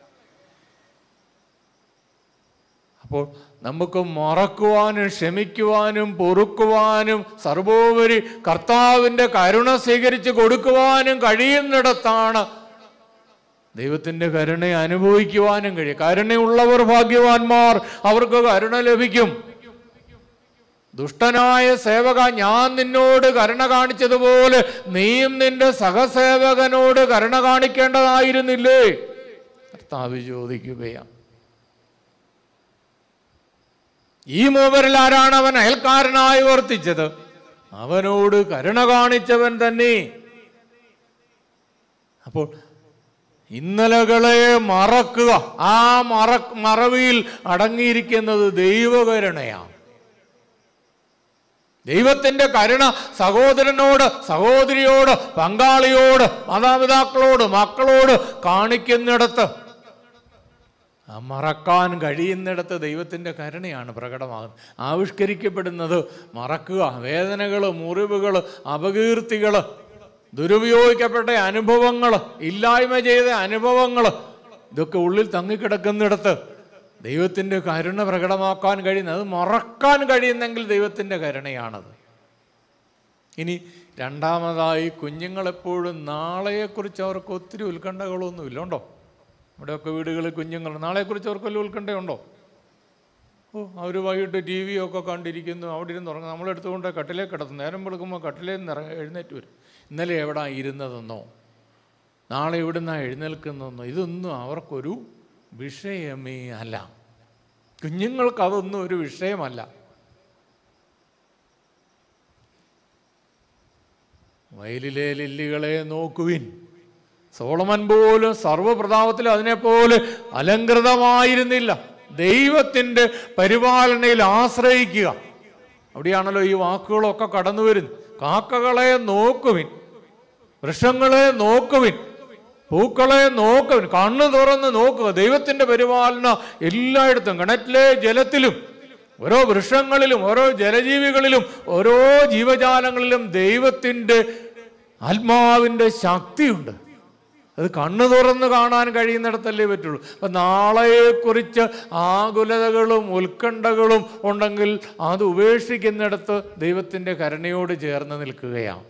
[SPEAKER 6] അപ്പോൾ നമുക്ക് മറക്കുവാനും ക്ഷമിക്കുവാനും പൊറുക്കുവാനും സർവോപരി കർത്താവിൻ്റെ കരുണ സ്വീകരിച്ച് കൊടുക്കുവാനും കഴിയുന്നിടത്താണ് ദൈവത്തിൻ്റെ കരുണ അനുഭവിക്കുവാനും കഴിയും കരുണയുള്ളവർ ഭാഗ്യവാന്മാർ അവർക്ക് കരുണ ലഭിക്കും ദുഷ്ടനായ സേവക ഞാൻ നിന്നോട് കരുണ കാണിച്ചതുപോലെ നീയും നിന്റെ സഹസേവകനോട് കരുണ കാണിക്കേണ്ടതായിരുന്നില്ലേ കർത്താവ് ചോദിക്കുകയാണ് ഈ മൂവരിൽ ആരാണ് അവൻ അയൽക്കാരനായി വർത്തിച്ചത് അവനോട് കരുണ കാണിച്ചവൻ തന്നെ അപ്പോൾ ഇന്നലകളെ മറക്കുക ആ മറ മറവിയിൽ അടങ്ങിയിരിക്കുന്നത് ദൈവകരുണയാണ് ദൈവത്തിന്റെ കരുണ സഹോദരനോട് സഹോദരിയോട് പങ്കാളിയോട് മാതാപിതാക്കളോട് മക്കളോട് കാണിക്കുന്നിടത്ത് ആ മറക്കാൻ കഴിയുന്നിടത്ത് ദൈവത്തിൻ്റെ കരുണയാണ് പ്രകടമാകുന്നത് ആവിഷ്കരിക്കപ്പെടുന്നത് മറക്കുക വേദനകൾ മുറിവുകൾ അപകീർത്തികൾ ദുരുപയോഗിക്കപ്പെട്ട അനുഭവങ്ങൾ ഇല്ലായ്മ ചെയ്ത അനുഭവങ്ങൾ ഇതൊക്കെ ഉള്ളിൽ തങ്ങിക്കിടക്കുന്നിടത്ത് ദൈവത്തിൻ്റെ കരുണ പ്രകടമാക്കാൻ കഴിയുന്നത് അത് മറക്കാൻ കഴിയുന്നെങ്കിൽ ദൈവത്തിൻ്റെ കരുണയാണത് ഇനി രണ്ടാമതായി കുഞ്ഞുങ്ങളെപ്പോഴും നാളെയെക്കുറിച്ച് അവർക്ക് ഒത്തിരി ഉത്കണ്ഠകളൊന്നുമില്ല ഉണ്ടോ ഇവിടെയൊക്കെ വീടുകളിൽ കുഞ്ഞുങ്ങൾ നാളെക്കുറിച്ച് അവർക്ക് വല്ല ഉത്കണ്ഠയുണ്ടോ ഓ അവർ വൈകിട്ട് ടി വി ഒക്കെ കണ്ടിരിക്കുന്നു അവിടെ ഇരുന്ന് ഉറങ്ങും നമ്മളെടുത്തുകൊണ്ട് കട്ടിലേ കിടത്തും നേരം വെളുക്കുമ്പോൾ കട്ടിലേ നിന്ന് ഇറങ്ങി എഴുന്നേറ്റ് വരും ഇന്നലെ എവിടാ ഇരുന്നതെന്നോ നാളെ എവിടുന്നാ എഴുന്നേൽക്കുന്നതെന്നോ ഇതൊന്നും അവർക്കൊരു വിഷയമേ അല്ല കുഞ്ഞുങ്ങൾക്ക് അതൊന്നും ഒരു വിഷയമല്ല വയലിലെ ലില്ലികളെ നോക്കുവിൻ സോളമൻ പോലും സർവപ്രതാപത്തിൽ അതിനെപ്പോലെ അലങ്കൃതമായിരുന്നില്ല ദൈവത്തിൻ്റെ പരിപാലനയിൽ ആശ്രയിക്കുക അവിടെയാണല്ലോ ഈ വാക്കുകളൊക്കെ കടന്നു വരുന്നത് കാക്കകളെ നോക്കുവിൻ വൃക്ഷങ്ങളെ നോക്കുവിൻ പൂക്കളെ നോക്കുവിൻ കണ്ണു തുറന്ന് നോക്കുക ദൈവത്തിൻ്റെ പരിപാലന എല്ലായിടത്തും കിണറ്റിലെ ജലത്തിലും ഓരോ വൃക്ഷങ്ങളിലും ഓരോ ജലജീവികളിലും ഓരോ ജീവജാലങ്ങളിലും ദൈവത്തിൻ്റെ ആത്മാവിൻ്റെ ശക്തിയുണ്ട് അത് കണ്ണു തുറന്ന് കാണാൻ കഴിയുന്നിടത്തല്ലേ പറ്റുള്ളൂ അപ്പം നാളെയെക്കുറിച്ച് ആകുലതകളും ഉത്കണ്ഠകളും ഉണ്ടെങ്കിൽ അത് ഉപേക്ഷിക്കുന്നിടത്ത് ദൈവത്തിൻ്റെ കരുണയോട് ചേർന്ന് നിൽക്കുകയാണ്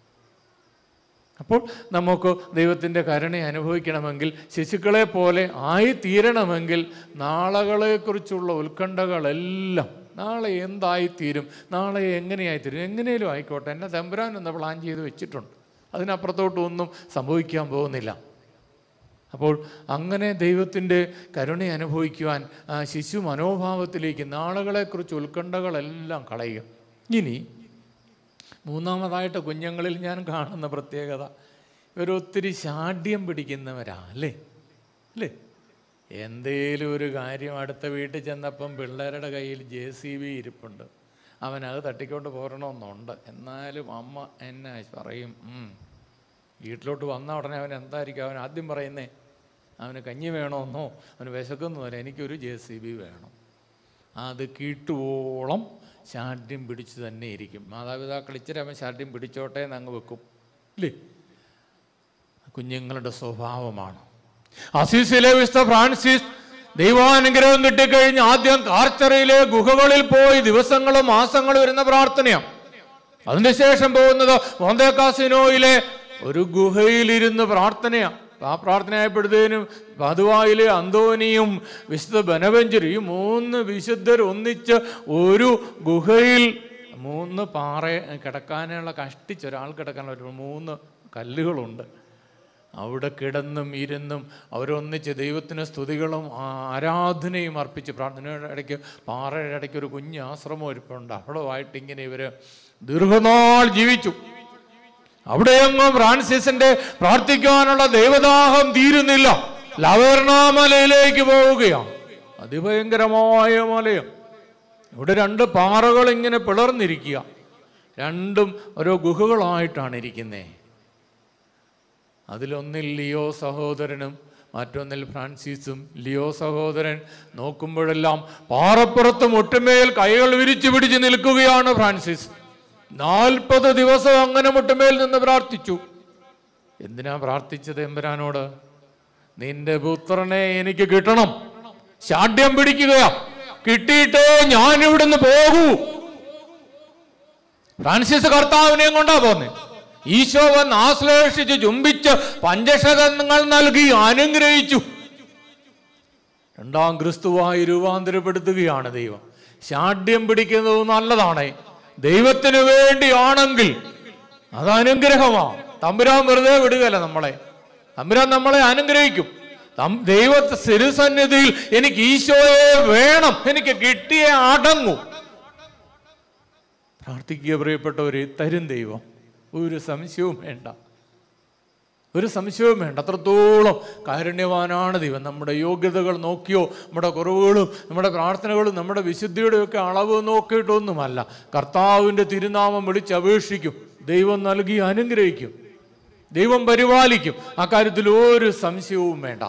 [SPEAKER 6] അപ്പോൾ നമുക്ക് ദൈവത്തിൻ്റെ കരുണ അനുഭവിക്കണമെങ്കിൽ ശിശുക്കളെ പോലെ ആയി തീരണമെങ്കിൽ നാളകളെക്കുറിച്ചുള്ള ഉത്കണ്ഠകളെല്ലാം നാളെ എന്തായിത്തീരും നാളെ എങ്ങനെയായിത്തീരും എങ്ങനെയും ആയിക്കോട്ടെ എന്നെ തമ്പുരാൻ എന്ന പ്ലാൻ ചെയ്ത് വെച്ചിട്ടുണ്ട് അതിനപ്പുറത്തോട്ടൊന്നും സംഭവിക്കാൻ പോകുന്നില്ല അപ്പോൾ അങ്ങനെ ദൈവത്തിൻ്റെ കരുണ അനുഭവിക്കുവാൻ ആ ശിശു മനോഭാവത്തിലേക്ക് നാളുകളെക്കുറിച്ച് ഉത്കണ്ഠകളെല്ലാം കളയുക ഇനി മൂന്നാമതായിട്ട് കുഞ്ഞുങ്ങളിൽ ഞാൻ കാണുന്ന പ്രത്യേകത ഇവരൊത്തിരി ശാഠ്യം പിടിക്കുന്നവരാ അല്ലേ അല്ലേ എന്തേലും ഒരു കാര്യം അടുത്ത വീട്ടിൽ ചെന്നപ്പം പിള്ളേരുടെ കയ്യിൽ ജെ സി ബി ഇരിപ്പുണ്ട് അവൻ അത് തട്ടിക്കൊണ്ട് പോരണമെന്നുണ്ട് എന്നാലും അമ്മ എന്നെ പറയും "ഉം, വീട്ടിലോട്ട് വന്ന ഉടനെ അവൻ എന്തായിരിക്കും അവൻ ആദ്യം പറയുന്നേ അവന് കഞ്ഞി വേണമെന്നോ അവന് വിശക്കുന്നതല്ല എനിക്കൊരു ജെ സി ബി വേണം അത് കിട്ടുവോളം ശാഠ്യം പിടിച്ചു തന്നെ ഇരിക്കും മാതാപിതാക്കൾ ഇച്ചിരി അവൻ ശാഠ്യം പിടിച്ചോട്ടെ എന്ന് അങ്ങ് വെക്കും ഇല്ലേ കുഞ്ഞുങ്ങളുടെ സ്വഭാവമാണ് അസീസിലെ വിശുദ്ധ ഫ്രാൻസിസ് ദൈവാനുഗ്രഹം കിട്ടിക്കഴിഞ്ഞ് ആദ്യം കാർച്ചറയിലെ ഗുഹകളിൽ പോയി ദിവസങ്ങളും മാസങ്ങളും വരുന്ന പ്രാർത്ഥനയാണ് അതിന് ശേഷം പോകുന്നത് മോന്തേക്കാസിനോയിലെ ഒരു ഗുഹയിലിരുന്ന് പ്രാർത്ഥനയാണ് ആ പ്രാർത്ഥനയായപ്പോഴത്തേനും പതുവായിലെ അന്തോനിയും വിശുദ്ധ ബനവഞ്ചരും ഈ മൂന്ന് വിശുദ്ധർ ഒന്നിച്ച് ഒരു ഗുഹയിൽ മൂന്ന് പാറ കിടക്കാനുള്ള കഷ്ടിച്ച് ഒരാൾ കിടക്കാനുള്ള ഒരു മൂന്ന് കല്ലുകളുണ്ട് അവിടെ കിടന്നും ഇരുന്നും അവരൊന്നിച്ച് ദൈവത്തിന് സ്തുതികളും ആ, ആരാധനയും അർപ്പിച്ച് പ്രാർത്ഥനയുടെ ഇടയ്ക്ക് പാറയുടെ ഇടയ്ക്ക് ഒരു കുഞ്ഞ് ആശ്രമം ഇരിപ്പുണ്ട് അവിടെയായിട്ട് ഇങ്ങനെ ഇവർ ദീർഘനാൾ ജീവിച്ചു അവിടെയെങ്ങും ഫ്രാൻസിസിന്റെ പ്രാർത്ഥിക്കാനുള്ള ദൈവദാഹം തീരുന്നില്ല ലവേർണാമലയിലേക്ക് പോവുകയാണ് അതിഭയങ്കരമായ മലയും ഇവിടെ രണ്ട് പാറകൾ ഇങ്ങനെ പിളർന്നിരിക്കുക രണ്ടും ഓരോ ഗുഹകളായിട്ടാണ് ഇരിക്കുന്നത് അതിലൊന്നിൽ ലിയോ സഹോദരനും മറ്റൊന്നിൽ ഫ്രാൻസിസും ലിയോ സഹോദരൻ നോക്കുമ്പോഴെല്ലാം പാറപ്പുറത്ത് മുട്ടുമേൽ കൈകൾ വിരിച്ചു പിടിച്ച് നിൽക്കുകയാണ് ഫ്രാൻസിസ് നാൽപ്പത് ദിവസം അങ്ങനെ മുട്ടുമേൽ നിന്ന് പ്രാർത്ഥിച്ചു എന്തിനാ പ്രാർത്ഥിച്ചത് എമ്പരാനോട് നിന്റെ പുത്രനെ എനിക്ക് കിട്ടണം ശാഠ്യം പിടിക്കുകയാ കിട്ടിയിട്ടേ ഞാൻ ഇവിടുന്ന് പോകൂ ഫ്രാൻസിസ് കർത്താവിനെയും കൊണ്ടാ പോന്നെ ഈശോ വന്ന് ആശ്ലേഷിച്ച് ചുംബിച്ച് പഞ്ചശതങ്ങൾ നൽകി അനുഗ്രഹിച്ചു രണ്ടാം ക്രിസ്തുവായി രൂപാന്തരപ്പെടുത്തുകയാണ് ദൈവം ശാഠ്യം പിടിക്കുന്നത് നല്ലതാണ് ദൈവത്തിന് വേണ്ടിയാണെങ്കിൽ അത് അനുഗ്രഹമാണ് തമ്പുരാൻ വെറുതെ വിടുകയല്ല നമ്മളെ തമ്പുരാൻ നമ്മളെ അനുഗ്രഹിക്കും തം- ദൈവത്തെ സിരുസന്നിധിയിൽ എനിക്ക് ഈശോയെ വേണം എനിക്ക് കിട്ടിയേ അടങ്ങൂ പ്രാർത്ഥിക്കുക പ്രിയപ്പെട്ടവരെ തരും ദൈവം ഒരു സംശയവും വേണ്ട ഒരു സംശയവും വേണ്ട അത്രത്തോളം കാരുണ്യവാനാണ് ദൈവം നമ്മുടെ യോഗ്യതകൾ നോക്കിയോ നമ്മുടെ കുറവുകളും നമ്മുടെ പ്രാർത്ഥനകളും നമ്മുടെ വിശുദ്ധിയുടെയൊക്കെ അളവ് നോക്കിയിട്ടൊന്നുമല്ല കർത്താവിൻ്റെ തിരുനാമം വിളിച്ചപേക്ഷിക്കും ദൈവം നൽകി അനുഗ്രഹിക്കും ദൈവം പരിപാലിക്കും അക്കാര്യത്തിൽ ഒരു സംശയവും വേണ്ട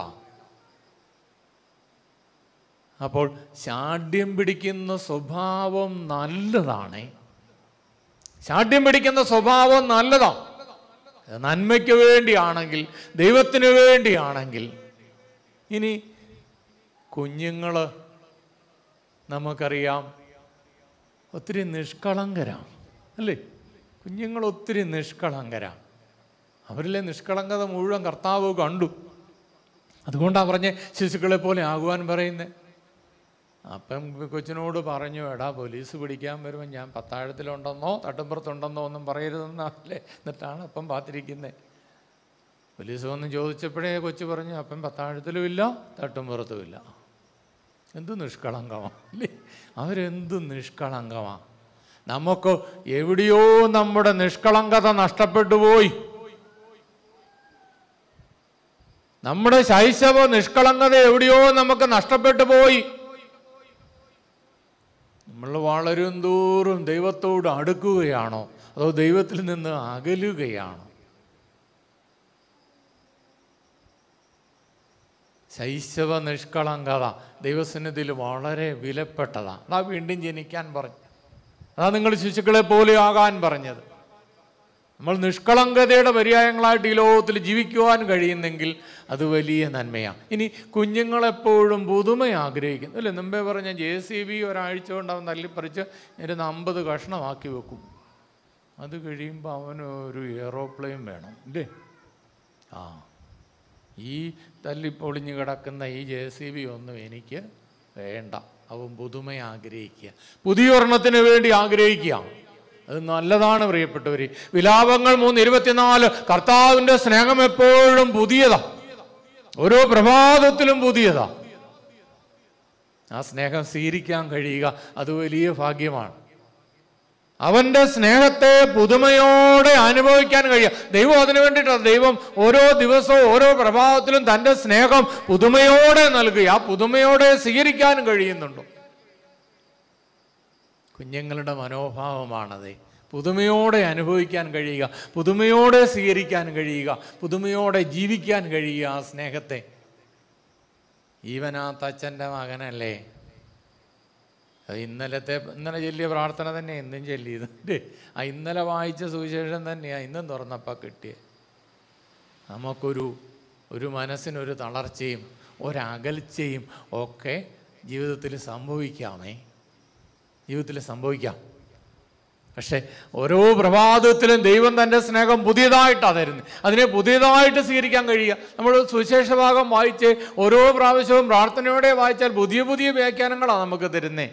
[SPEAKER 6] അപ്പോൾ ശാഠ്യം പിടിക്കുന്ന സ്വഭാവം നല്ലതാണേ ശാഠ്യം പിടിക്കുന്ന സ്വഭാവം നല്ലതാണ് അത് നന്മയ്ക്ക് വേണ്ടിയാണെങ്കിൽ ദൈവത്തിന് വേണ്ടിയാണെങ്കിൽ ഇനി കുഞ്ഞുങ്ങൾ നമുക്കറിയാം ഒത്തിരി നിഷ്കളങ്കരാണ് അല്ലേ കുഞ്ഞുങ്ങൾ ഒത്തിരി നിഷ്കളങ്കരാണ് അവരിലെ നിഷ്കളങ്കത മുഴുവൻ കർത്താവ് കണ്ടു അതുകൊണ്ടാണ് പറഞ്ഞ് ശിശുക്കളെ പോലെ ആകുവാൻ പറയുന്നത് അപ്പം കൊച്ചിനോട് പറഞ്ഞു എടാ പോലീസ് പിടിക്കാൻ വരുമ്പോൾ ഞാൻ പത്താഴത്തിലുണ്ടെന്നോ തട്ടുംപുറത്തുണ്ടെന്നോ ഒന്നും പറയരുതെന്നല്ലേ എന്നിട്ടാണ് അപ്പം പാത്തിരിക്കുന്നത് പോലീസ് വന്ന് ചോദിച്ചപ്പോഴേ കൊച്ചു പറഞ്ഞു അപ്പം പത്താഴത്തിലും ഇല്ല തട്ടുംപുറത്തും ഇല്ല എന്ത് നിഷ്കളങ്കമാണ് അല്ലേ അവരെന്ത് നിഷ്കളങ്കമാണ് നമുക്ക് എവിടെയോ നമ്മുടെ നിഷ്കളങ്കത നഷ്ടപ്പെട്ടു പോയി നമ്മുടെ ശൈശവ നിഷ്കളങ്കത എവിടെയോ നമുക്ക് നഷ്ടപ്പെട്ടു പോയി നമ്മൾ വളരും തോറും ദൈവത്തോട് അടുക്കുകയാണോ അതോ ദൈവത്തിൽ നിന്ന് അകലുകയാണോ ശൈശവ നിഷ്കളങ്കത ദൈവസന്നിധിയിൽ വളരെ വിലപ്പെട്ടതാണ് അതാ വീണ്ടും ജനിക്കാൻ പറഞ്ഞു അതാ നിങ്ങൾ ശിശുക്കളെ പോലെ ആകാൻ പറഞ്ഞത് നമ്മൾ നിഷ്കളങ്കതയുടെ പര്യായങ്ങളായിട്ട് ഈ ലോകത്തിൽ ജീവിക്കുവാൻ കഴിയുന്നെങ്കിൽ അത് വലിയ നന്മയാണ് ഇനി കുഞ്ഞുങ്ങളെപ്പോഴും പുതുമ ആഗ്രഹിക്കുന്നു അല്ലേ മുമ്പേ പറഞ്ഞ ജെ സി ബി ഒരാഴ്ച കൊണ്ട് അവൻ തല്ലിപ്പറിച്ച് ഇരുന്ന് അമ്പത് കഷ്ണമാക്കി വെക്കും അത് കഴിയുമ്പോൾ അവന് ഒരു എയറോപ്ലെയിൻ വേണം അല്ലേ ആ ഈ തല്ലിപ്പൊളിഞ്ഞ് കിടക്കുന്ന ഈ ജെ സി ബി ഒന്നും എനിക്ക് വേണ്ട അവൻ പുതുമ ആഗ്രഹിക്കുക പുതിയ ഒരെണ്ണത്തിന് വേണ്ടി ആഗ്രഹിക്കുക അത് നല്ലതാണ് പ്രിയപ്പെട്ടവർ വിലാപങ്ങൾ മൂന്ന് ഇരുപത്തിനാല് കർത്താവിൻ്റെ സ്നേഹം എപ്പോഴും പുതിയതാ ഓരോ പ്രഭാതത്തിലും പുതിയതാ ആ സ്നേഹം സ്വീകരിക്കാൻ കഴിയുക അത് വലിയ ഭാഗ്യമാണ് അവന്റെ സ്നേഹത്തെ പുതുമയോടെ അനുഭവിക്കാൻ കഴിയുക ദൈവം അതിനു വേണ്ടിയിട്ടാണ് ദൈവം ഓരോ ദിവസവും ഓരോ പ്രഭാതത്തിലും തൻ്റെ സ്നേഹം പുതുമയോടെ നൽകുക ആ പുതുമയോടെ സ്വീകരിക്കാൻ കഴിയുന്നുണ്ടോ കുഞ്ഞുങ്ങളുടെ മനോഭാവമാണത് പുതുമയോടെ അനുഭവിക്കാൻ കഴിയുക പുതുമയോടെ സ്വീകരിക്കാൻ കഴിയുക പുതുമയോടെ ജീവിക്കാൻ കഴിയുക ആ സ്നേഹത്തെ ഈവനാ തച്ചൻ്റെ മകനല്ലേ അത് ഇന്നലത്തെ ഇന്നലെ ചൊല്ലിയ പ്രാർത്ഥന തന്നെ എന്നും ചൊല്ലിയത് അല്ലേ ആ ഇന്നലെ വായിച്ച സുവിശേഷം തന്നെയാണ് ഇന്നും തുറന്നപ്പോൾ കിട്ടിയത് നമുക്കൊരു ഒരു മനസ്സിനൊരു തളർച്ചയും ഒരകൽച്ചയും ഒക്കെ ജീവിതത്തിൽ സംഭവിക്കാമേ ജീവിതത്തിൽ സംഭവിക്കാം പക്ഷേ ഓരോ പ്രഭാതത്തിലും ദൈവം തൻ്റെ സ്നേഹം പുതിയതായിട്ടാണ് തരുന്നത് അതിനെ പുതിയതായിട്ട് സ്വീകരിക്കാൻ കഴിയുക നമ്മൾ സുവിശേഷ ഭാഗം വായിച്ച് ഓരോ പ്രാവശ്യവും പ്രാർത്ഥനയോടെ വായിച്ചാൽ പുതിയ പുതിയ വ്യാഖ്യാനങ്ങളാണ് നമുക്ക് തരുന്നത്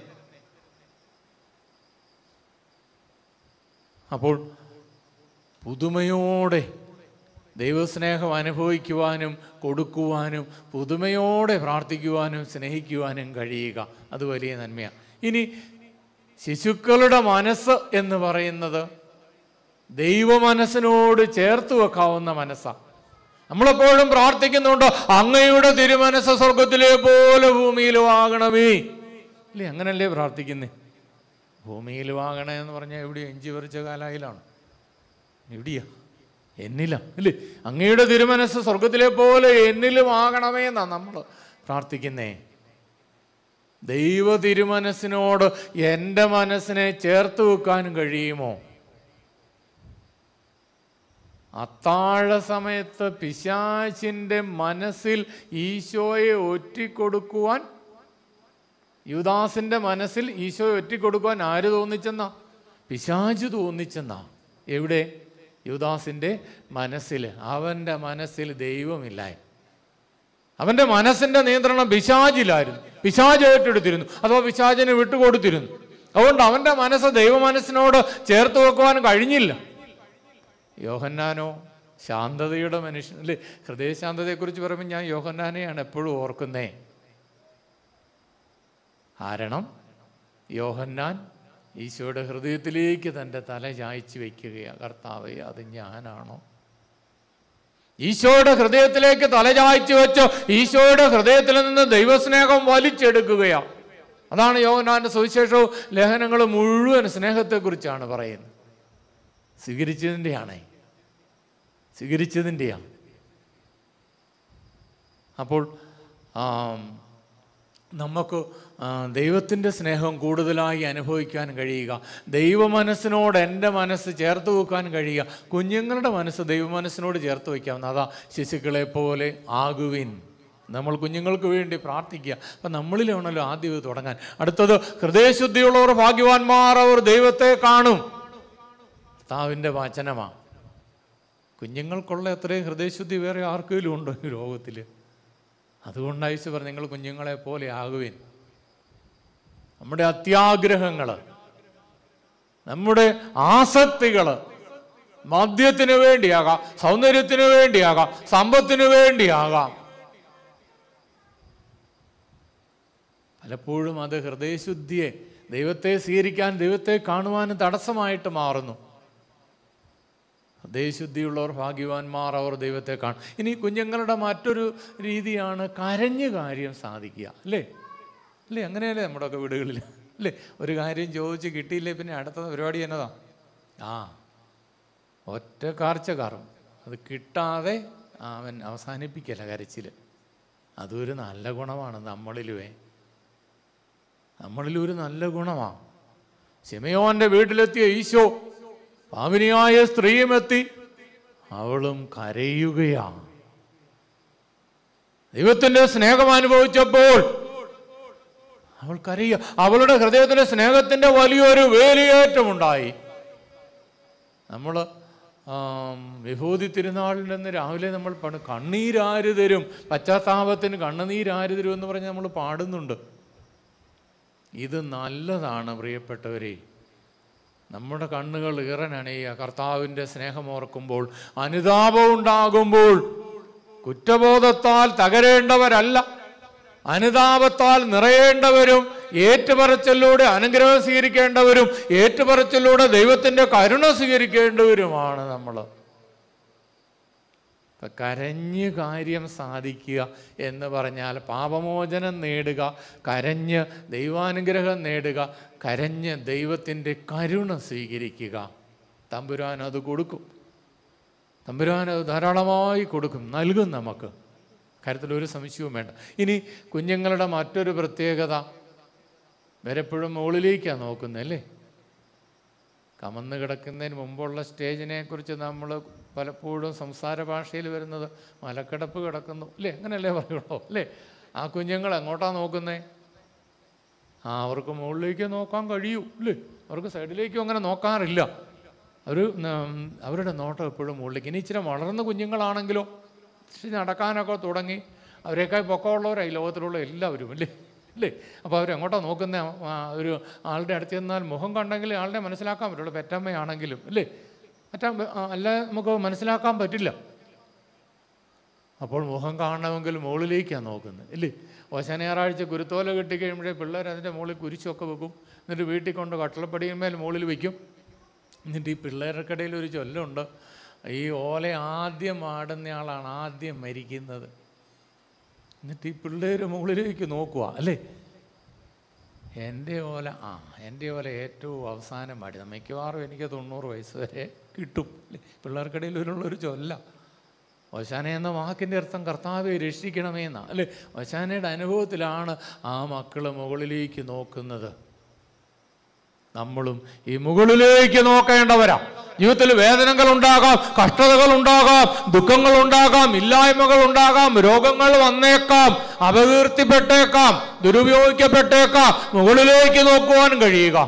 [SPEAKER 6] അപ്പോൾ പുതുമയോടെ ദൈവസ്നേഹം അനുഭവിക്കുവാനും കൊടുക്കുവാനും പുതുമയോടെ പ്രാർത്ഥിക്കുവാനും സ്നേഹിക്കുവാനും കഴിയുക അത് വലിയ നന്മയാണ് ഇനി ശിശുക്കളുടെ മനസ്സ് എന്ന് പറയുന്നത് ദൈവ മനസ്സിനോട് ചേർത്ത് വെക്കാവുന്ന മനസ്സാണ് നമ്മളെപ്പോഴും പ്രാർത്ഥിക്കുന്നുണ്ട് അങ്ങയുടെ തിരുമനസ് സ്വർഗത്തിലെ പോലെ ഭൂമിയിലും ആകണമേ അല്ലേ അങ്ങനല്ലേ പ്രാർത്ഥിക്കുന്നേ ഭൂമിയിലും ആകണേ എന്ന് പറഞ്ഞാൽ എവിടെയാ എഞ്ചി പറിച്ച കാലായിലാണ് എവിടെയാ എന്നില്ല അല്ലേ അങ്ങയുടെ തിരുമനസ് സ്വർഗത്തിലെ പോലെ എന്നിലും ആകണമേ എന്നാ നമ്മൾ പ്രാർത്ഥിക്കുന്നേ ദൈവ തിരുമനസ്സിനോട് എൻ്റെ മനസ്സിനെ ചേർത്ത് വെക്കാനും കഴിയുമോ അത്താഴ സമയത്ത് പിശാചിൻ്റെ മനസ്സിൽ ഈശോയെ ഒറ്റിക്കൊടുക്കുവാൻ യുദാസിൻ്റെ മനസ്സിൽ ഈശോയെ ഒറ്റിക്കൊടുക്കുവാൻ ആര് തോന്നിച്ചെന്നാ പിശാച് തോന്നിച്ചെന്നാ എവിടെ യുദാസിൻ്റെ മനസ്സിൽ അവൻ്റെ മനസ്സിൽ ദൈവമില്ലായി അവൻ്റെ മനസ്സിൻ്റെ നിയന്ത്രണം പിശാചിലായിരുന്നു പിശാജ് ഏറ്റെടുത്തിരുന്നു അഥവാ പിശാചിനെ വിട്ടുകൊടുത്തിരുന്നു അതുകൊണ്ട് അവൻ്റെ മനസ്സ് ദൈവ മനസ്സിനോട് ചേർത്ത് വെക്കുവാൻ കഴിഞ്ഞില്ല യോഹന്നാനോ ശാന്തതയുടെ മനുഷ്യൻ അല്ലേ ഹൃദയശാന്തതയെക്കുറിച്ച് പറയുമ്പോൾ ഞാൻ യോഹന്നാനെയാണ് എപ്പോഴും ഓർക്കുന്നേ കാരണം യോഹന്നാൻ ഈശോയുടെ ഹൃദയത്തിലേക്ക് തൻ്റെ തല ചായ്ച്ചു വയ്ക്കുകയാണ് കർത്താവേ അത് ഞാനാണോ ഈശോയുടെ ഹൃദയത്തിലേക്ക് തലചായ്ച്ചു വെച്ച് ഈശോയുടെ ഹൃദയത്തിൽ നിന്ന് ദൈവസ്നേഹം വലിച്ചെടുക്കുകയാണ് അതാണ് യോഹനാന്റെ സുവിശേഷവും ലേഖനങ്ങളും മുഴുവൻ സ്നേഹത്തെക്കുറിച്ചാണ് പറയുന്നത് സ്വീകരിച്ചതിൻ്റെയാണേ സ്വീകരിച്ചതിൻ്റെയാണ് അപ്പോൾ ആം, നമുക്ക് ദൈവത്തിൻ്റെ സ്നേഹം കൂടുതലായി അനുഭവിക്കാൻ കഴിയുക ദൈവ മനസ്സിനോട് എൻ്റെ മനസ്സ് ചേർത്ത് വെക്കാൻ കഴിയുക കുഞ്ഞുങ്ങളുടെ മനസ്സ് ദൈവ മനസ്സിനോട് ചേർത്ത് വയ്ക്കാവുന്ന അതാ ശിശുക്കളെ പോലെ ആകുവിൻ നമ്മൾ കുഞ്ഞുങ്ങൾക്ക് വേണ്ടി പ്രാർത്ഥിക്കുക അപ്പം നമ്മളിലാണല്ലോ ആദ്യം ഇത് തുടങ്ങാൻ അടുത്തത് ഹൃദയശുദ്ധിയുള്ളവർ ഭാഗ്യവാന്മാർ അവർ ദൈവത്തെ കാണും കർത്താവിൻ്റെ വചനമാണ് കുഞ്ഞുങ്ങൾക്കുള്ള അത്രയും ഹൃദയശുദ്ധി വേറെ ആർക്കെങ്കിലും ഉണ്ടോ ഈ ലോകത്തിൽ അതുകൊണ്ടാണ് യേശു പറഞ്ഞു നിങ്ങൾ കുഞ്ഞുങ്ങളെ പോലെ ആകുവിൻ നമ്മുടെ അത്യാഗ്രഹങ്ങൾ നമ്മുടെ ആസക്തികൾ മദ്യത്തിന് വേണ്ടിയാകാം സൗന്ദര്യത്തിന് വേണ്ടിയാകാം സമ്പത്തിന് വേണ്ടിയാകാം പലപ്പോഴും അത് ഹൃദയശുദ്ധിയെ ദൈവത്തെ സ്വീകരിക്കാൻ ദൈവത്തെ കാണുവാനും തടസ്സമായിട്ട് മാറുന്നു ഹൃദയശുദ്ധിയുള്ളവർ ഭാഗ്യവാന്മാർ അവർ ദൈവത്തെ കാണും ഇനി കുഞ്ഞുങ്ങളുടെ മറ്റൊരു രീതിയാണ് കരഞ്ഞ് കാര്യം സാധിക്കുക അല്ലേ അല്ലേ അങ്ങനെയല്ലേ നമ്മുടെയൊക്കെ വീടുകളിൽ അല്ലേ ഒരു കാര്യം ചോദിച്ച് കിട്ടിയില്ലേ പിന്നെ അടുത്ത പരിപാടി എന്നതാ ആ ഒറ്റ കാർച്ച കാറും അത് കിട്ടാതെ അവൻ അവസാനിപ്പിക്കല കരച്ചിൽ അതൊരു നല്ല ഗുണമാണ് നമ്മളിലുവേ നമ്മളിലൊരു നല്ല ഗുണമാണ് ശിമയോന്റെ വീട്ടിലെത്തിയ ഈശോ പാവിനിയായ സ്ത്രീയും എത്തി അവളും കരയുകയാണ് ദൈവത്തിന്റെ സ്നേഹം അനുഭവിച്ചപ്പോൾ അവൾ കരയുക അവളുടെ ഹൃദയത്തിലെ സ്നേഹത്തിന്റെ വലിയൊരു വേലിയേറ്റമുണ്ടായി നമ്മൾ വിഭൂതി തിരുനാളിൻ്റെ രാവിലെ നമ്മൾ പാടും കണ്ണീരാര് തരും പശ്ചാത്താപത്തിന് കണ്ണുനീരാര് തരും എന്ന് പറഞ്ഞ് നമ്മൾ പാടുന്നുണ്ട് ഇത് നല്ലതാണ് പ്രിയപ്പെട്ടവരെ നമ്മുടെ കണ്ണുകൾ ഈറനണിയുക കർത്താവിൻ്റെ സ്നേഹമോർക്കുമ്പോൾ അനുതാപം ഉണ്ടാകുമ്പോൾ കുറ്റബോധത്താൽ തകരേണ്ടവരല്ല അനുതാപത്താൽ നിറയേണ്ടവരും ഏറ്റുപറച്ചിലൂടെ അനുഗ്രഹം സ്വീകരിക്കേണ്ടവരും ഏറ്റുപറച്ചിലൂടെ ദൈവത്തിൻ്റെ കരുണ സ്വീകരിക്കേണ്ടവരുമാണ് നമ്മൾ ഇപ്പം കരഞ്ഞ് കാര്യം സാധിക്കുക എന്ന് പറഞ്ഞാൽ പാപമോചനം നേടുക കരഞ്ഞ് ദൈവാനുഗ്രഹം നേടുക കരഞ്ഞ് ദൈവത്തിൻ്റെ കരുണ സ്വീകരിക്കുക തമ്പുരാൻ അത് കൊടുക്കും തമ്പുരാൻ അത് ധാരാളമായി കൊടുക്കും നൽകും നമുക്ക് കാര്യത്തിൽ ഒരു സംശയവും വേണ്ട ഇനി കുഞ്ഞുങ്ങളുടെ മറ്റൊരു പ്രത്യേകത വരെപ്പോഴും മുകളിലേക്കാണ് നോക്കുന്നത് അല്ലേ കമന്ന് കിടക്കുന്നതിന് മുമ്പുള്ള സ്റ്റേജിനെ കുറിച്ച് നമ്മൾ പലപ്പോഴും സംസാര ഭാഷയിൽ വരുന്നത് മലക്കിടപ്പ് കിടക്കുന്നു അല്ലേ അങ്ങനെയല്ലേ പറയുള്ളൂ അല്ലേ ആ കുഞ്ഞുങ്ങൾ എങ്ങോട്ടാണ് നോക്കുന്നേ ആ അവർക്ക് മുകളിലേക്ക് നോക്കാൻ കഴിയൂ അല്ലേ അവർക്ക് സൈഡിലേക്കും അങ്ങനെ നോക്കാറില്ല അവർ അവരുടെ നോട്ടം എപ്പോഴും മുകളിലേക്ക് ഇനി ഇച്ചിരി വളർന്ന കുഞ്ഞുങ്ങളാണെങ്കിലോ ഇച്ചിരി നടക്കാനൊക്കെ തുടങ്ങി അവരെക്കാൾ പൊക്കമുള്ളവരായി ലോകത്തിലുള്ള എല്ലാവരും അല്ലേ അല്ലേ അപ്പോൾ അവരെങ്ങോട്ടാണ് നോക്കുന്ന ഒരു ആളുടെ അടുത്ത് ചെന്നാൽ മുഖം കണ്ടെങ്കിൽ ആളുടെ മനസ്സിലാക്കാൻ പറ്റുള്ളൂ പെറ്റമ്മയാണെങ്കിലും അല്ലേ മറ്റ അല്ല നമുക്ക് മനസ്സിലാക്കാൻ പറ്റില്ല അപ്പോൾ മുഖം കാണണമെങ്കിൽ മുകളിലേക്കാണ് നോക്കുന്നത് ഇല്ലേ ഓശാന ഞായറാഴ്ച കുരുത്തോല കെട്ടിക്കഴിയുമ്പോഴേ പിള്ളേർ അതിൻ്റെ മുകളിൽ കുരിശൊക്കെ വെക്കും എന്നിട്ട് വീട്ടിൽ കൊണ്ട് കട്ടളപ്പടിയുമേൽ മുകളിൽ വയ്ക്കും എന്നിട്ട് ഈ പിള്ളേർക്കിടയിൽ ഒരു ചൊല്ലുണ്ട് ഈ ഓല ആദ്യം ആടുന്നയാളാണ് ആദ്യം മരിക്കുന്നത് എന്നിട്ട് ഈ പിള്ളേർ മുകളിലേക്ക് നോക്കുക അല്ലേ എൻ്റെ ഓല ആ എൻ്റെ ഓല ഏറ്റവും അവസാനം പാടി മിക്കവാറും എനിക്ക് തൊണ്ണൂറ് വയസ്സ് വരെ കിട്ടും അല്ലേ പിള്ളേർക്കിടയിൽ ഒരുള്ളൊരു ചൊല്ല ഓശാന എന്ന വാക്കിൻ്റെ അർത്ഥം കർത്താവെ രക്ഷിക്കണമേ എന്നാണ് അല്ലേ ഓശാനയുടെ അനുഭവത്തിലാണ് ആ മക്കൾ മുകളിലേക്ക് നോക്കുന്നത് നമ്മളും ഈ മുകളിലേക്ക് നോക്കേണ്ടവരാ ജീവിതത്തിൽ വേദനകൾ ഉണ്ടാകാം കഷ്ടതകൾ ഉണ്ടാകാം ദുഃഖങ്ങൾ ഉണ്ടാകാം ഇല്ലായ്മകൾ ഉണ്ടാകാം രോഗങ്ങൾ വന്നേക്കാം അപകീർത്തിപ്പെട്ടേക്കാം ദുരുപയോഗിക്കപ്പെട്ടേക്കാം മുകളിലേക്ക് നോക്കുവാൻ കഴിയുക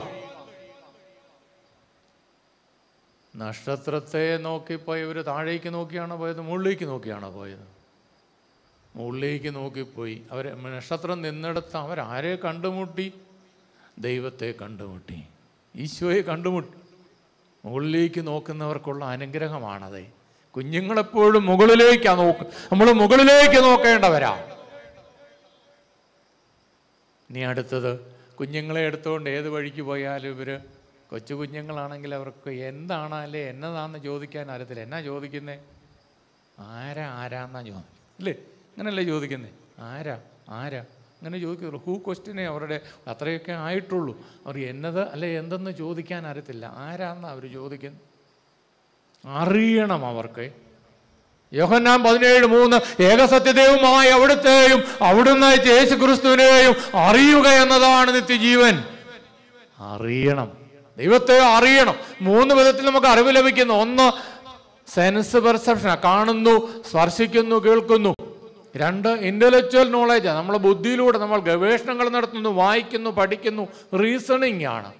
[SPEAKER 6] നക്ഷത്രത്തെ നോക്കിപ്പോയി ഇവർ താഴേക്ക് നോക്കിയാണോ പോയത് മുകളിലേക്ക് നോക്കിയാണോ പോയത് മുകളിലേക്ക് നോക്കിപ്പോയി അവർ നക്ഷത്രം നിന്നിടത്ത് അവരാരെ കണ്ടുമുട്ടി ദൈവത്തെ കണ്ടുമുട്ടി ഈശോയെ കണ്ടുമുട്ടി മുകളിലേക്ക് നോക്കുന്നവർക്കുള്ള അനുഗ്രഹമാണത് കുഞ്ഞുങ്ങളെപ്പോഴും മുകളിലേക്കാണ് നോക്ക് നമ്മൾ മുകളിലേക്ക് നോക്കേണ്ടവരാ ഇനി അടുത്തത് കുഞ്ഞുങ്ങളെ എടുത്തുകൊണ്ട് ഏത് വഴിക്ക് പോയാലും ഇവർ കൊച്ചു കുഞ്ഞുങ്ങളാണെങ്കിൽ അവർക്ക് എന്താണ് അല്ലേ എന്നതാണെന്ന് ചോദിക്കാൻ അറിയത്തില്ല എന്നാ ചോദിക്കുന്നേ ആരാ ആരാന്നാ ചോദിക്കുന്നത് അല്ലേ അങ്ങനല്ലേ ചോദിക്കുന്നേ ആരാ ആരാ അങ്ങനെ ചോദിക്കുള്ളൂ ഹൂ ക്വസ്റ്റ്യനെ അവരുടെ അത്രയൊക്കെ ആയിട്ടുള്ളൂ അവർ എന്നത് അല്ലെ എന്തെന്ന് ചോദിക്കാൻ അറിയത്തില്ല ആരാന്നാ അവർ ചോദിക്കുന്നത് അറിയണം അവർക്ക് യോഹന്നാൻ പതിനേഴ് മൂന്ന് ഏകസത്യദേവുമായ അവിടുത്തെയും അവിടുന്ന് യേശു ക്രിസ്തുവിനെയും അറിയുക എന്നതാണ് നിത്യജീവൻ അറിയണം ദൈവത്തെ അറിയണം മൂന്ന് വിധത്തിൽ നമുക്ക് അറിവ് ലഭിക്കുന്നു ഒന്ന് സെൻസ് പെർസെപ്ഷൻ കാണുന്നു സ്പർശിക്കുന്നു കേൾക്കുന്നു രണ്ട് ഇൻ്റലക്ച്വൽ നോളജ് നമ്മളെ ബുദ്ധിയിലൂടെ നമ്മൾ ഗവേഷണങ്ങൾ നടത്തുന്നു വായിക്കുന്നു പഠിക്കുന്നു റീസണിങ് ആണ്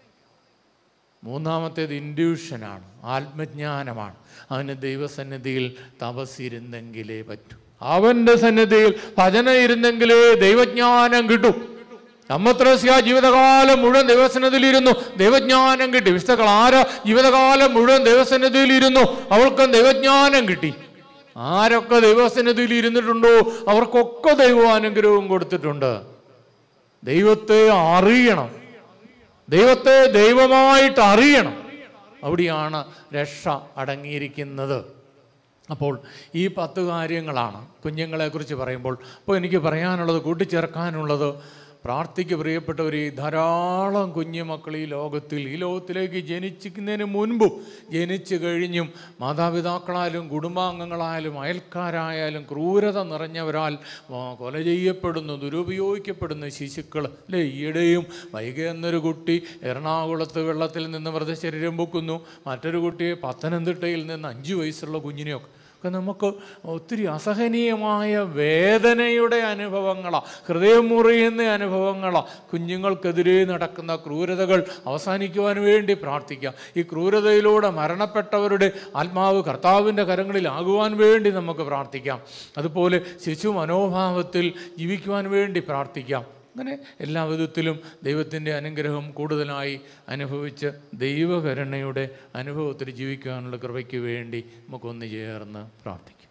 [SPEAKER 6] മൂന്നാമത്തേത് ഇൻഡ്യൂഷനാണ് ആത്മജ്ഞാനമാണ് അവന് ദൈവസന്നിധിയിൽ തപസ്സിരുന്നെങ്കിലേ പറ്റൂ അവൻ്റെ സന്നിധിയിൽ ഭജന ഇരുന്നെങ്കിലേ ദൈവജ്ഞാനം കിട്ടും അമ്മത്രസ്യ ജീവിതകാലം മുഴുവൻ ദൈവസന്നിധിയിലിരുന്നു ദൈവജ്ഞാനം കിട്ടി വിശുദ്ധകൾ ആര് ജീവിതകാലം മുഴുവൻ ദൈവസന്നിധിയിലിരുന്നു അവൾക്ക് ദൈവജ്ഞാനം കിട്ടി ആരൊക്കെ ദൈവസന്നിധിയിൽ ഇരുന്നിട്ടുണ്ടോ അവർക്കൊക്കെ ദൈവാനുഗ്രഹവും കൊടുത്തിട്ടുണ്ട് ദൈവത്തെ അറിയണം ദൈവത്തെ ദൈവമായിട്ട് അറിയണം അവിടെയാണ് രക്ഷ അടങ്ങിയിരിക്കുന്നത് അപ്പോൾ ഈ പത്ത് കാര്യങ്ങളാണ് കുഞ്ഞുങ്ങളെക്കുറിച്ച് പറയുമ്പോൾ അപ്പോൾ എനിക്ക് പറയാനുള്ളത് കൂട്ടിച്ചേർക്കാനുള്ളത് പ്രാർത്ഥിക്ക് പ്രിയപ്പെട്ടവർ ഈ ധാരാളം കുഞ്ഞുമക്കൾ ഈ ലോകത്തിൽ ഈ ലോകത്തിലേക്ക് ജനിക്കുന്നതിന് മുൻപും ജനിച്ചു കഴിഞ്ഞും മാതാപിതാക്കളായാലും കുടുംബാംഗങ്ങളായാലും അയൽക്കാരായാലും ക്രൂരത നിറഞ്ഞവരാൽ ആ, കൊല ചെയ്യപ്പെടുന്നു ദുരുപയോഗിക്കപ്പെടുന്ന ശിശുക്കൾ അല്ലേ ഈയിടെയും വൈകി എന്നൊരു കുട്ടി എറണാകുളത്ത് വെള്ളത്തിൽ നിന്ന് വെറുതെ ശരീരം പൊക്കുന്നു മറ്റൊരു കുട്ടിയെ പത്തനംതിട്ടയിൽ നിന്ന് അഞ്ച് വയസ്സുള്ള കുഞ്ഞിനെയൊക്കെ ഒക്കെ നമുക്ക് ഒത്തിരി അസഹനീയമായ വേദനയുടെ അനുഭവങ്ങളാണ് ഹൃദയം മുറിയുന്ന അനുഭവങ്ങളാണ് കുഞ്ഞുങ്ങൾക്കെതിരെ നടക്കുന്ന ക്രൂരതകൾ അവസാനിക്കുവാൻ വേണ്ടി പ്രാർത്ഥിക്കാം ഈ ക്രൂരതയിലൂടെ മരണപ്പെട്ടവരുടെ ആത്മാവ് കർത്താവിൻ്റെ കരങ്ങളിലാകുവാൻ വേണ്ടി നമുക്ക് പ്രാർത്ഥിക്കാം അതുപോലെ ശിശു മനോഭാവത്തിൽ ജീവിക്കുവാൻ വേണ്ടി പ്രാർത്ഥിക്കാം അങ്ങനെ എല്ലാ വിധത്തിലും ദൈവത്തിൻ്റെ അനുഗ്രഹം കൂടുതലായി അനുഭവിച്ച് ദൈവകരുണയുടെ അനുഭവത്തിൽ ജീവിക്കാനുള്ള കൃപയ്ക്ക് വേണ്ടി നമുക്കൊന്ന് ചേർന്ന് പ്രാർത്ഥിക്കാം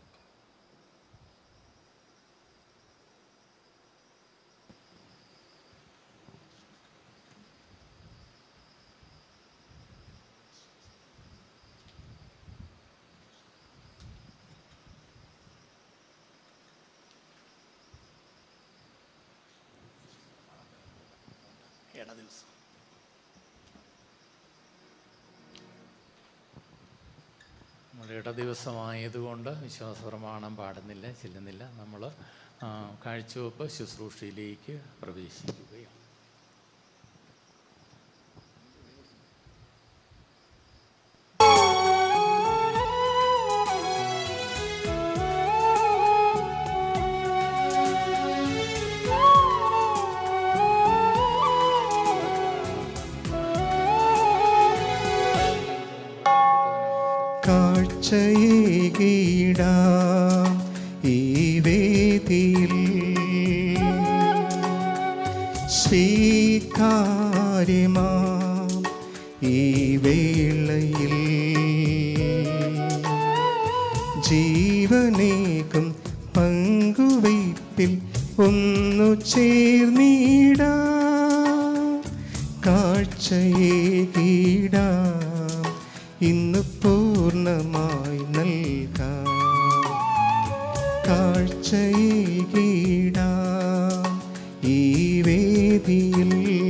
[SPEAKER 6] നമ്മുടെ ഇട ദിവസമായതുകൊണ്ട് വിശ്വാസ പ്രമാണം പാടുന്നില്ല ചെല്ലുന്നില്ല നമ്മൾ കാഴ്ചവെപ്പ് ശുശ്രൂഷയിലേക്ക് പ്രവേശിക്കുകയാണ്
[SPEAKER 5] കാഴ്ചയേകിടാം ഈ വേദിയിൽ സ്വീകാര്യമാം ഈ വേളയിൽ ജീവനേകും ഒന്നു ചേർന്നിടാ കാഴ്ചയേകിടാം ഇന്ന് പൂർണ്ണമായി നൽകാം കാഴ്ചയേകിടാം ഈ വേദിയിൽ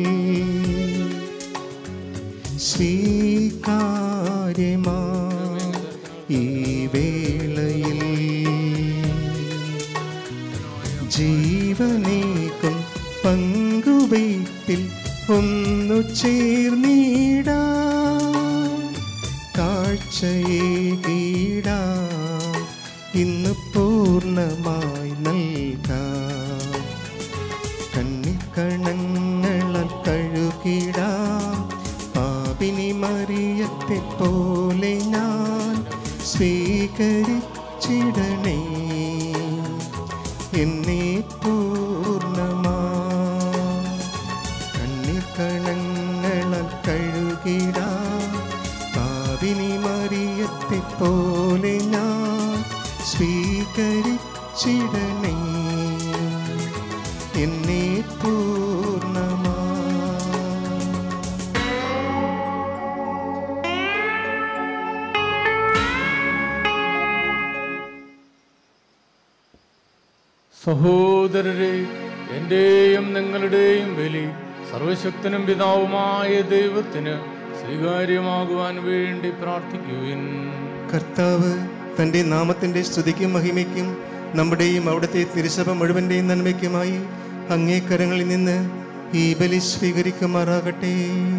[SPEAKER 5] സ്വീകാര്യമാ ഈ വേളയിൽ ജീവനേക്കും പങ്കുവയ്പിൽ ഒന്നു ചേർന്നിടാ കാഴ്ചയേകിടാം ഇന്ന് പൂർണ്ണമായി നൽകാം കണ്ണിക്കണങ്ങളാൽ കഴുകിടാം പാപിനി മറിയത്തെ പോലെ ഞാൻ സ്വീകരിച്ചിടണേ എന്നെ പൂർണ്ണമാ കണ്ണിക്കണങ്ങളാൽ കഴുകിടാം പാപിനി മറിയത്തെ പോലെ ഞാൻ സ്വീകരിച്ചിടണേ എന്നെ പൂർണ്ണമാ
[SPEAKER 6] സഹോദരരെ എൻ്റെയും നിങ്ങളുടെയും ബലി സർവശക്തനും പിതാവുമായ ദൈവത്തിന് സ്വീകാര്യമാകുവാൻ വേണ്ടി പ്രാർത്ഥിക്കുവിൻ
[SPEAKER 5] കർത്താവ് തൻ്റെ നാമത്തിൻ്റെ സ്തുതിക്കും മഹിമയ്ക്കും നമ്മുടെയും അവിടുത്തെ തിരുസഭ മുഴുവൻ്റെയും നന്മയ്ക്കുമായി അങ്ങേ കരങ്ങളിൽ നിന്ന് ഈ ബലി സ്വീകരിക്കുമാറാകട്ടെ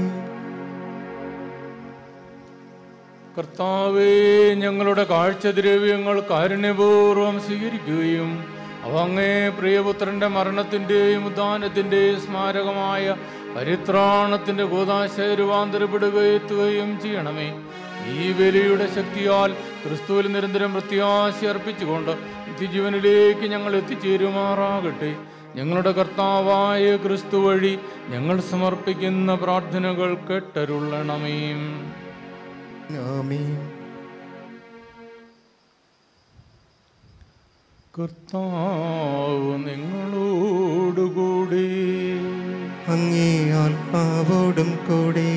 [SPEAKER 6] കർത്താവേ ഞങ്ങളുടെ കാഴ്ചദ്രവ്യങ്ങൾ കാരുണ്യപൂർവ്വം സ്വീകരിക്കുകയും അവ അങ്ങേ പ്രിയപുത്രന്റെ മരണത്തിന്റെയും ഉദ്ധാനത്തിന്റെയും സ്മാരകമായ പരിത്രാണത്തിന്റെ കൂതാശ രൂപാന്തരപ്പെടുകയെത്തുകയും ചെയ്യണമേ ഈ ബലിയുടെ ശക്തിയാൽ ക്രിസ്തുവിൽ നിരന്തരം പ്രത്യാശ അർപ്പിച്ചുകൊണ്ട് നിത്യജീവനിലേക്ക് ഞങ്ങൾ എത്തിച്ചേരുമാറാകട്ടെ ഞങ്ങളുടെ കർത്താവായ ക്രിസ്തു വഴി ഞങ്ങൾ സമർപ്പിക്കുന്ന പ്രാർത്ഥനകൾ കേട്ടരുള്ളണമേ
[SPEAKER 5] ആമീൻ
[SPEAKER 6] കർത്താവ് നിങ്ങളോടുകൂടി
[SPEAKER 5] അങ്ങേ ആത്മാവോടും കൂടെ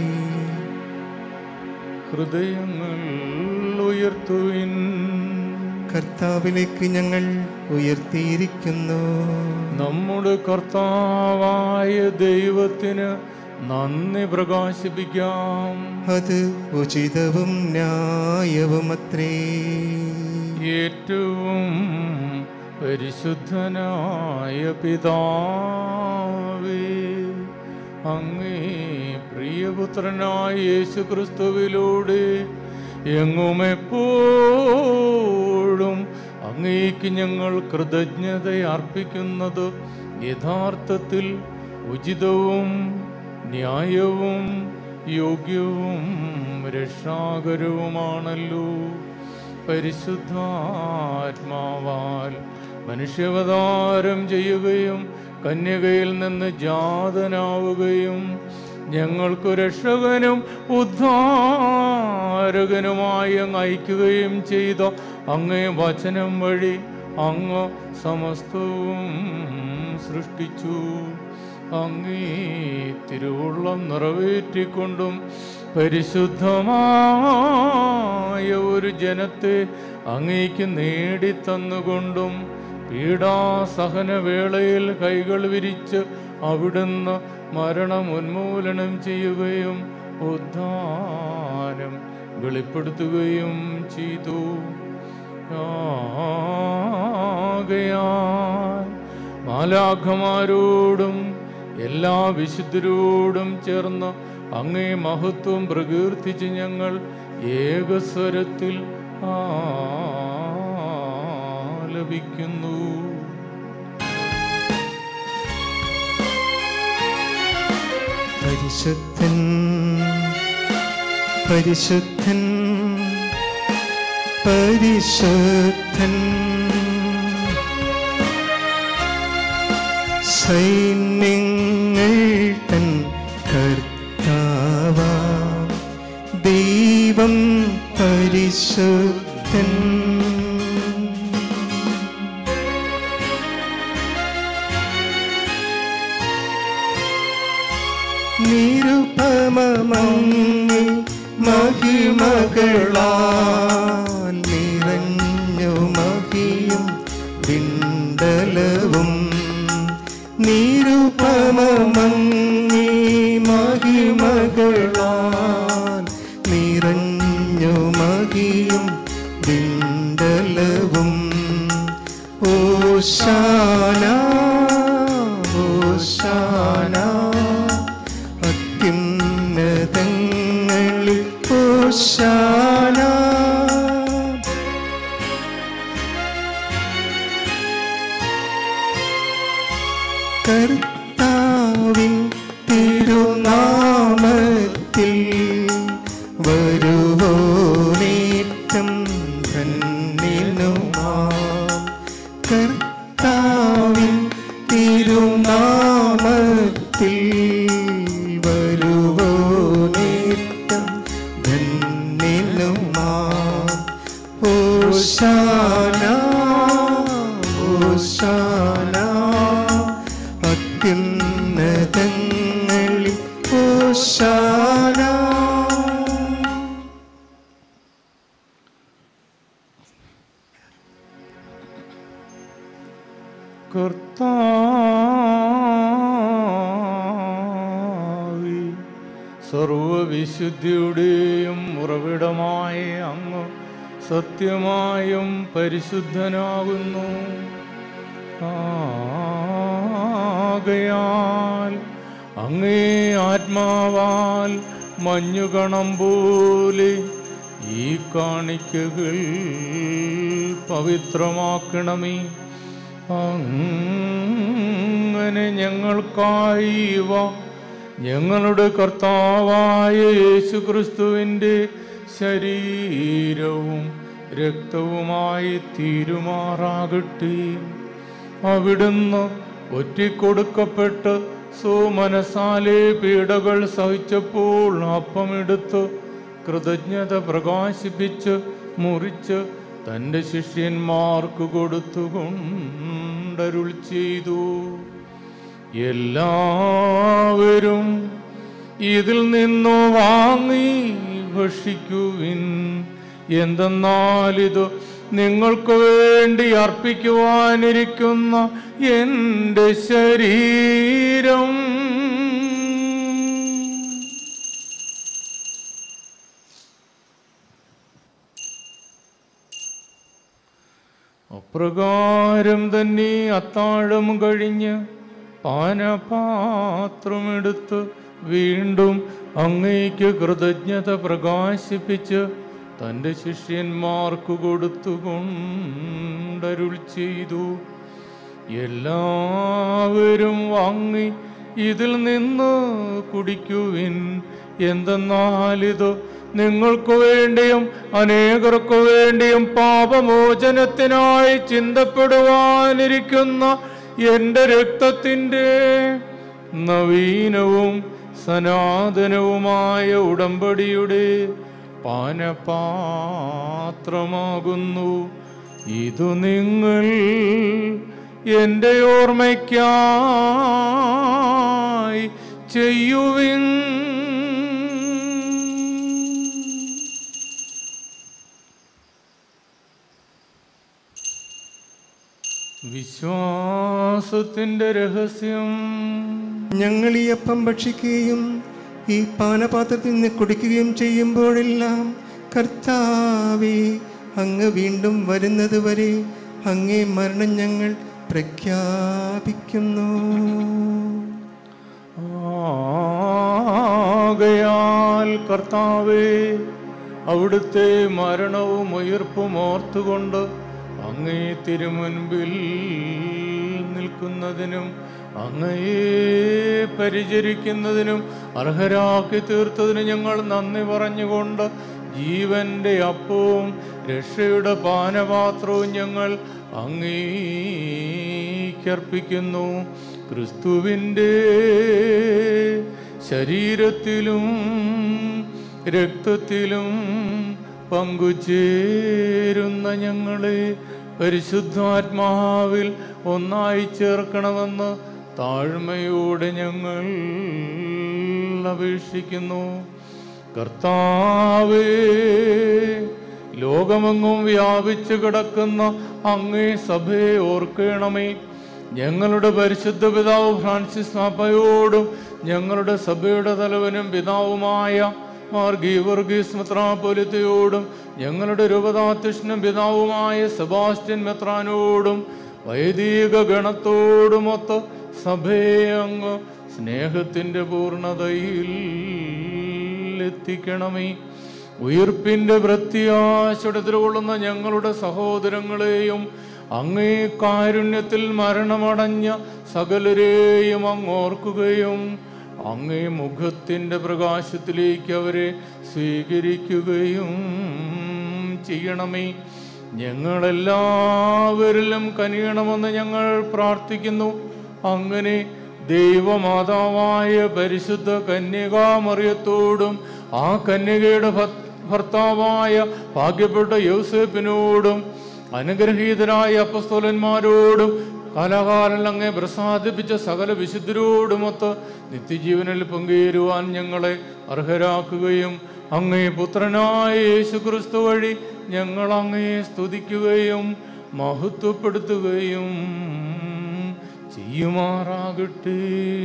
[SPEAKER 6] ഹൃദയങ്ങൾ ഉയർത്തുവിൻ
[SPEAKER 5] കർത്താവിലേക്ക് ഞങ്ങൾ ഉയർത്തിയിരിക്കുന്നു
[SPEAKER 6] നമ്മുടെ കർത്താവായ ദൈവത്തിന് നന്ദി പ്രകാശിപ്പിക്കാം
[SPEAKER 5] അത് ഉചിതവും ന്യായവുമത്രേ
[SPEAKER 6] ഏറ്റവും പരിശുദ്ധനായ പിതാവേ അങ്ങേ പ്രിയപുത്രനായ യേശു ക്രിസ്തുവിലൂടെ എങ്ങും എപ്പോഴും അങ്ങേക്ക് ഞങ്ങൾ കൃതജ്ഞത അർപ്പിക്കുന്നത് യഥാർത്ഥത്തിൽ ഉചിതവും ന്യായവും യോഗ്യവും രക്ഷാകരവുമാണല്ലോ പരിശുദ്ധാത്മാവാൽ മനുഷ്യാവതാരം ചെയ്യുകയും കന്യകയിൽ നിന്ന് ജാതനാവുകയും ഞങ്ങൾക്ക് രക്ഷകനും ഉദ്ധാരകനുമായി അങ്ങ് അയക്കുകയും ചെയ്ത അങ്ങേ വചനം വഴി അങ്ങ് സമസ്തവും സൃഷ്ടിച്ചു അങ്ങേ തിരുവുള്ളം നിറവേറ്റിക്കൊണ്ടും പരിശുദ്ധമായ ഒരു ജനത്തെ അങ്ങേക്ക് നേടിത്തന്നുകൊണ്ടും പീഡാസഹന വേളയിൽ കൈകൾ വിരിച്ച് അവിടുന്ന് മരണം ഉന്മൂലനം ചെയ്യുകയും ഉദ്ധാനം വെളിപ്പെടുത്തുകയും ചെയ്തു ആകയാൽ മാലാഖമാരോടും എല്ലാ വിശുദ്ധരോടും ചേർന്ന് അങ്ങേ മഹത്വം പ്രകീർത്തിച്ച് ഞങ്ങൾ ഏകസ്വരത്തിൽ ആലപിക്കുന്നു
[SPEAKER 5] പരിശുദ്ധൻ പരിശുദ്ധൻ പരിശുദ്ധൻ സൈന്യങ്ങൾ തൻ കർത്താവ ദൈവം പരിശുദ്ധൻ നിരുപമമങ്ങി മഹിമകളാൽ നിറഞ്ഞു മഹിയും പിണ്ടലവും നിരുപമമങ്ങി മഹിമകളാൽ നിറഞ്ഞു മഹിയും പിണ്ടലവും ഓശാന ഓശാന അത്യുന്നതങ്ങളിൽ ഓശാന കർത്താവിൻ തിരുനാമത്തിൽ വരുവോനേറ്റം ധന്യനുമാം കർത്താവിൻ തിരുനാമത്തിൽ വരുവോനേറ്റം ധന്യനുമാം ഓശാന ഓശാന അത്യുന്നതങ്ങളിൽ ഓശാന
[SPEAKER 6] കർത്താവേ, സർവവിശുദ്ധിയുടെയും ഉറവിടമായ അങ്ങ് സത്യമായും പരിശുദ്ധനാകുന്നു ആകയാൽ അങ്ങേ ആത്മാവാൽ മഞ്ഞുകണം പോലെ ഈ കാണിക്കകൾ പവിത്രമാക്കണമേ അങ്ങനെ ഞങ്ങൾക്കായി ഇവ ഞങ്ങളുടെ കർത്താവായ യേശുക്രിസ്തുവിൻ്റെ ശരീരവും രക്തവുമായി തീരുമാറാകട്ടെ അവിടുന്ന് ഒറ്റിക്കൊടുക്കപ്പെട്ട് സോമനസാലെ പീഡകൾ സഹിച്ചപ്പോൾ അപ്പമെടുത്ത് കൃതജ്ഞത പ്രകാശിപ്പിച്ച് മുറിച്ച് തൻ്റെ ശിഷ്യന്മാർക്ക് കൊടുത്തുകൊണ്ടരുൾ ചെയ്തു എല്ലാവരും ഇതിൽ നിന്നു വാങ്ങി ഭക്ഷിക്കുവിൻ എന്തെന്നാൽ ഇത് നിങ്ങൾക്ക് വേണ്ടി അർപ്പിക്കുവാനിരിക്കുന്ന എൻ്റെ ശരീരം അപ്രകാരം തന്നെ അത്താഴം കഴിഞ്ഞ് പാനപാത്രമെടുത്ത് വീണ്ടും അങ്ങേക്ക് കൃതജ്ഞത പ്രകാശിപ്പിച്ച് തൻ്റെ ശിഷ്യന്മാർക്ക് കൊടുത്തുകൊണ്ടരുൾ ചെയ്തു എല്ലാവരും വാങ്ങി ഇതിൽ നിന്ന് കുടിക്കുവിൻ എന്തെന്നാലിത് നിങ്ങൾക്ക് വേണ്ടിയും അനേകർക്കു വേണ്ടിയും പാപമോചനത്തിനായി ചിന്തപ്പെടുവാനിരിക്കുന്ന എൻ്റെ രക്തത്തിൻ്റെ നവീനവും സനാതനവുമായ ഉടമ്പടിയുടെ പാനപാത്രമാകുന്നു ഇതു നിങ്ങൾ എൻ്റെ ഓർമ്മയ്ക്കായി ചെയ്യുവിൻ വിശ്വാസത്തിൻ്റെ രഹസ്യം
[SPEAKER 5] ഞങ്ങൾ ഈ അപ്പം ഭക്ഷിക്കുകയും ഈ പാനപാത്രത്തിൽ നിന്ന് കുടിക്കുകയും ചെയ്യുമ്പോഴെല്ലാം കർത്താവേ അങ്ങ് വീണ്ടും വരുന്നത് വരെ അങ്ങേ മരണം ഞങ്ങൾ പ്രഖ്യാപിക്കുന്നു
[SPEAKER 6] ആകയാൽ കർത്താവേ അവിടുത്തെ മരണവും ഉയർപ്പും ഓർത്തുകൊണ്ട് അങ്ങേ തിരുമുൻപിൽ നിൽക്കുന്നതിനും അങ്ങയെ പരിചരിക്കുന്നതിനും അർഹരാക്കി തീർത്തതിന് ഞങ്ങൾ നന്ദി പറഞ്ഞുകൊണ്ട് ജീവന്റെ അപ്പവും രക്ഷയുടെ പാനപാത്രവും ഞങ്ങൾ അങ്ങേക്കർപ്പിക്കുന്നു ക്രിസ്തുവിൻ്റെ ശരീരത്തിലും രക്തത്തിലും പങ്കുചേരുന്ന ഞങ്ങളെ പരിശുദ്ധാത്മാവിൽ ഒന്നായി ചേർക്കണമെന്ന് താഴ്മയോടെ ഞങ്ങൾ അപേക്ഷിക്കുന്നു കർത്താവേ ലോകമെങ്ങും വ്യാപിച്ചു കിടക്കുന്ന അങ്ങേ സഭയെ ഓർക്കണമേ ഞങ്ങളുടെ പരിശുദ്ധ പിതാവ് ഫ്രാൻസിസ് പാപ്പയോടും ഞങ്ങളുടെ സഭയുടെ തലവനും പിതാവുമായ മാർ ഗീവർഗീസ് മെത്രാപൊലിത്തയോടും ഞങ്ങളുടെ രൂപതാധ്യക്ഷനും പിതാവുമായ സെബാസ്റ്റ്യൻ മെത്രാനോടും വൈദിക ഗണത്തോടുമൊത്ത് സഭയെ അങ്ങ് സ്നേഹത്തിൻ്റെ പൂർണ്ണതയിൽ എത്തിക്കണമേ ഉയിർപ്പിൻ്റെ പ്രത്യാശയുടെ കൊള്ളുന്ന ഞങ്ങളുടെ സഹോദരങ്ങളെയും അങ്ങേ കാരുണ്യത്തിൽ മരണമടഞ്ഞ സകലരെയും അങ്ങോർക്കുകയും അങ്ങേ മുഖത്തിൻ്റെ പ്രകാശത്തിലേക്ക് അവരെ സ്വീകരിക്കുകയും ചെയ്യണമേ ഞങ്ങളെല്ലാവരിലും കനിയണമെന്ന് ഞങ്ങൾ പ്രാർത്ഥിക്കുന്നു അങ്ങനെ ദൈവമാതാവായ പരിശുദ്ധ കന്യകാമറിയത്തോടും ആ കന്യകയുടെ ഭ- ഭർത്താവായ ഭാഗ്യപ്പെട്ട യൗസേപ്പിനോടും അനുഗ്രഹീതരായ അപ്പസ്തോലന്മാരോടും കാലാകാലം അങ്ങെ പ്രസാദിപ്പിച്ച സകല വിശുദ്ധരോടുമൊത്ത് നിത്യജീവനിൽ പങ്കുചേരുവാൻ ഞങ്ങളെ അർഹരാക്കുകയും അങ്ങേ പുത്രനായ യേശുക്രിസ്തു വഴി ഞങ്ങൾ അങ്ങയെ സ്തുതിക്കുകയും മഹത്വപ്പെടുത്തുകയും ചെയ്യുമാറാകട്ടെ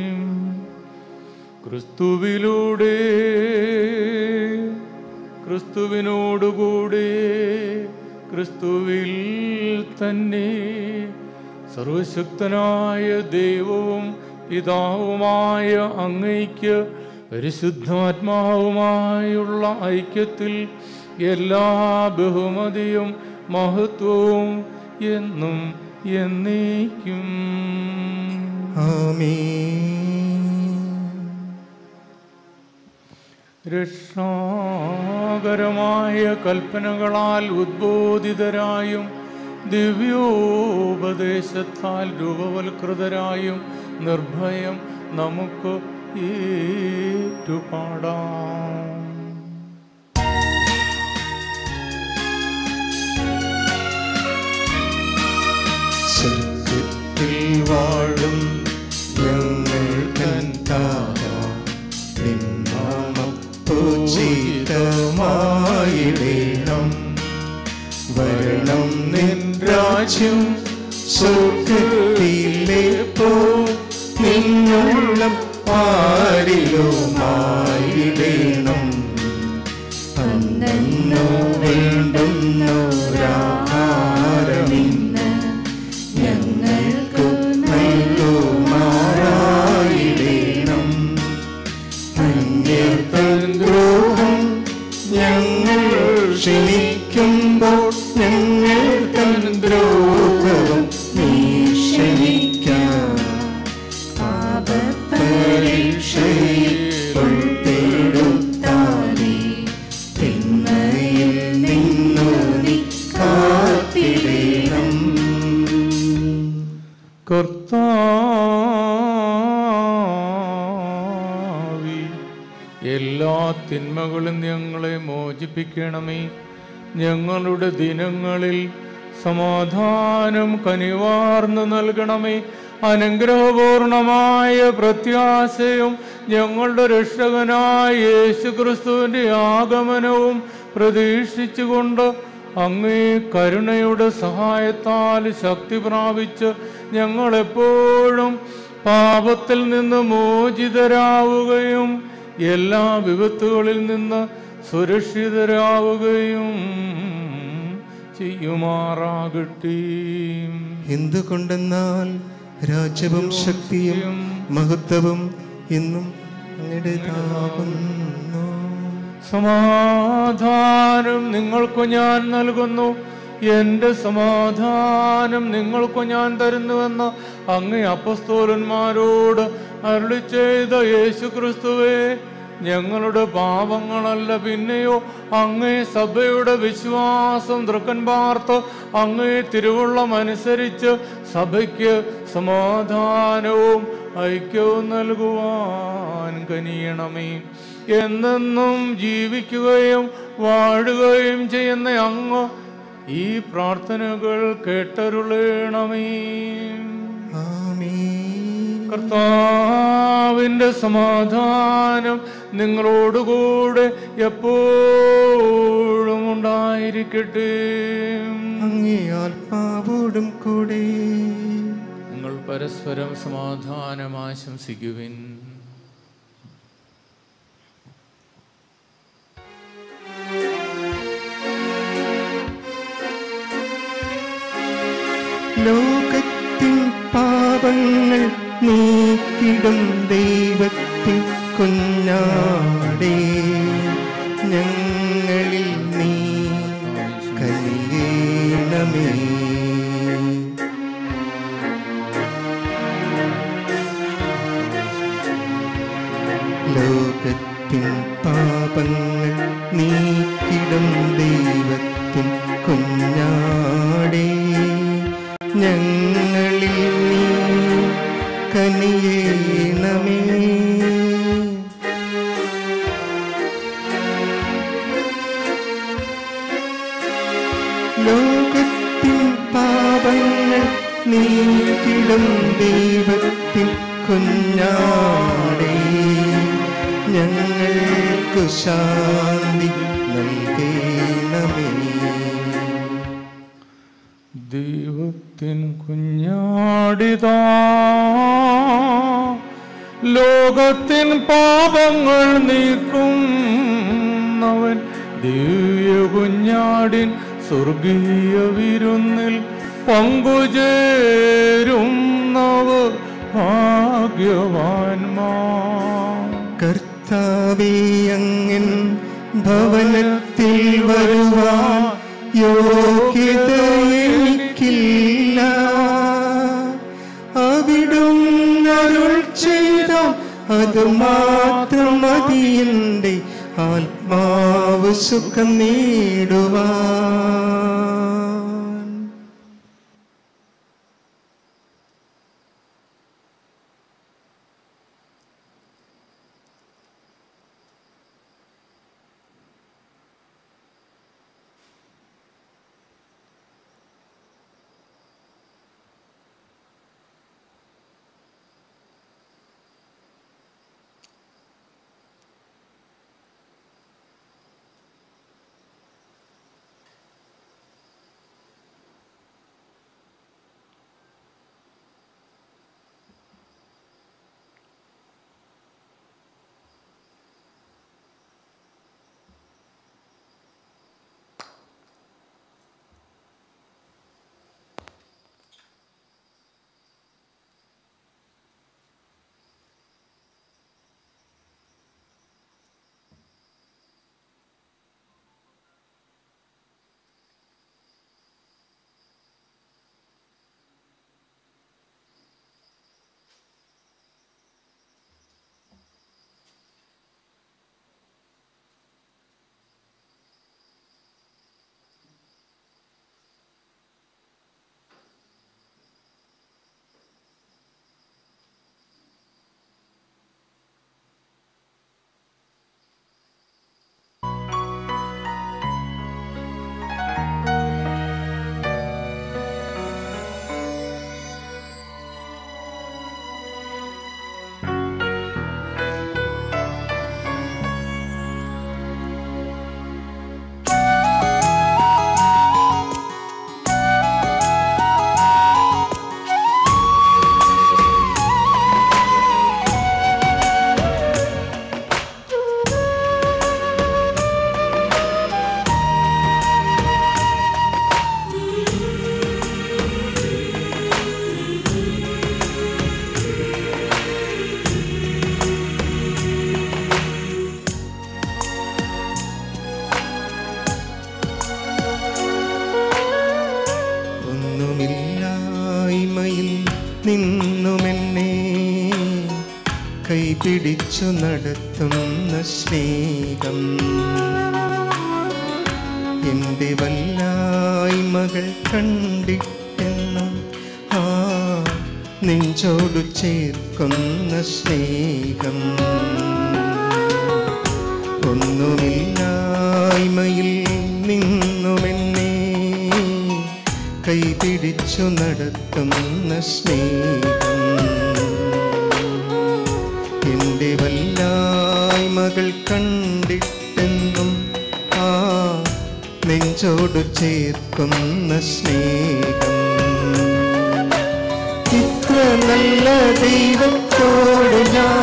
[SPEAKER 6] ക്രിസ്തുവിലൂടെ ക്രിസ്തുവിനോടുകൂടെ ക്രിസ്തുവിൽ തന്നെ സർവശക്തനായ ദൈവവും പിതാവുമായ അങ്ങയ്ക്ക് പരിശുദ്ധാത്മാവുമായുള്ള ഐക്യത്തിൽ എല്ലാ ബഹുമതിയും മഹത്വവും എന്നും എന്നേക്കും രക്ഷാകരമായ കൽപ്പനകളാൽ ഉദ്ബോധിതരായും ദിവ്യോപദേശത്താൽ രൂപവൽകൃതരായും നിർഭയം നമുക്ക് ഏറ്റുപാടാം
[SPEAKER 5] സ്വർഗത്തിൽ വാഴും ഞങ്ങൾ തൻ താത നിന്നാമം പൂജിതമായിടേണം വരണം നിൻ രാജ്യം സ്വർഗത്തിലെ പോ നിന്നുള്ള പാരിലുമായിടേണം അന്നു വേണ്ടുന്നൊരാഹാരമിന്ന് ഞങ്ങൾക്കു നൽകുമാറായിടേണം അന്യർത്തൻ ദ്രോഹം ഞങ്ങൾ ക്ഷമിക്കുമ്പോൾ ഞങ്ങൾ തൻ ദ്രോഹവും നീ ക്ഷമിക്കാം പരീക്ഷയിൽ ഉൾപ്പെടുത്താതെ തിന്മയിൽ നിന്നു നീ കാത്തിടേണം
[SPEAKER 6] കർത്താവി എല്ലാ തിന്മകളും ഞങ്ങളെ മോചിപ്പിക്കണമേ ഞങ്ങളുടെ ദിനങ്ങളിൽ സമാധാനം കനിവാർന്ന് നൽകണമേ അനുഗ്രഹപൂർണമായ പ്രത്യാശയും ഞങ്ങളുടെ രക്ഷകനായ യേശുക്രിസ്തുവിന്റെ ആഗമനവും പ്രതീക്ഷിച്ചുകൊണ്ട് അങ്ങേ കരുണയുടെ സഹായത്താൽ ശക്തി പ്രാപിച്ച് ഞങ്ങളെപ്പോഴും പാപത്തിൽ നിന്ന് മോചിതരാവുകയും എല്ലാ വിപത്തുകളിൽ നിന്ന് സുരക്ഷിതരാവുകയും ചെയ്യുമാറാകട്ടെ
[SPEAKER 5] എന്തുകൊണ്ടെന്നാൽ രാജ്യവും ശക്തിയും മഹത്വവും എന്നും അങ്ങയുടേതാകുന്നു
[SPEAKER 6] സമാധാനം നിങ്ങൾക്ക് ഞാൻ നൽകുന്നു എൻ്റെ സമാധാനം നിങ്ങൾക്ക് ഞാൻ തരുന്നുവെന്ന് അങ്ങേ അപ്പസ്തോലന്മാരോട് അരുളി ചെയ്ത യേശു ക്രിസ്തുവേ ഞങ്ങളുടെ പാപങ്ങളല്ല പിന്നെയോ അങ്ങേ സഭയുടെ വിശ്വാസം തൃക്കൻ പാർത്ത് അങ്ങേ തിരുവുള്ളം അനുസരിച്ച് സഭയ്ക്ക് സമാധാനവും ഐക്യവും നൽകുവാൻ കനിയണമേ എന്നെന്നും ജീവിക്കുകയും വാഴുകയും ചെയ്യുന്ന അങ്ങ് ഈ പ്രാർത്ഥനകൾ കേട്ടരുളേണമേ കർത്താവിൻ്റെ സമാധാനം നിങ്ങളോടുകൂടെ എപ്പോഴും ഉണ്ടായിരിക്കട്ടെ
[SPEAKER 5] അങ്ങേ ആത്മാവോടും കൂടെ
[SPEAKER 6] നിങ്ങൾ പരസ്പരം സമാധാനം ആശംസിക്കുവിൻ
[SPEAKER 5] ലോകത്തിൻ പാപങ്ങൾ നീക്കിടും ദൈവത്തിൻ കുഞ്ഞാടേ ഞങ്ങളിൽ നീ കനിയേണമേ ലോകത്തിൻ പാപങ്ങൾ നീക്കിടും ദൈവത്തിൻ കുഞ്ഞാടേ ഞങ്ങളിൽ നീ കനിയേണമേ ലോകത്തിൻ പാപങ്ങൾ നീക്കിടും ദൈവത്തിൻ കുഞ്ഞാടേ ഞങ്ങൾക്കു ശാന്തി നൽകേണമേ
[SPEAKER 6] ദൈവത്തിൻ കുഞ്ഞാടിതാ ലോകത്തിൻ പാപങ്ങൾ നീക്കുന്നവൻ ദിവ്യ കുഞ്ഞാടിൻ സ്വർഗീയ വിരുന്നിൽ പങ്കുചേരും നവ ഭാഗ്യവാന്മാർ
[SPEAKER 5] കർത്താവേ അങ്ങൻ ഭവനത്തിൽ വരുവാൻ യോഗ്യത എനിക്കില്ല അവിടും അരുൾ ചെയ്ത അത് മാത്രം മതി എൻ്റെ ആത്മാവ് സുഖം നേടുവാൻ ഒന്നുമില്ലായ്മയിൽ നിന്നുമെന്നെ കൈപിടിച്ചു നടത്തുന്ന സ്നേഹം എൻ്റെ വല്ലായ്മകൾ കണ്ടിട്ടെന്നും ആ നെഞ്ചോടു ചേർക്കുന്ന സ്നേഹം ഒന്നുമില്ലായ്മയിൽ നിന്നുമെന്നെ കൈപിടിച്ചു നടത്തുന്ന സ്നേഹം ചേർക്കുന്ന സ്നേഹം ഇത്ര നല്ല ദൈവത്തോട്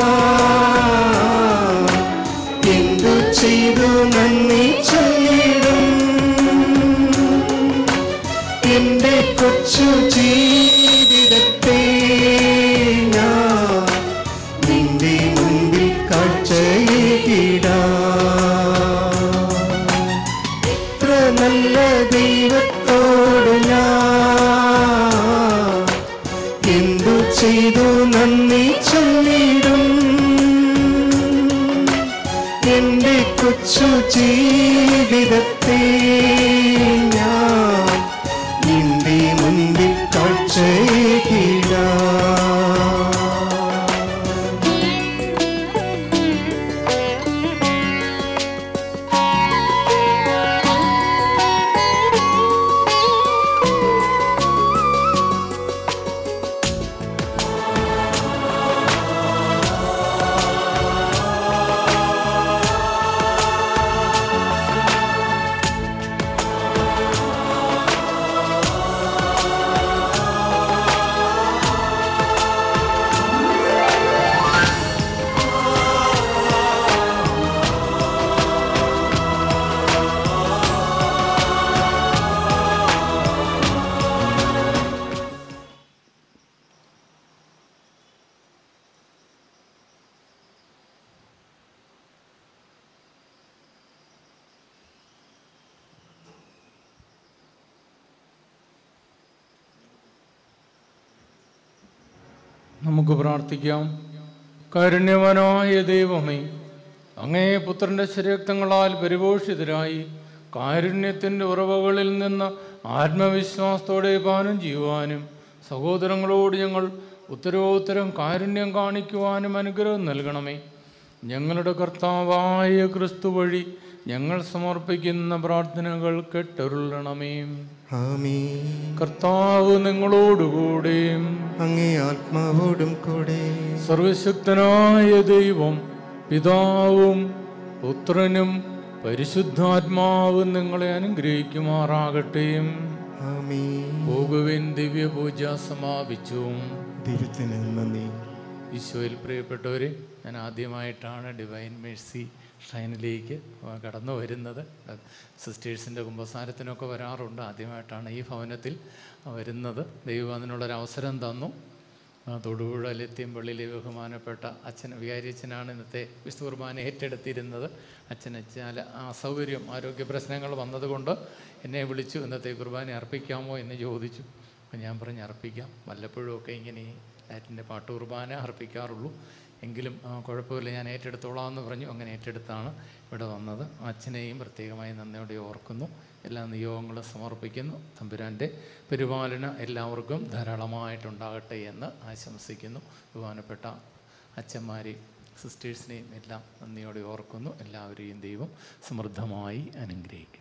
[SPEAKER 5] ഞാൻ എന്തു ചെയ്തു നന്ദി ചൊല്ലിടും എന്റെ കൊച്ചു ജീവിതത്തെ ഞാൻ നിന്റെ മുൻപിൽ കാഴ്ചയിടാം ഇത്ര നല്ല ദൈവത്തോട് ഞാൻ എന്തു ചെയ്തു നന്ദി ചൊല്ലിടും എന്റെ കൊച്ചു ജീവിതത്തെ ഞാൻ നിന്റെ മുൻപിൽ കാഴ്ചയിടാം
[SPEAKER 6] നമുക്ക് പ്രാർത്ഥിക്കാം കാരുണ്യവനായ ദൈവമേ അങ്ങേ പുത്രന്റെ ശരീരക്തങ്ങളാൽ പരിപോഷിതരായി കാരുണ്യത്തിൻ്റെ ഉറവകളിൽ നിന്ന് ആത്മവിശ്വാസത്തോടെ പാനം ചെയ്യുവാനും സഹോദരങ്ങളോട് ഞങ്ങൾ ഉത്തരോത്തരം കാരുണ്യം കാണിക്കുവാനും അനുഗ്രഹം നൽകണമേ ഞങ്ങളുടെ കർത്താവായ ക്രിസ്തു വഴി ഞങ്ങൾ സമർപ്പിക്കുന്ന പ്രാർത്ഥനകൾ കെട്ടരുളണമേ
[SPEAKER 5] ആമീൻ
[SPEAKER 6] കർത്താവ് നിങ്ങളോടുകൂടെയും
[SPEAKER 5] അങ്ങേ ആത്മാവോടും കൂടെ
[SPEAKER 6] സർവശക്തനായ ദൈവം പിതാവും പുത്രനും പരിശുദ്ധാത്മാവും നിങ്ങളെ അനുഗ്രഹിക്കുമാറാകട്ടെ
[SPEAKER 5] ആമീൻ
[SPEAKER 6] പോകുവിൻ ദിവ്യപൂജ സമാപിച്ചു
[SPEAKER 5] ദൈവത്തിന് നന്ദി
[SPEAKER 6] ഈശോയിൽ പ്രിയപ്പെട്ടവരെ ഞാൻ ആദ്യമായിട്ടാണ് ഡിവൈൻ മേഴ്സി ഷൈനിലേക്ക് കടന്നു വരുന്നത് സിസ്റ്റേഴ്സിൻ്റെ കുമ്പസാരത്തിനൊക്കെ വരാറുണ്ട് ആദ്യമായിട്ടാണ് ഈ ഭവനത്തിൽ വരുന്നത് ദൈവം അതിനുള്ളൊരു അവസരം തന്നു ആ, തൊടുപുഴ ലത്യം പള്ളിയിലെ ബഹുമാനപ്പെട്ട അച്ഛൻ വികാരിയച്ഛനാണ് ഇന്നത്തെ വിശുദ്ധ കുർബാന ഏറ്റെടുത്തിരുന്നത് അച്ഛന് ചില അസൗകര്യം ആരോഗ്യ പ്രശ്നങ്ങൾ വന്നതുകൊണ്ട് എന്നെ വിളിച്ചു ഇന്നത്തെ കുർബാന അർപ്പിക്കാമോ എന്ന് ചോദിച്ചു അപ്പം ഞാൻ പറഞ്ഞ് അർപ്പിക്കാം വല്ലപ്പോഴും ഒക്കെ ഇങ്ങനെ ഈ ലാറ്റിൻ്റെ പാട്ട് കുർബാന അർപ്പിക്കാറുള്ളൂ എങ്കിലും ആ, കുഴപ്പമില്ല ഞാൻ ഏറ്റെടുത്തോളാം എന്ന് പറഞ്ഞു അങ്ങനെ ഏറ്റെടുത്താണ് ഇവിടെ വന്നത് അച്ഛനെയും പ്രത്യേകമായി നന്ദിയോടെ ഓർക്കുന്നു എല്ലാ നിയോഗങ്ങളും സമർപ്പിക്കുന്നു തമ്പുരാൻ്റെ പരിപാലന എല്ലാവർക്കും ധാരാളമായിട്ടുണ്ടാകട്ടെ എന്ന് ആശംസിക്കുന്നു ബഹുമാനപ്പെട്ട അച്ഛന്മാരെയും സിസ്റ്റേഴ്സിനെയും എല്ലാം നന്ദിയോടെ ഓർക്കുന്നു എല്ലാവരെയും ദൈവം സമൃദ്ധമായി അനുഗ്രഹിക്കട്ടെ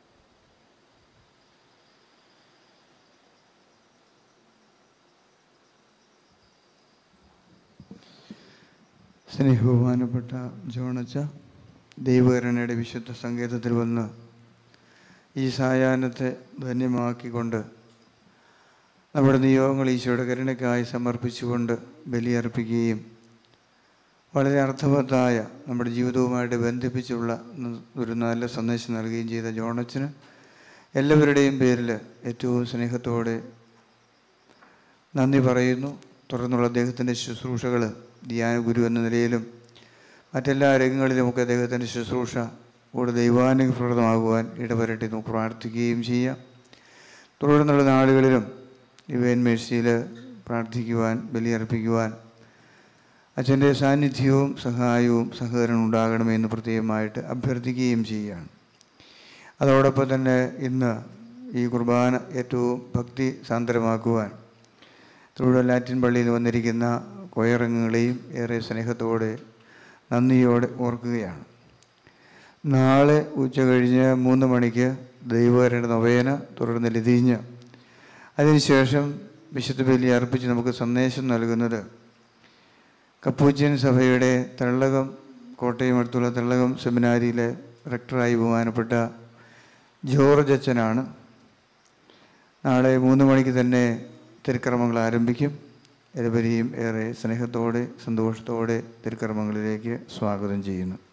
[SPEAKER 4] സ്നേഹബഹുമാനപ്പെട്ട ജോണച്ച ദൈവകരുണയുടെ വിശുദ്ധ സങ്കേതത്തിൽ വന്ന് ഈ സായാഹ്നത്തെ ധന്യമാക്കിക്കൊണ്ട് നമ്മുടെ നിയോഗങ്ങൾ ഈശോയുടെ കരുണയ്ക്കായി സമർപ്പിച്ചുകൊണ്ട് ബലിയർപ്പിക്കുകയും വളരെ അർത്ഥവത്തായ നമ്മുടെ ജീവിതവുമായിട്ട് ബന്ധിപ്പിച്ചുള്ള ന- ഒരു നല്ല സന്ദേശം നൽകുകയും ചെയ്ത ജോണച്ചന് എല്ലാവരുടെയും പേരിൽ ഏറ്റവും സ്നേഹത്തോടെ നന്ദി പറയുന്നു തുടർന്നുള്ള അദ്ദേഹത്തിൻ്റെ ശുശ്രൂഷകൾ ധ്യാന ഗുരു എന്ന നിലയിലും മറ്റെല്ലാ രംഗങ്ങളിലുമൊക്കെ അദ്ദേഹത്തിൻ്റെ ശുശ്രൂഷ കൂടുതൽ ദൈവാനുപ്രദമാകുവാൻ ഇടവരട്ടെ നമുക്ക് പ്രാർത്ഥിക്കുകയും ചെയ്യാം തുടർന്നുള്ള നാളുകളിലും ഡിവൈൻ മേഴ്സിയിൽ പ്രാർത്ഥിക്കുവാൻ ബലിയർപ്പിക്കുവാൻ അച്ഛൻ്റെ സാന്നിധ്യവും സഹായവും സഹകരണവും ഉണ്ടാകണമെന്ന് പ്രത്യേകമായിട്ട് അഭ്യർത്ഥിക്കുകയും ചെയ്യുകയാണ് അതോടൊപ്പം തന്നെ ഇന്ന് ഈ കുർബാന ഏറ്റവും ഭക്തി സാന്ദ്രമാക്കുവാൻ തൊഴിൽ ലാറ്റിൻ പള്ളിയിൽ വന്നിരിക്കുന്ന കൊയറങ്ങുകളെയും ഏറെ സ്നേഹത്തോടെ നന്ദിയോടെ ഓർക്കുകയാണ് നാളെ ഉച്ച കഴിഞ്ഞ് മൂന്ന് മണിക്ക് ദൈവകരുടെ നൊവേന തുടർന്ന് ലതിഞ്ഞ് അതിനുശേഷം വിശുദ്ധ ബലി അർപ്പിച്ച് നമുക്ക് സന്ദേശം നൽകുന്നത് കപ്പൂച്ചിയൻ സഭയുടെ തള്ളകം കോട്ടയം അടുത്തുള്ള തള്ളകം സെമിനാരിയിലെ റെക്ടറായി ബഹുമാനപ്പെട്ട ജോർജ് അച്ഛനാണ് നാളെ മൂന്ന് മണിക്ക് തന്നെ തിരുക്കർമ്മങ്ങൾ ആരംഭിക്കും ഏവരെയും ഏറെ സ്നേഹത്തോടെ സന്തോഷത്തോടെ തിരുക്കർമ്മങ്ങളിലേക്ക് സ്വാഗതം ചെയ്യുന്നു